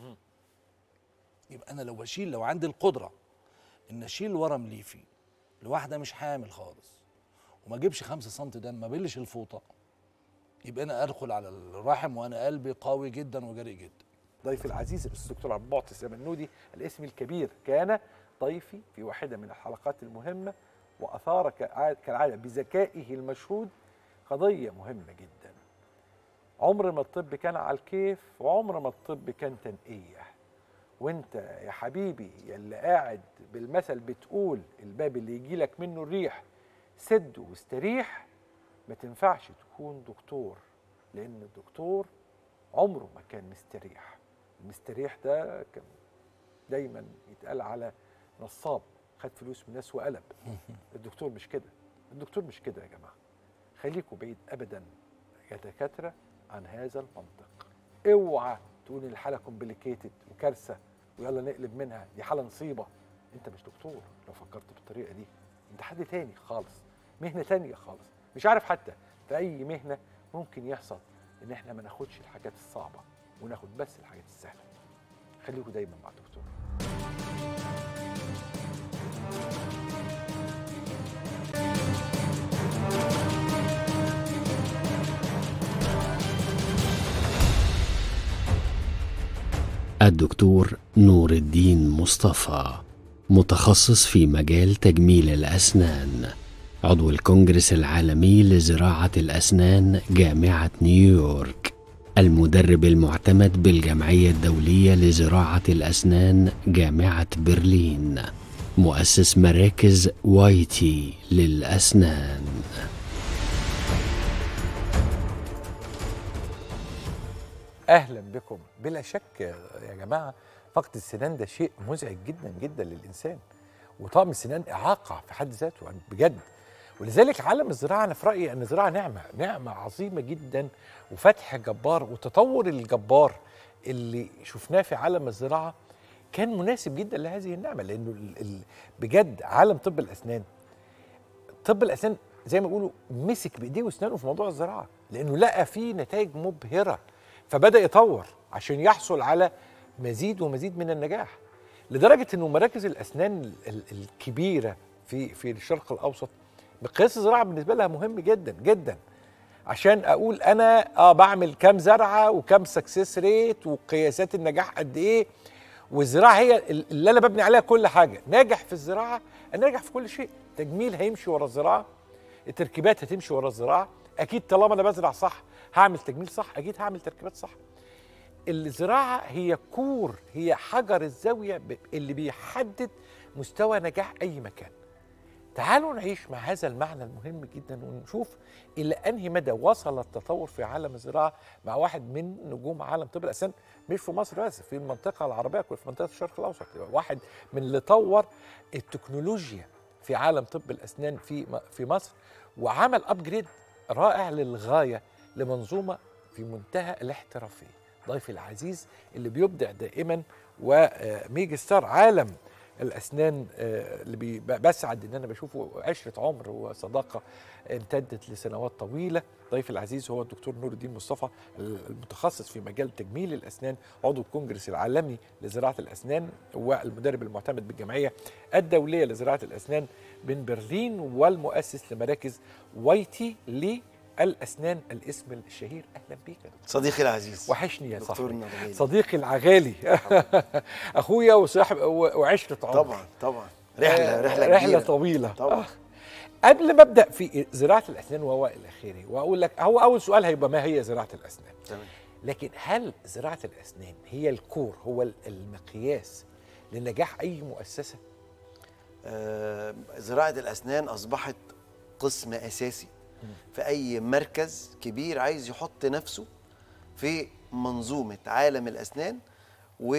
يبقى انا لو بشيل لو عندي القدره ان اشيل ورم ليفي لواحده مش حامل خالص وما اجيبش 5 سم دم ما بلش الفوطه يبقى انا ادخل على الرحم وانا قلبي قوي جدا وجريء جدا ضيفي العزيز الاستاذ الدكتور عبد المعطي السمنودي الاسم الكبير كان ضيفي في واحده من الحلقات المهمه واثار كع- كالعاده بذكائه المشهود قضيه مهمه جدا عمر ما الطب كان على الكيف وعمر ما الطب كان تنقيه وانت يا حبيبي يا اللي قاعد بالمثل بتقول الباب اللي يجي لك منه الريح سده واستريح ما تنفعش تكون دكتور لان الدكتور عمره ما كان مستريح المستريح ده كان دايما يتقال على نصاب خد فلوس من الناس وقلب الدكتور مش كده الدكتور مش كده يا جماعه خليكوا بعيد ابدا يا دكاتره عن هذا المنطق اوعى تقول إن الحاله كومبليكيتد وكارثه ويلا نقلب منها دي حاله نصيبه انت مش دكتور لو فكرت بالطريقه دي انت حد تاني خالص مهنه تانية خالص مش عارف حتى في اي مهنه ممكن يحصل ان احنا ما ناخدش الحاجات الصعبه وناخد بس الحاجات السهله خليكوا دايما مع الدكتور الدكتور نور الدين مصطفى متخصص في مجال تجميل الأسنان عضو الكونجرس العالمي لزراعة الأسنان جامعة نيويورك المدرب المعتمد بالجمعية الدولية لزراعة الأسنان جامعة برلين مؤسس مراكز وايتي للأسنان اهلا بكم بلا شك يا جماعه فقد السنان ده شيء مزعج جدا جدا للانسان وطقم السنان اعاقه في حد ذاته يعني بجد ولذلك عالم الزراعه انا في رايي ان الزراعه نعمه نعمه عظيمه جدا وفتح جبار والتطور الجبار اللي شفناه في عالم الزراعه كان مناسب جدا لهذه النعمه لانه ال- ال- بجد عالم طب الاسنان طب الاسنان زي ما بيقولوا مسك بايديه واسنانه في موضوع الزراعه لانه لقى فيه نتائج مبهره فبدا يطور عشان يحصل على مزيد ومزيد من النجاح لدرجه انه مراكز الاسنان ال- ال- الكبيره في في الشرق الاوسط مقياس الزراعه بالنسبه لها مهم جدا جدا عشان اقول انا اه بعمل كام زرعه وكام سكسس ريت وقياسات النجاح قد ايه والزراعه هي اللي انا ببني عليها كل حاجه ناجح في الزراعه انا ناجح في كل شيء تجميل هيمشي ورا الزراعه التركيبات هتمشي ورا الزراعه اكيد طالما انا بزرع صح هعمل تجميل صح اكيد هعمل تركيبات صح الزراعه هي كور هي حجر الزاويه ب- اللي بيحدد مستوى نجاح اي مكان تعالوا نعيش مع هذا المعنى المهم جدا ونشوف الى انهي مدى وصل التطور في عالم الزراعه مع واحد من نجوم عالم طب الاسنان مش في مصر بس في المنطقه العربيه كلها في منطقه الشرق الاوسط واحد من اللي طور التكنولوجيا في عالم طب الاسنان في م- في مصر وعمل ابجريد رائع للغايه لمنظومه في منتهى الاحترافيه ضيفي العزيز اللي بيبدع دائما وميجي ستار عالم الاسنان آه، اللي بي- ب- بسعد ان انا بشوفه عشره عمر وصداقه امتدت لسنوات طويله ضيفي العزيز هو الدكتور نور الدين مصطفى المتخصص في مجال تجميل الاسنان عضو الكونجرس العالمي لزراعه الاسنان والمدرب المعتمد بالجمعيه الدوليه لزراعه الاسنان من برلين والمؤسس لمراكز وايتي للاسنان الاسم الشهير اهلا بيك يا دكتور. صديقي العزيز وحشني يا دكتور صاحبي نغالي. صديقي العغالي اخويا وصاحب و- وعشره عمر طبعا طبعا رحله آه، رحله رحله كبيرة. طويله طبعا آه. قبل ما ابدا في زراعه الاسنان وهو الى اخره واقول لك هو اول سؤال هيبقى ما هي زراعه الاسنان تمام لكن هل زراعه الاسنان هي الكور هو ال- المقياس لنجاح اي مؤسسه آه، زراعه الاسنان اصبحت قسم اساسي في اي مركز كبير عايز يحط نفسه في منظومه عالم الاسنان و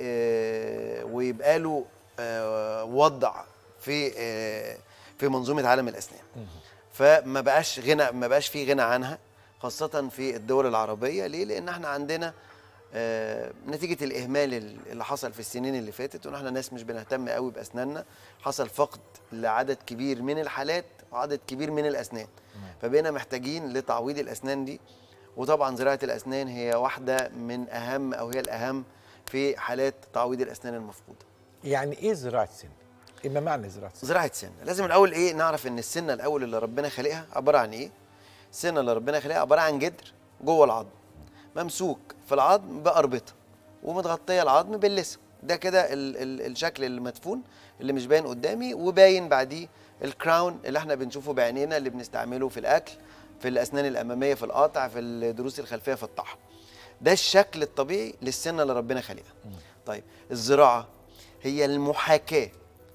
آه، ويبقى له آه، وضع في آه، في منظومه عالم الاسنان فما بقاش غنى ما بقاش في غنى عنها خاصه في الدول العربيه ليه لان احنا عندنا آه، نتيجه الاهمال اللي حصل في السنين اللي فاتت وان احنا ناس مش بنهتم قوي باسناننا حصل فقد لعدد كبير من الحالات وعدد كبير من الاسنان فبقينا محتاجين لتعويض الاسنان دي وطبعا زراعه الاسنان هي واحده من اهم او هي الاهم في حالات تعويض الاسنان المفقوده يعني ايه زراعه سن ايه ما معنى زراعه سن زراعه سن لازم الاول ايه نعرف ان السنه الاول اللي ربنا خلقها عباره عن ايه السنه اللي ربنا خلقها عباره عن جدر جوه العظم ممسوك في العظم بأربطة ومتغطيه العظم باللسم ده كده ال ال الشكل المدفون اللي مش باين قدامي وباين بعديه الكراون اللي احنا بنشوفه بعينينا اللي بنستعمله في الاكل في الاسنان الاماميه في القاطع في الضروس الخلفيه في الطحن ده الشكل الطبيعي للسنه اللي ربنا خلقها طيب الزراعه هي المحاكاه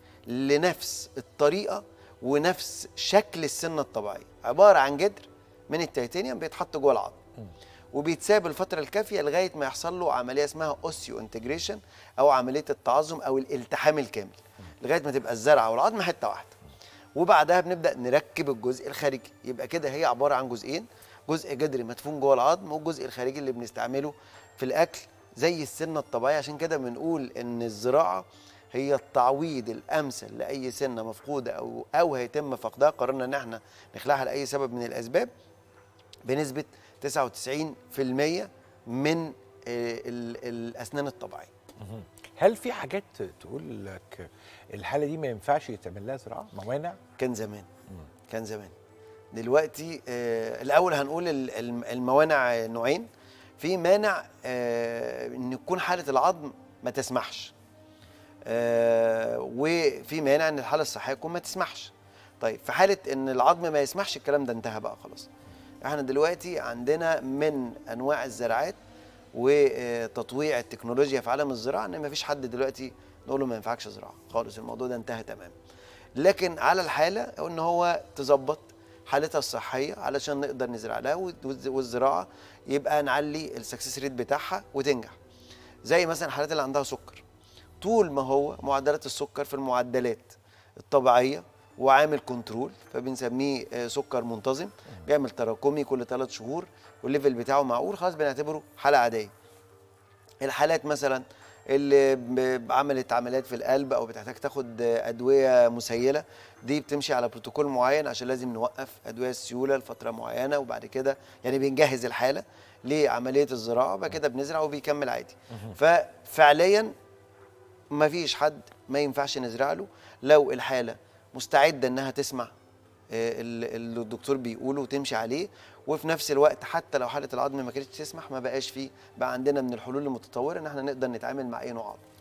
لنفس الطريقه ونفس شكل السنه الطبيعيه عباره عن جدر من التيتانيوم بيتحط جوه العظم وبيتساب الفتره الكافيه لغايه ما يحصل له عمليه اسمها اوسيو انتجريشن او عمليه التعظم او الالتحام الكامل لغايه ما تبقى الزرعه والعظم حته واحده وبعدها بنبدا نركب الجزء الخارجي يبقى كده هي عباره عن جزئين جزء جذري مدفون جوه العظم والجزء الخارجي اللي بنستعمله في الاكل زي السنه الطبيعيه عشان كده بنقول ان الزراعه هي التعويض الامثل لاي سنه مفقوده او او هيتم فقدها قررنا ان احنا نخلعها لاي سبب من الاسباب بنسبه 99% من آه، ال- الاسنان الطبيعيه هل في حاجات تقول لك الحاله دي ما ينفعش يتعمل لها زراعه موانع كان زمان كان زمان دلوقتي آه الاول هنقول ال- الم- الموانع نوعين في مانع آه ان تكون حاله العظم ما تسمحش آه وفي مانع ان الحاله الصحيه تكون ما تسمحش طيب في حاله ان العظم ما يسمحش الكلام ده انتهى بقى خلاص احنا دلوقتي عندنا من انواع الزراعات وتطويع التكنولوجيا في عالم الزراعه ان ما فيش حد دلوقتي نقول له ما ينفعكش زراعه خالص الموضوع ده انتهى تماما لكن على الحاله ان هو تظبط حالتها الصحيه علشان نقدر نزرع لها والز- والزراعه يبقى نعلي السكسس ريت بتاعها وتنجح زي مثلا الحالات اللي عندها سكر طول ما هو معدلات السكر في المعدلات الطبيعيه وعامل كنترول فبنسميه آه، سكر منتظم بيعمل تراكمي كل ثلاث شهور والليفل بتاعه معقول خلاص بنعتبره حاله عاديه الحالات مثلا اللي ب- عملت عمليات في القلب او بتحتاج تاخد ادويه مسيله دي بتمشي على بروتوكول معين عشان لازم نوقف ادويه السيوله لفتره معينه وبعد كده يعني بنجهز الحاله لعمليه الزراعه وبعد كده بنزرع وبيكمل عادي ففعليا ما فيش حد ما ينفعش نزرع له لو الحاله مستعده انها تسمع آه، ال- اللي الدكتور بيقوله وتمشي عليه وفي نفس الوقت حتى لو حاله العظم ما كانتش تسمح ما بقاش فيه بقى عندنا من الحلول المتطوره ان احنا نقدر نتعامل مع اي نوع عظم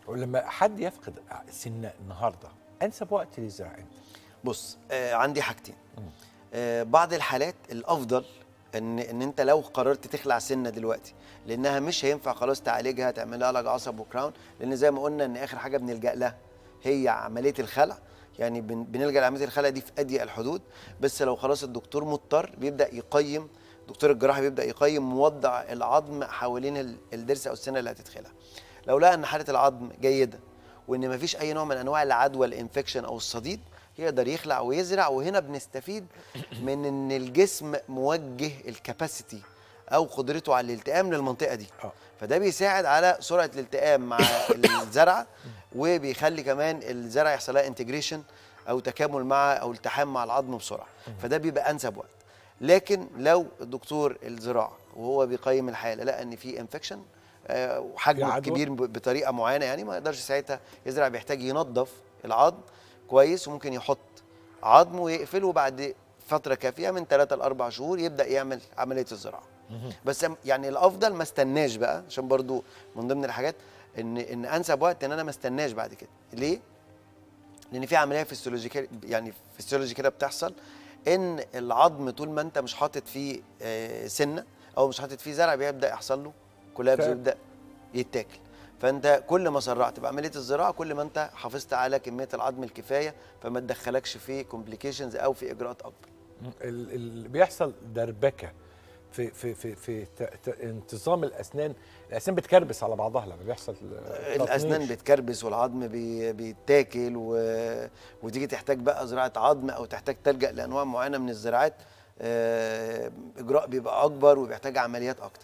ولما حد يفقد سنه النهارده انسب وقت للزراعه امتى؟ بص آه عندي حاجتين آه بعض الحالات الافضل ان ان انت لو قررت تخلع سنه دلوقتي لانها مش هينفع خلاص تعالجها تعمل لها علاج عصب وكراون لان زي ما قلنا ان اخر حاجه بنلجا لها هي عمليه الخلع يعني بن- بنلجا لعمليه الخلع دي في اضيق الحدود بس لو خلاص الدكتور مضطر بيبدا يقيم دكتور الجراحه بيبدا يقيم موضع العظم حوالين ال- الضرس او السنه اللي هتتخلع لو لقى ان حاله العظم جيده وان مفيش اي نوع من انواع العدوى الانفكشن او الصديد يقدر يخلع ويزرع وهنا بنستفيد من ان الجسم موجه الكباسيتي او قدرته على الالتئام للمنطقه دي آه. فده بيساعد على سرعه الالتئام مع الزرعه وبيخلي كمان الزرع يحصل لها انتجريشن او تكامل مع او التحام مع العظم بسرعه فده بيبقى انسب وقت لكن لو دكتور الزراعه وهو بيقيم الحاله لقى ان في انفكشن في وحجمه عدوى؟ كبير ب- بطريقه معينه يعني ما يقدرش ساعتها يزرع بيحتاج ينظف العظم كويس وممكن يحط عظم ويقفله بعد فتره كافيه من 3 ل 4 شهور يبدا يعمل عمليه الزراعه بس أم- يعني الافضل ما استناش بقى عشان برضو من ضمن الحاجات ان ان انسب وقت ان انا ما استناش بعد كده ليه لان في عمليه فيسيولوجيكيه يعني فيسيولوجي كده بتحصل ان العظم طول ما انت مش حاطط فيه آه، سنه او مش حاطط فيه زرع بيبدا يحصل له كولابس فعلا. ويبدا يتاكل فانت كل ما سرعت بعمليه الزراعه كل ما انت حافظت على كميه العظم الكفايه فما تدخلكش في كومبليكيشنز او في اجراءات اكبر ال- اللي بيحصل دربكه في في في في ت- ت- انتظام الاسنان الاسنان بتكربس على بعضها لما بيحصل آه، الاسنان تطنيش. بتكربس والعظم بي بيتاكل و... وتيجي تحتاج بقى زراعه عظم او تحتاج تلجا لانواع معينه من الزراعات آه، اجراء بيبقى اكبر وبيحتاج عمليات اكتر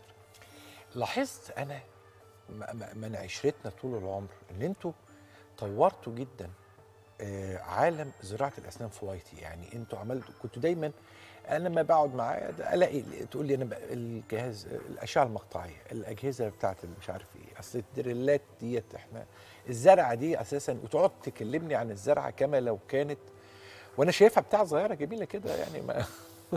لاحظت انا م- م- من عشرتنا طول العمر ان انتوا طورتوا جدا آه، عالم زراعه الاسنان في وايتي يعني انتوا عملتوا كنتوا دايما انا لما بقعد معاه ده الاقي تقول لي انا بقى الجهاز الاشعه المقطعيه الاجهزه بتاعت مش عارف ايه اصل الدريلات ديت احنا الزرعه دي اساسا وتقعد تكلمني عن الزرعه كما لو كانت وانا شايفها بتاع صغيره جميله كده يعني ما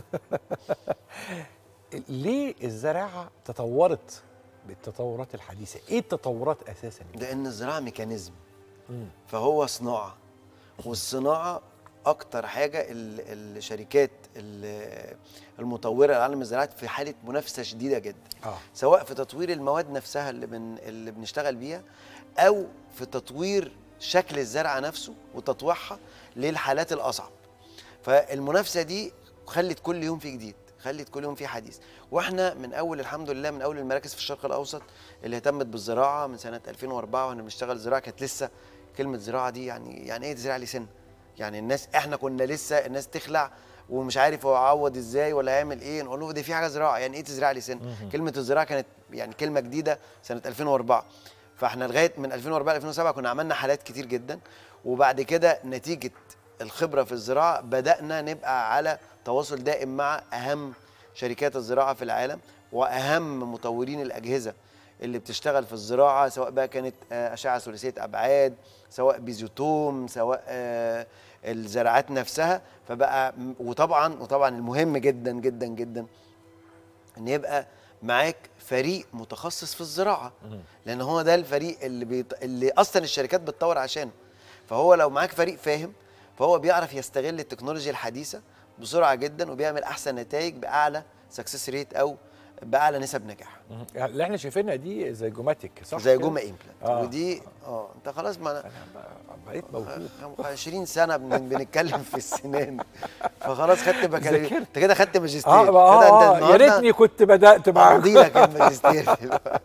ليه الزراعه تطورت بالتطورات الحديثه ايه التطورات اساسا لان الزراعه ميكانيزم مم. فهو صناعه والصناعه اكتر حاجه ال- الشركات ال- المطوره لعالم الزراعات في حاله منافسه شديده جدا اه سواء في تطوير المواد نفسها اللي بن اللي بنشتغل بيها او في تطوير شكل الزرعه نفسه وتطويعها للحالات الاصعب فالمنافسه دي خلت كل يوم في جديد خلت كل يوم في حديث واحنا من اول الحمد لله من اول المراكز في الشرق الاوسط اللي اهتمت بالزراعه من سنه 2004 واحنا بنشتغل زراعه كانت لسه كلمه زراعه دي يعني يعني ايه تزرع لي سن يعني الناس احنا كنا لسه الناس تخلع ومش عارف هو يعوض ازاي ولا هيعمل ايه نقول له دي في حاجه زراعه يعني ايه تزرع لي سن كلمه الزراعه كانت يعني كلمه جديده سنه 2004 فاحنا لغايه من 2004 ل 2007 كنا عملنا حالات كتير جدا وبعد كده نتيجه الخبره في الزراعه بدانا نبقى على تواصل دائم مع اهم شركات الزراعه في العالم واهم مطورين الاجهزه اللي بتشتغل في الزراعه سواء بقى كانت آه، اشعه ثلاثيه ابعاد سواء بيزوتوم سواء آه، الزراعات نفسها فبقى وطبعا وطبعا المهم جدا جدا جدا ان يبقى معاك فريق متخصص في الزراعه لان هو ده الفريق اللي بيط... اللي اصلا الشركات بتطور عشانه فهو لو معاك فريق فاهم فهو بيعرف يستغل التكنولوجيا الحديثه بسرعه جدا وبيعمل احسن نتائج باعلى سكسس ريت او باعلى نسب نجاح يعني اللي احنا شايفينها دي زي جوماتيك صح زي كده؟ جوما امبلانت آه. ودي اه انت خلاص ما أنا انا بقيت موهوب 20 سنه بن- بنتكلم في السنان فخلاص خدت بكالوريوس ذاكرت. انت كده خدت ماجستير اه كده اه, أنت آه يا النهاردة ريتني كنت بدات معاك امضي لك الماجستير دلوقتي.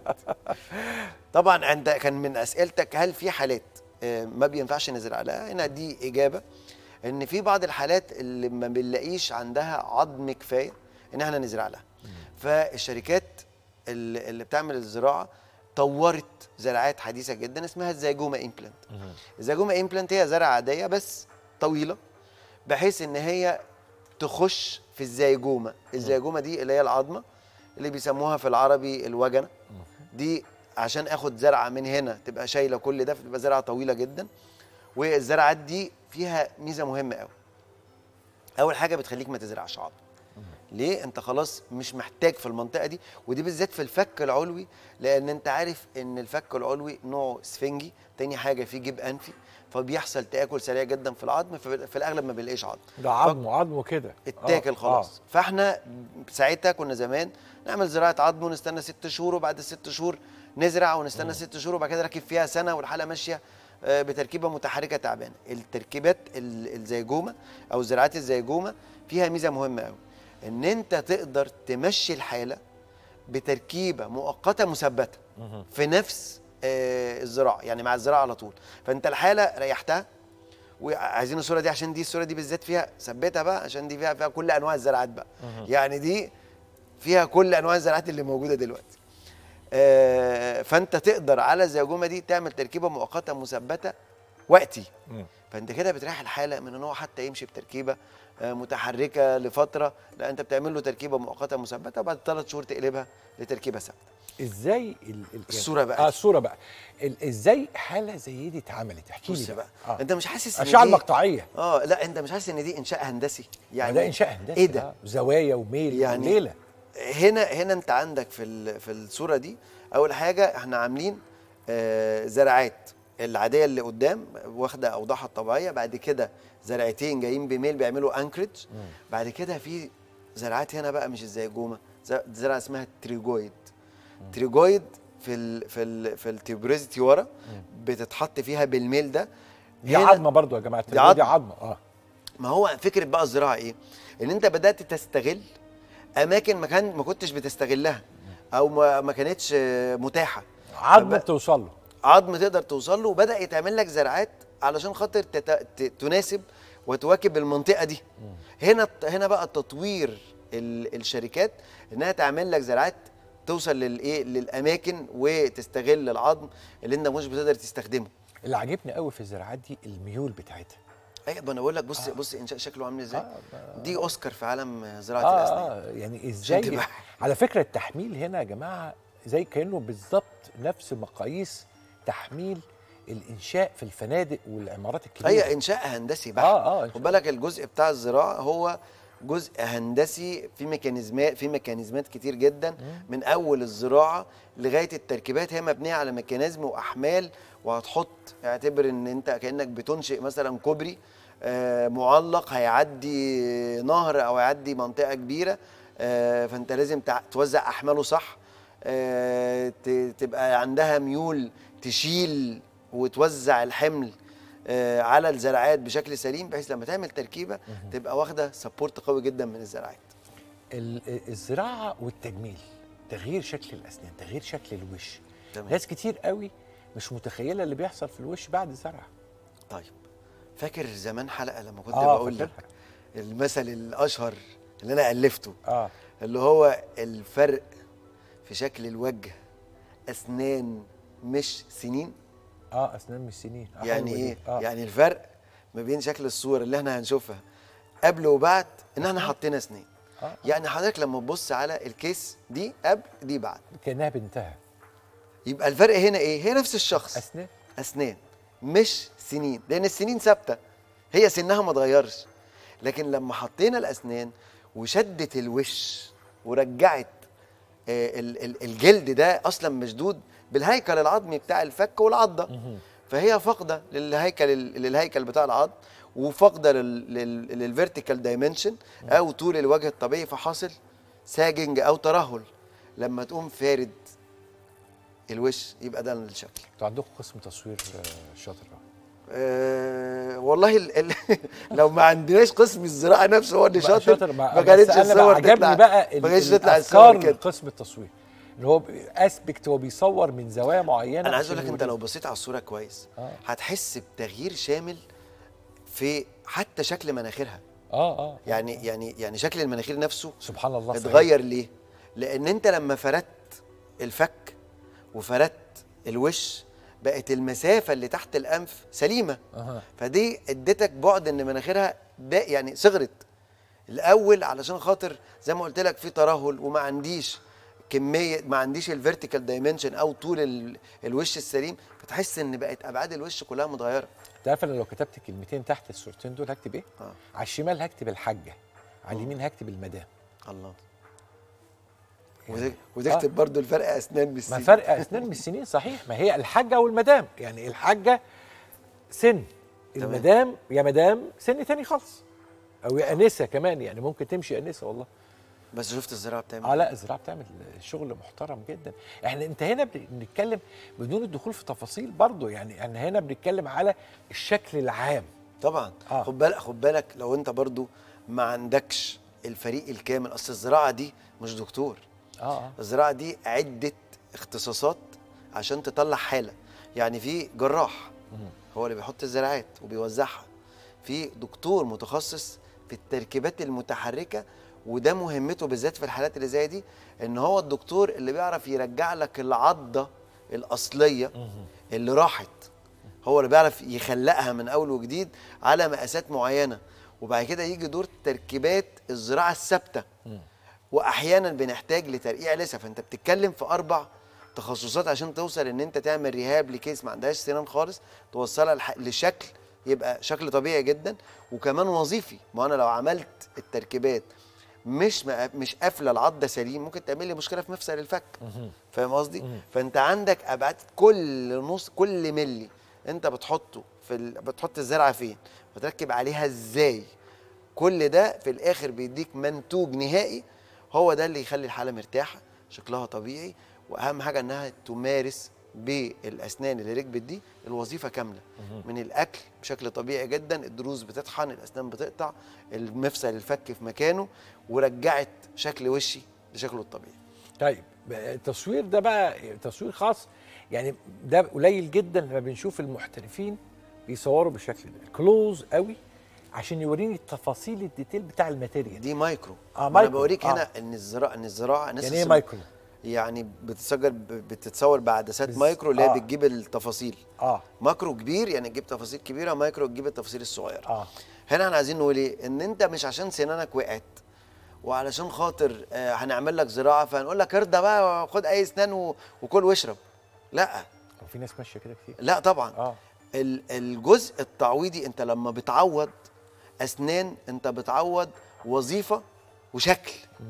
طبعا عند كان من اسئلتك هل في حالات آه، ما بينفعش نزرع لها هنا دي اجابه ان في بعض الحالات اللي ما بنلاقيش عندها عظم كفايه ان احنا نزرع لها فالشركات اللي اللي بتعمل الزراعه طورت زراعات حديثه جدا اسمها الزيجوما امبلانت الزيجوما امبلانت هي زرعه عاديه بس طويله بحيث ان هي تخش في الزيجوما الزيجوما دي اللي هي العظمه اللي بيسموها في العربي الوجنه دي عشان اخد زرعه من هنا تبقى شايله كل ده فتبقى زرعه طويله جدا والزرعات دي فيها ميزه مهمه قوي اول حاجه بتخليك ما تزرعش عظم ليه انت خلاص مش محتاج في المنطقه دي ودي بالذات في الفك العلوي لان انت عارف ان الفك العلوي نوعه سفنجي تاني حاجه فيه جيب انفي فبيحصل تاكل سريع جدا في العظم في في الاغلب ما بنلاقيش عظم ده عظمه عظمه كده اتاكل آه، خلاص فاحنا ساعتها كنا زمان نعمل زراعه عظم ونستنى ست شهور وبعد الست شهور نزرع ونستنى ست شهور وبعد كده نركب فيها سنه والحاله ماشيه آه، بتركيبه متحركه تعبانه التركيبات ال- الزيجومه او زراعات الزيجومه فيها ميزه مهمه قوي ان انت تقدر تمشي الحاله بتركيبه مؤقته مثبته في نفس آه، الزراعه يعني مع الزراعه على طول فانت الحاله ريحتها وعايزين الصوره دي عشان دي الصوره دي بالذات فيها ثبتها بقى عشان دي فيها فيها كل انواع الزراعات بقى يعني دي فيها كل انواع الزراعات اللي موجوده دلوقتي آه، فانت تقدر على الزيجومه دي تعمل تركيبه مؤقته مثبته وقتي مم. فانت كده بتريح الحاله من ان هو حتى يمشي بتركيبه آه، متحركه لفتره لا انت بتعمل له تركيبه مؤقته مثبته وبعد ثلاث شهور تقلبها لتركيبه ثابته ازاي ال ال الصورة بقى اه دي. الصوره بقى ال ازاي حاله زي دي اتعملت احكي لي بص بقى آه. انت مش حاسس ان اشعه دي المقطعيه اه لا انت مش حاسس ان دي انشاء هندسي يعني يعني ده انشاء هندسي ايه ده آه. زوايا وميل يعني ليله هنا هنا انت عندك في ال- في الصوره دي اول حاجه احنا عاملين آه، زراعات العاديه اللي قدام واخده اوضاعها الطبيعيه بعد كده زرعتين جايين بميل بيعملوا انكريج بعد كده في زراعات هنا بقى مش زي الجومه ز- زرعه اسمها تريجويد تريجويد في ال في ال في التيوبريزيتي ورا بتتحط فيها بالميل ده دي هنا- عظمه برضو يا جماعه دي دي عظمة. عظمه اه ما هو فكره بقى الزراعه ايه؟ ان انت بدات تستغل اماكن ما كان ما كنتش بتستغلها او ما, ما كانتش آه، متاحه عظمه فبقى- بتوصل له عظم تقدر توصل له وبدا يتعمل لك زراعات علشان خاطر تت... ت- تناسب وتواكب المنطقه دي هنا هنا بقى تطوير ال... الشركات انها تعمل لك زراعات توصل للايه للاماكن وتستغل العظم اللي انت مش بتقدر تستخدمه اللي عجبني قوي في الزراعات دي الميول بتاعتها ايوه ما انا بقول لك بص بص انشاء شكله عامل ازاي آه، دي اوسكار في عالم زراعه آه, الاسنان اه يعني ازاي تبقى- على فكره التحميل هنا يا جماعه زي كانه بالظبط نفس مقاييس تحميل الانشاء في الفنادق والعمارات الكبيره هي انشاء هندسي بحت اه اه خد بالك الجزء بتاع الزراعه هو جزء هندسي في ميكانيزمات في ميكانيزمات كتير جدا من اول الزراعه لغايه التركيبات هي مبنيه على ميكانيزم واحمال وهتحط اعتبر ان انت كانك بتنشئ مثلا كوبري آه معلق هيعدي نهر او هيعدي منطقه كبيره آه فانت لازم تع- توزع احماله صح آه ت- تبقى عندها ميول تشيل وتوزع الحمل آه، على الزراعات بشكل سليم بحيث لما تعمل تركيبه تبقى واخده سبورت قوي جدا من الزراعات ال- الزراعه والتجميل تغيير شكل الاسنان تغيير شكل الوش تمام. ناس كتير قوي مش متخيله اللي بيحصل في الوش بعد الزرع طيب فاكر زمان حلقه لما كنت آه، بقول لك فاكرها. المثل الاشهر اللي انا الفته اه اللي هو الفرق في شكل الوجه اسنان مش سنين اه اسنان مش سنين آه يعني حلوة دي. ايه آه. يعني الفرق ما بين شكل الصور اللي احنا هنشوفها قبل وبعد ان احنا حطينا سنين آه. يعني حضرتك لما تبص على الكيس دي قبل دي بعد كانها بنتها يبقى الفرق هنا ايه هي نفس الشخص اسنان اسنان مش سنين لان السنين ثابته هي سنها ما اتغيرش لكن لما حطينا الاسنان وشدت الوش ورجعت آه، ال- ال- الجلد ده اصلا مشدود بالهيكل العظمي بتاع الفك والعضه فهي فاقده للهيكل للهيكل بتاع العظم وفاقده للفيرتيكال دايمنشن او طول الوجه الطبيعي فحاصل ساجنج او ترهل لما تقوم فارد الوش يبقى ده الشكل انتوا عندكم قسم تصوير آه، شاطر أوي. أه والله ال ال لو ما عندناش قسم الزراعه نفسه هو اللي بقى شاطر ما ما بس كانتش أنا الصور عجبني تطلع بقى ما كانتش تطلع الافكار الصور كده قسم التصوير اللي هو اسبكت هو بيصور من زوايا معينه انا عايز اقول عشان لك انت يوريك. لو بصيت على الصوره كويس آه. هتحس بتغيير شامل في حتى شكل مناخيرها اه اه يعني يعني يعني شكل المناخير نفسه سبحان الله صحيح. اتغير ليه لان انت لما فردت الفك وفردت الوش بقت المسافه اللي تحت الانف سليمه أها. فدي اديتك بعد ان مناخيرها ده يعني صغرت الاول علشان خاطر زي ما قلت لك في ترهل وما عنديش كميه ما عنديش الفيرتيكال دايمنشن او طول ال- الوش السليم فتحس ان بقت ابعاد الوش كلها متغيره انت عارف انا لو كتبت كلمتين تحت الصورتين دول هكتب ايه؟ آه. على الشمال هكتب الحاجه على اليمين هكتب المدام الله وتك- وتكتب برضو الفرق اسنان ما بالسن فرق اسنان بالسنين صحيح ما هي الحاجه والمدام يعني الحاجه سن تمام. المدام يا مدام سن تاني خالص او يا انسه كمان يعني ممكن تمشي انسه والله بس شفت الزراعه بتعمل اه لا الزراعه بتعمل شغل محترم جدا احنا انت هنا بن- بنتكلم بدون الدخول في تفاصيل برضه يعني احنا هنا بنتكلم على الشكل العام طبعا آه. خد بالك خد بالك لو انت برضو ما عندكش الفريق الكامل اصل الزراعه دي مش دكتور اه اه الزراعه دي عده اختصاصات عشان تطلع حاله يعني في جراح هو اللي بيحط الزراعات وبيوزعها في دكتور متخصص في التركيبات المتحركه وده مهمته بالذات في الحالات اللي زي دي ان هو الدكتور اللي بيعرف يرجع لك العضه الاصليه اللي راحت هو اللي بيعرف يخلقها من اول وجديد على مقاسات معينه وبعد كده يجي دور تركيبات الزراعه الثابته واحيانا بنحتاج لترقيع لسه فانت بتتكلم في اربع تخصصات عشان توصل ان انت تعمل ريهاب لكيس ما عندهاش سنان خالص توصلها لح- لشكل يبقى شكل طبيعي جدا وكمان وظيفي ما انا لو عملت التركيبات مش ما مش قافله العضه سليم ممكن تعمل لي مشكله في مفصل الفك فاهم قصدي فانت عندك ابعاد كل نص كل ملي انت بتحطه في ال... بتحط الزرعه فين وتركب عليها ازاي كل ده في الاخر بيديك منتوج نهائي هو ده اللي يخلي الحاله مرتاحه شكلها طبيعي واهم حاجه انها تمارس بالاسنان اللي ركبت دي الوظيفه كامله من الاكل بشكل طبيعي جدا الضروس بتطحن الاسنان بتقطع المفصل الفك في مكانه ورجعت شكل وشي لشكله الطبيعي طيب بقى التصوير ده بقى تصوير خاص يعني ده قليل جدا لما بنشوف المحترفين بيصوروا بالشكل ده كلوز قوي عشان يوريني التفاصيل الديتيل بتاع الماتيريال دي مايكرو اه ما انا مايكرو بوريك آه. هنا ان الزراعه ان الزراعه ناس يعني ايه السم- مايكرو يعني بتتسجل بتتصور بعدسات بز- مايكرو اللي هي آه. بتجيب التفاصيل اه ماكرو كبير يعني تجيب تفاصيل كبيره مايكرو تجيب التفاصيل الصغيره اه هنا احنا عايزين نقول ايه ان انت مش عشان سنانك وقعت وعلشان خاطر آه هنعمل لك زراعه فهنقول لك ارضى بقى خد اي اسنان و- وكل واشرب لا هو في ناس ماشيه كده كتير لا طبعا اه ال- الجزء التعويضي انت لما بتعوض اسنان انت بتعوض وظيفه وشكل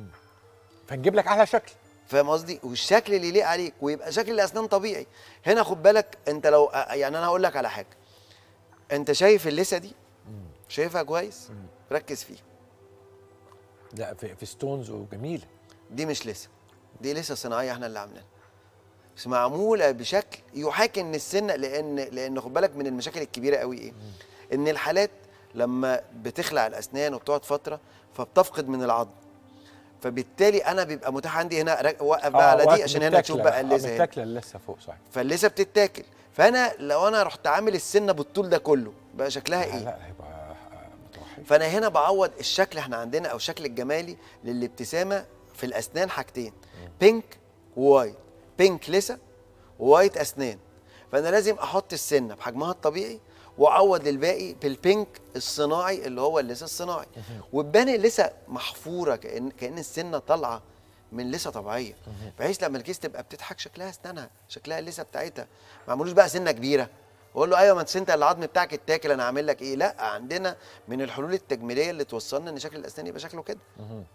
فنجيب لك احلى شكل فاهم قصدي والشكل اللي يليق عليك ويبقى شكل الاسنان طبيعي هنا خد بالك انت لو يعني انا هقول لك على حاجه انت شايف اللثه دي شايفها كويس ركز فيها لا في, في ستونز وجميله دي مش لسه دي لسه صناعيه احنا اللي عاملينها بس معموله بشكل يحاكي ان السن لان لان خد بالك من المشاكل الكبيره قوي ايه ان الحالات لما بتخلع الاسنان وبتقعد فتره فبتفقد من العظم فبالتالي انا بيبقى متاح عندي هنا رك- وقف بقى على وقت دي عشان هنا تشوف متاكلة- بقى آه، اللثه هنا. متاكله لسه فوق صحيح فاللثه بتتاكل فانا لو انا رحت عامل السنه بالطول ده كله بقى شكلها لا ايه لا هيبقى متوحش فانا هنا بعوض الشكل احنا عندنا او الشكل الجمالي للابتسامه في الاسنان حاجتين بينك ووايت بينك لسه ووايت اسنان فانا لازم احط السنه بحجمها الطبيعي واعوض للباقي بالبينك الصناعي اللي هو اللثه الصناعي وتبان اللثه محفوره كان كان السنه طالعه من لسه طبيعيه بحيث لما الكيس تبقى بتضحك شكلها اسنانها شكلها اللثه بتاعتها ما عملوش بقى سنه كبيره واقول له ايوه ما انت انت العظم بتاعك اتاكل انا هعمل لك ايه لا عندنا من الحلول التجميليه اللي توصلنا ان شكل الاسنان يبقى شكله كده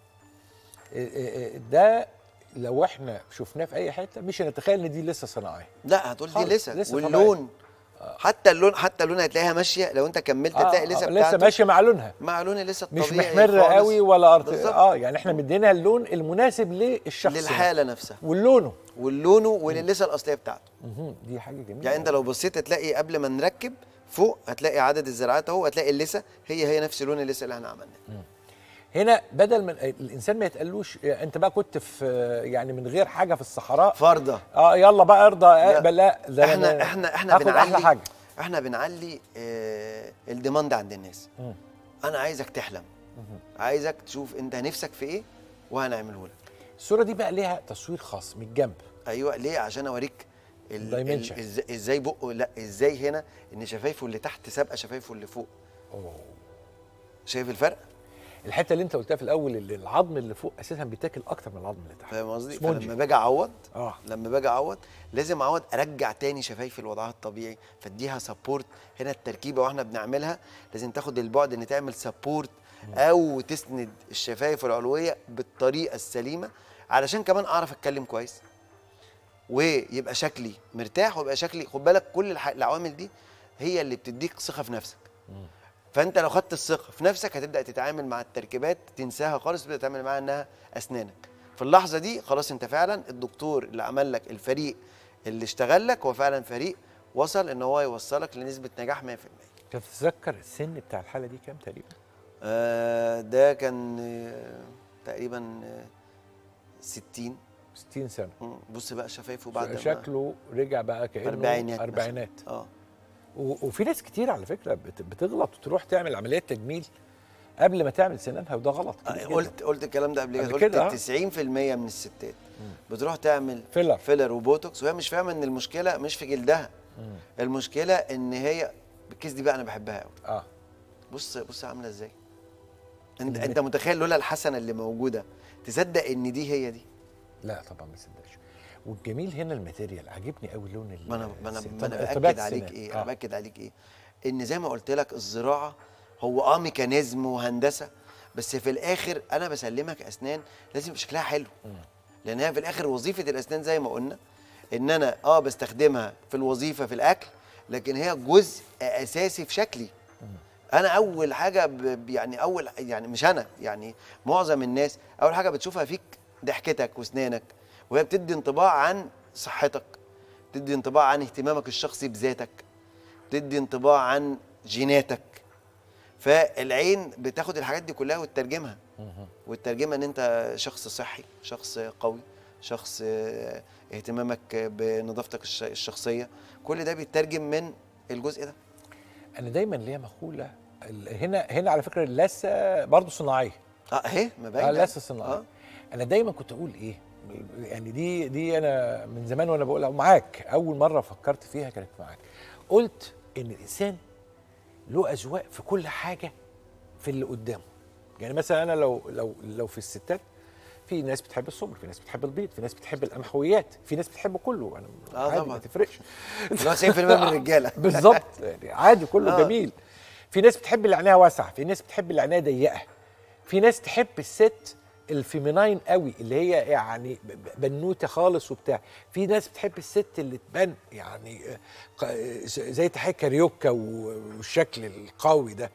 إيه إيه إيه ده لو احنا شفناه في اي حته مش هنتخيل ان دي لسه صناعيه لا هتقول دي خالص، لسه, لسه واللون حتى اللون حتى اللون هتلاقيها ماشيه لو انت كملت هتلاقي لسه لسه بتاعته ماشيه مع لونها مع لون لسه مش الطبيعي محمره خالص. قوي ولا أرت... بالظبط. اه يعني احنا مدينها اللون المناسب للشخص للحاله نفسها ولونه واللونه وللسه الاصليه بتاعته مهم. دي حاجه جميله يعني انت لو بصيت هتلاقي قبل ما نركب فوق هتلاقي عدد الزراعات اهو هتلاقي اللسه هي هي نفس لون اللسه اللي احنا عملناه هنا بدل من الانسان ما يتقالوش انت بقى كنت في يعني من غير حاجه في الصحراء فرضه اه يلا بقى ارضى اقبل لا ده احنا أنا احنا احنا هاخد بنعلي احلى حاجه احنا بنعلي آه الديماند عند الناس مم. انا عايزك تحلم عايزك تشوف انت نفسك في ايه وهنعمله لك الصوره دي بقى ليها تصوير خاص من الجنب ايوه ليه عشان اوريك ال- ال- Dimension. ازاي ازاي بقه لا ازاي هنا ان شفايفه اللي تحت سابقه شفايفه اللي فوق أوه. شايف الفرق الحته اللي انت قلتها في الاول اللي العظم اللي فوق اساسا بيتاكل اكتر من العظم اللي تحت فاهم قصدي سبونجي. فلما باجي اعوض اه لما باجي اعوض لازم اعوض ارجع تاني شفايفي لوضعها الطبيعي فاديها سبورت هنا التركيبه واحنا بنعملها لازم تاخد البعد ان تعمل سبورت او تسند الشفايف العلويه بالطريقه السليمه علشان كمان اعرف اتكلم كويس ويبقى شكلي مرتاح ويبقى شكلي خد بالك كل الح- العوامل دي هي اللي بتديك ثقه في نفسك فانت لو خدت الثقه في نفسك هتبدا تتعامل مع التركيبات تنساها خالص تبدا تتعامل معاها انها اسنانك في اللحظه دي خلاص انت فعلا الدكتور اللي عمل لك الفريق اللي اشتغل لك هو فعلا فريق وصل ان هو يوصلك لنسبه نجاح 100% تتذكر السن بتاع الحاله دي كام تقريبا؟ آه ده كان آه تقريبا آه 60 60 سنه مم. بص بقى شفايفه بعد ما- شكله رجع بقى كانه أربعينات مثلاً. اربعينات اه و- وفي ناس كتير على فكره بت- بتغلط وتروح تعمل عمليات تجميل قبل ما تعمل سنانها وده غلط كبير آه، جداً. قلت قلت الكلام ده قبل كده قبل قلت كده، آه. 90% من الستات بتروح تعمل فيلر فيلر وبوتوكس وهي مش فاهمه ان المشكله مش في جلدها المشكله ان هي الكيس دي بقى انا بحبها قوي اه بص بص عامله ازاي انت انت متخيل لولا الحسنه اللي موجوده تصدق ان دي هي دي لا طبعا ما صدقش والجميل هنا الماتيريال عاجبني قوي لون ال- ما انا ما انا السن. ما انا طبيعة باكد عليك السنان. ايه آه. انا باكد عليك ايه ان زي ما قلت لك الزراعه هو اه ميكانيزم وهندسه بس في الاخر انا بسلمك اسنان لازم يبقى شكلها حلو لان هي في الاخر وظيفه الاسنان زي ما قلنا ان انا اه بستخدمها في الوظيفه في الاكل لكن هي جزء اساسي في شكلي انا اول حاجه ب- ب- يعني اول يعني مش انا يعني معظم الناس اول حاجه بتشوفها فيك ضحكتك واسنانك وهي بتدي انطباع عن صحتك بتدي انطباع عن اهتمامك الشخصي بذاتك بتدي انطباع عن جيناتك فالعين بتاخد الحاجات دي كلها وتترجمها وتترجمها ان انت شخص صحي شخص قوي شخص آه، اهتمامك بنظافتك الش- الشخصيه كل ده بيترجم من الجزء ده انا دايما ليا مقوله ال- هنا هنا على فكره اللثه برضه صناعيه اه اهي ما اه باينه اللثه صناعيه آه. انا دايما كنت اقول ايه يعني دي دي انا من زمان وانا بقولها معاك اول مره فكرت فيها كانت معاك قلت ان الانسان له اذواق في كل حاجه في اللي قدامه يعني مثلا انا لو لو لو في الستات في ناس بتحب السمر في ناس بتحب البيض في ناس بتحب القمحويات في ناس بتحب كله انا آه عادي طبعاً. ما تفرقش اللي هو 90% من الرجاله بالظبط يعني عادي كله آه. جميل في ناس بتحب اللي عينيها واسعه في ناس بتحب اللي عينيها ضيقه في ناس تحب الست الفيميناين قوي اللي هي يعني ب- ب- بنوته خالص وبتاع في ناس بتحب الست اللي تبان يعني آه، ق- زي تحية كاريوكا و- والشكل القوي ده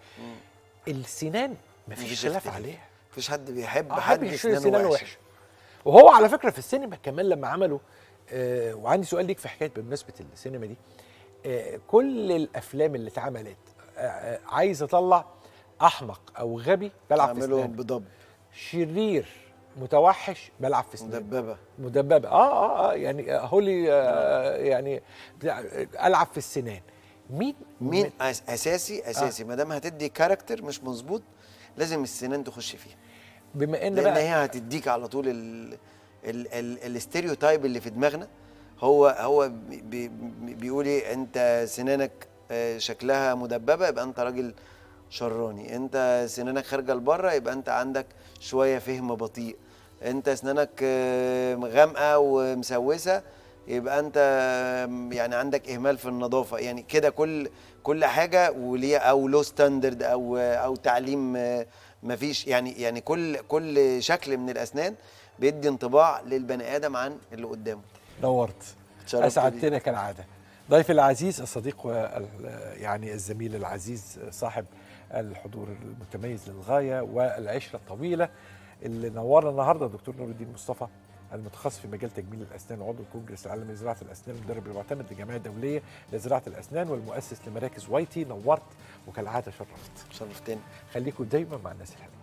السنان مفيش مفيش خلاف اختلاف. عليها مفيش حد بيحب آه، حد محدش سنانه سنانه وحشه وحشه وهو على فكره في السينما كمان لما عملوا آه وعندي سؤال ليك في حكايه بمناسبه السينما دي آه كل الافلام اللي اتعملت آه آه عايز اطلع احمق او غبي بلعب في عملوا اسنانه بضب شرير متوحش بلعب في اسنانه مدببه مدببه اه اه, آه يعني آه، هولي آه يعني بتاع- العب في السنان مين مين أس اساسي اساسي ما دام هتدي كاركتر مش مظبوط لازم السنان تخش فيها بما ان لان بقى هي هتديك على طول ال ال ال الاستيريوتايب اللي في دماغنا هو هو بي بي بيقول ايه انت سنانك آه، شكلها مدببه يبقى انت راجل شراني انت سنانك خارجه لبره يبقى انت عندك شويه فهم بطيء انت اسنانك آه، غامقه ومسوسه يبقى انت آم، يعني عندك اهمال في النظافه يعني كده كل كل حاجه وليه او لو ستاندرد او او تعليم آه، مفيش يعني يعني كل كل شكل من الاسنان بيدي انطباع للبني ادم عن اللي قدامه نورت اتشرفت اسعدتنا كالعاده ضيفي العزيز الصديق وال- يعني الزميل العزيز صاحب الحضور المتميز للغايه والعشره الطويله اللي نورنا النهارده دكتور نور الدين مصطفى المتخصص في مجال تجميل الاسنان وعضو الكونجرس العالمي لزراعه الاسنان المدرب المعتمد للجمعيه الدوليه لزراعه الاسنان والمؤسس لمراكز وايتي نورت وكالعاده شرفت شرفتني خليكم دايما مع الناس الحلوه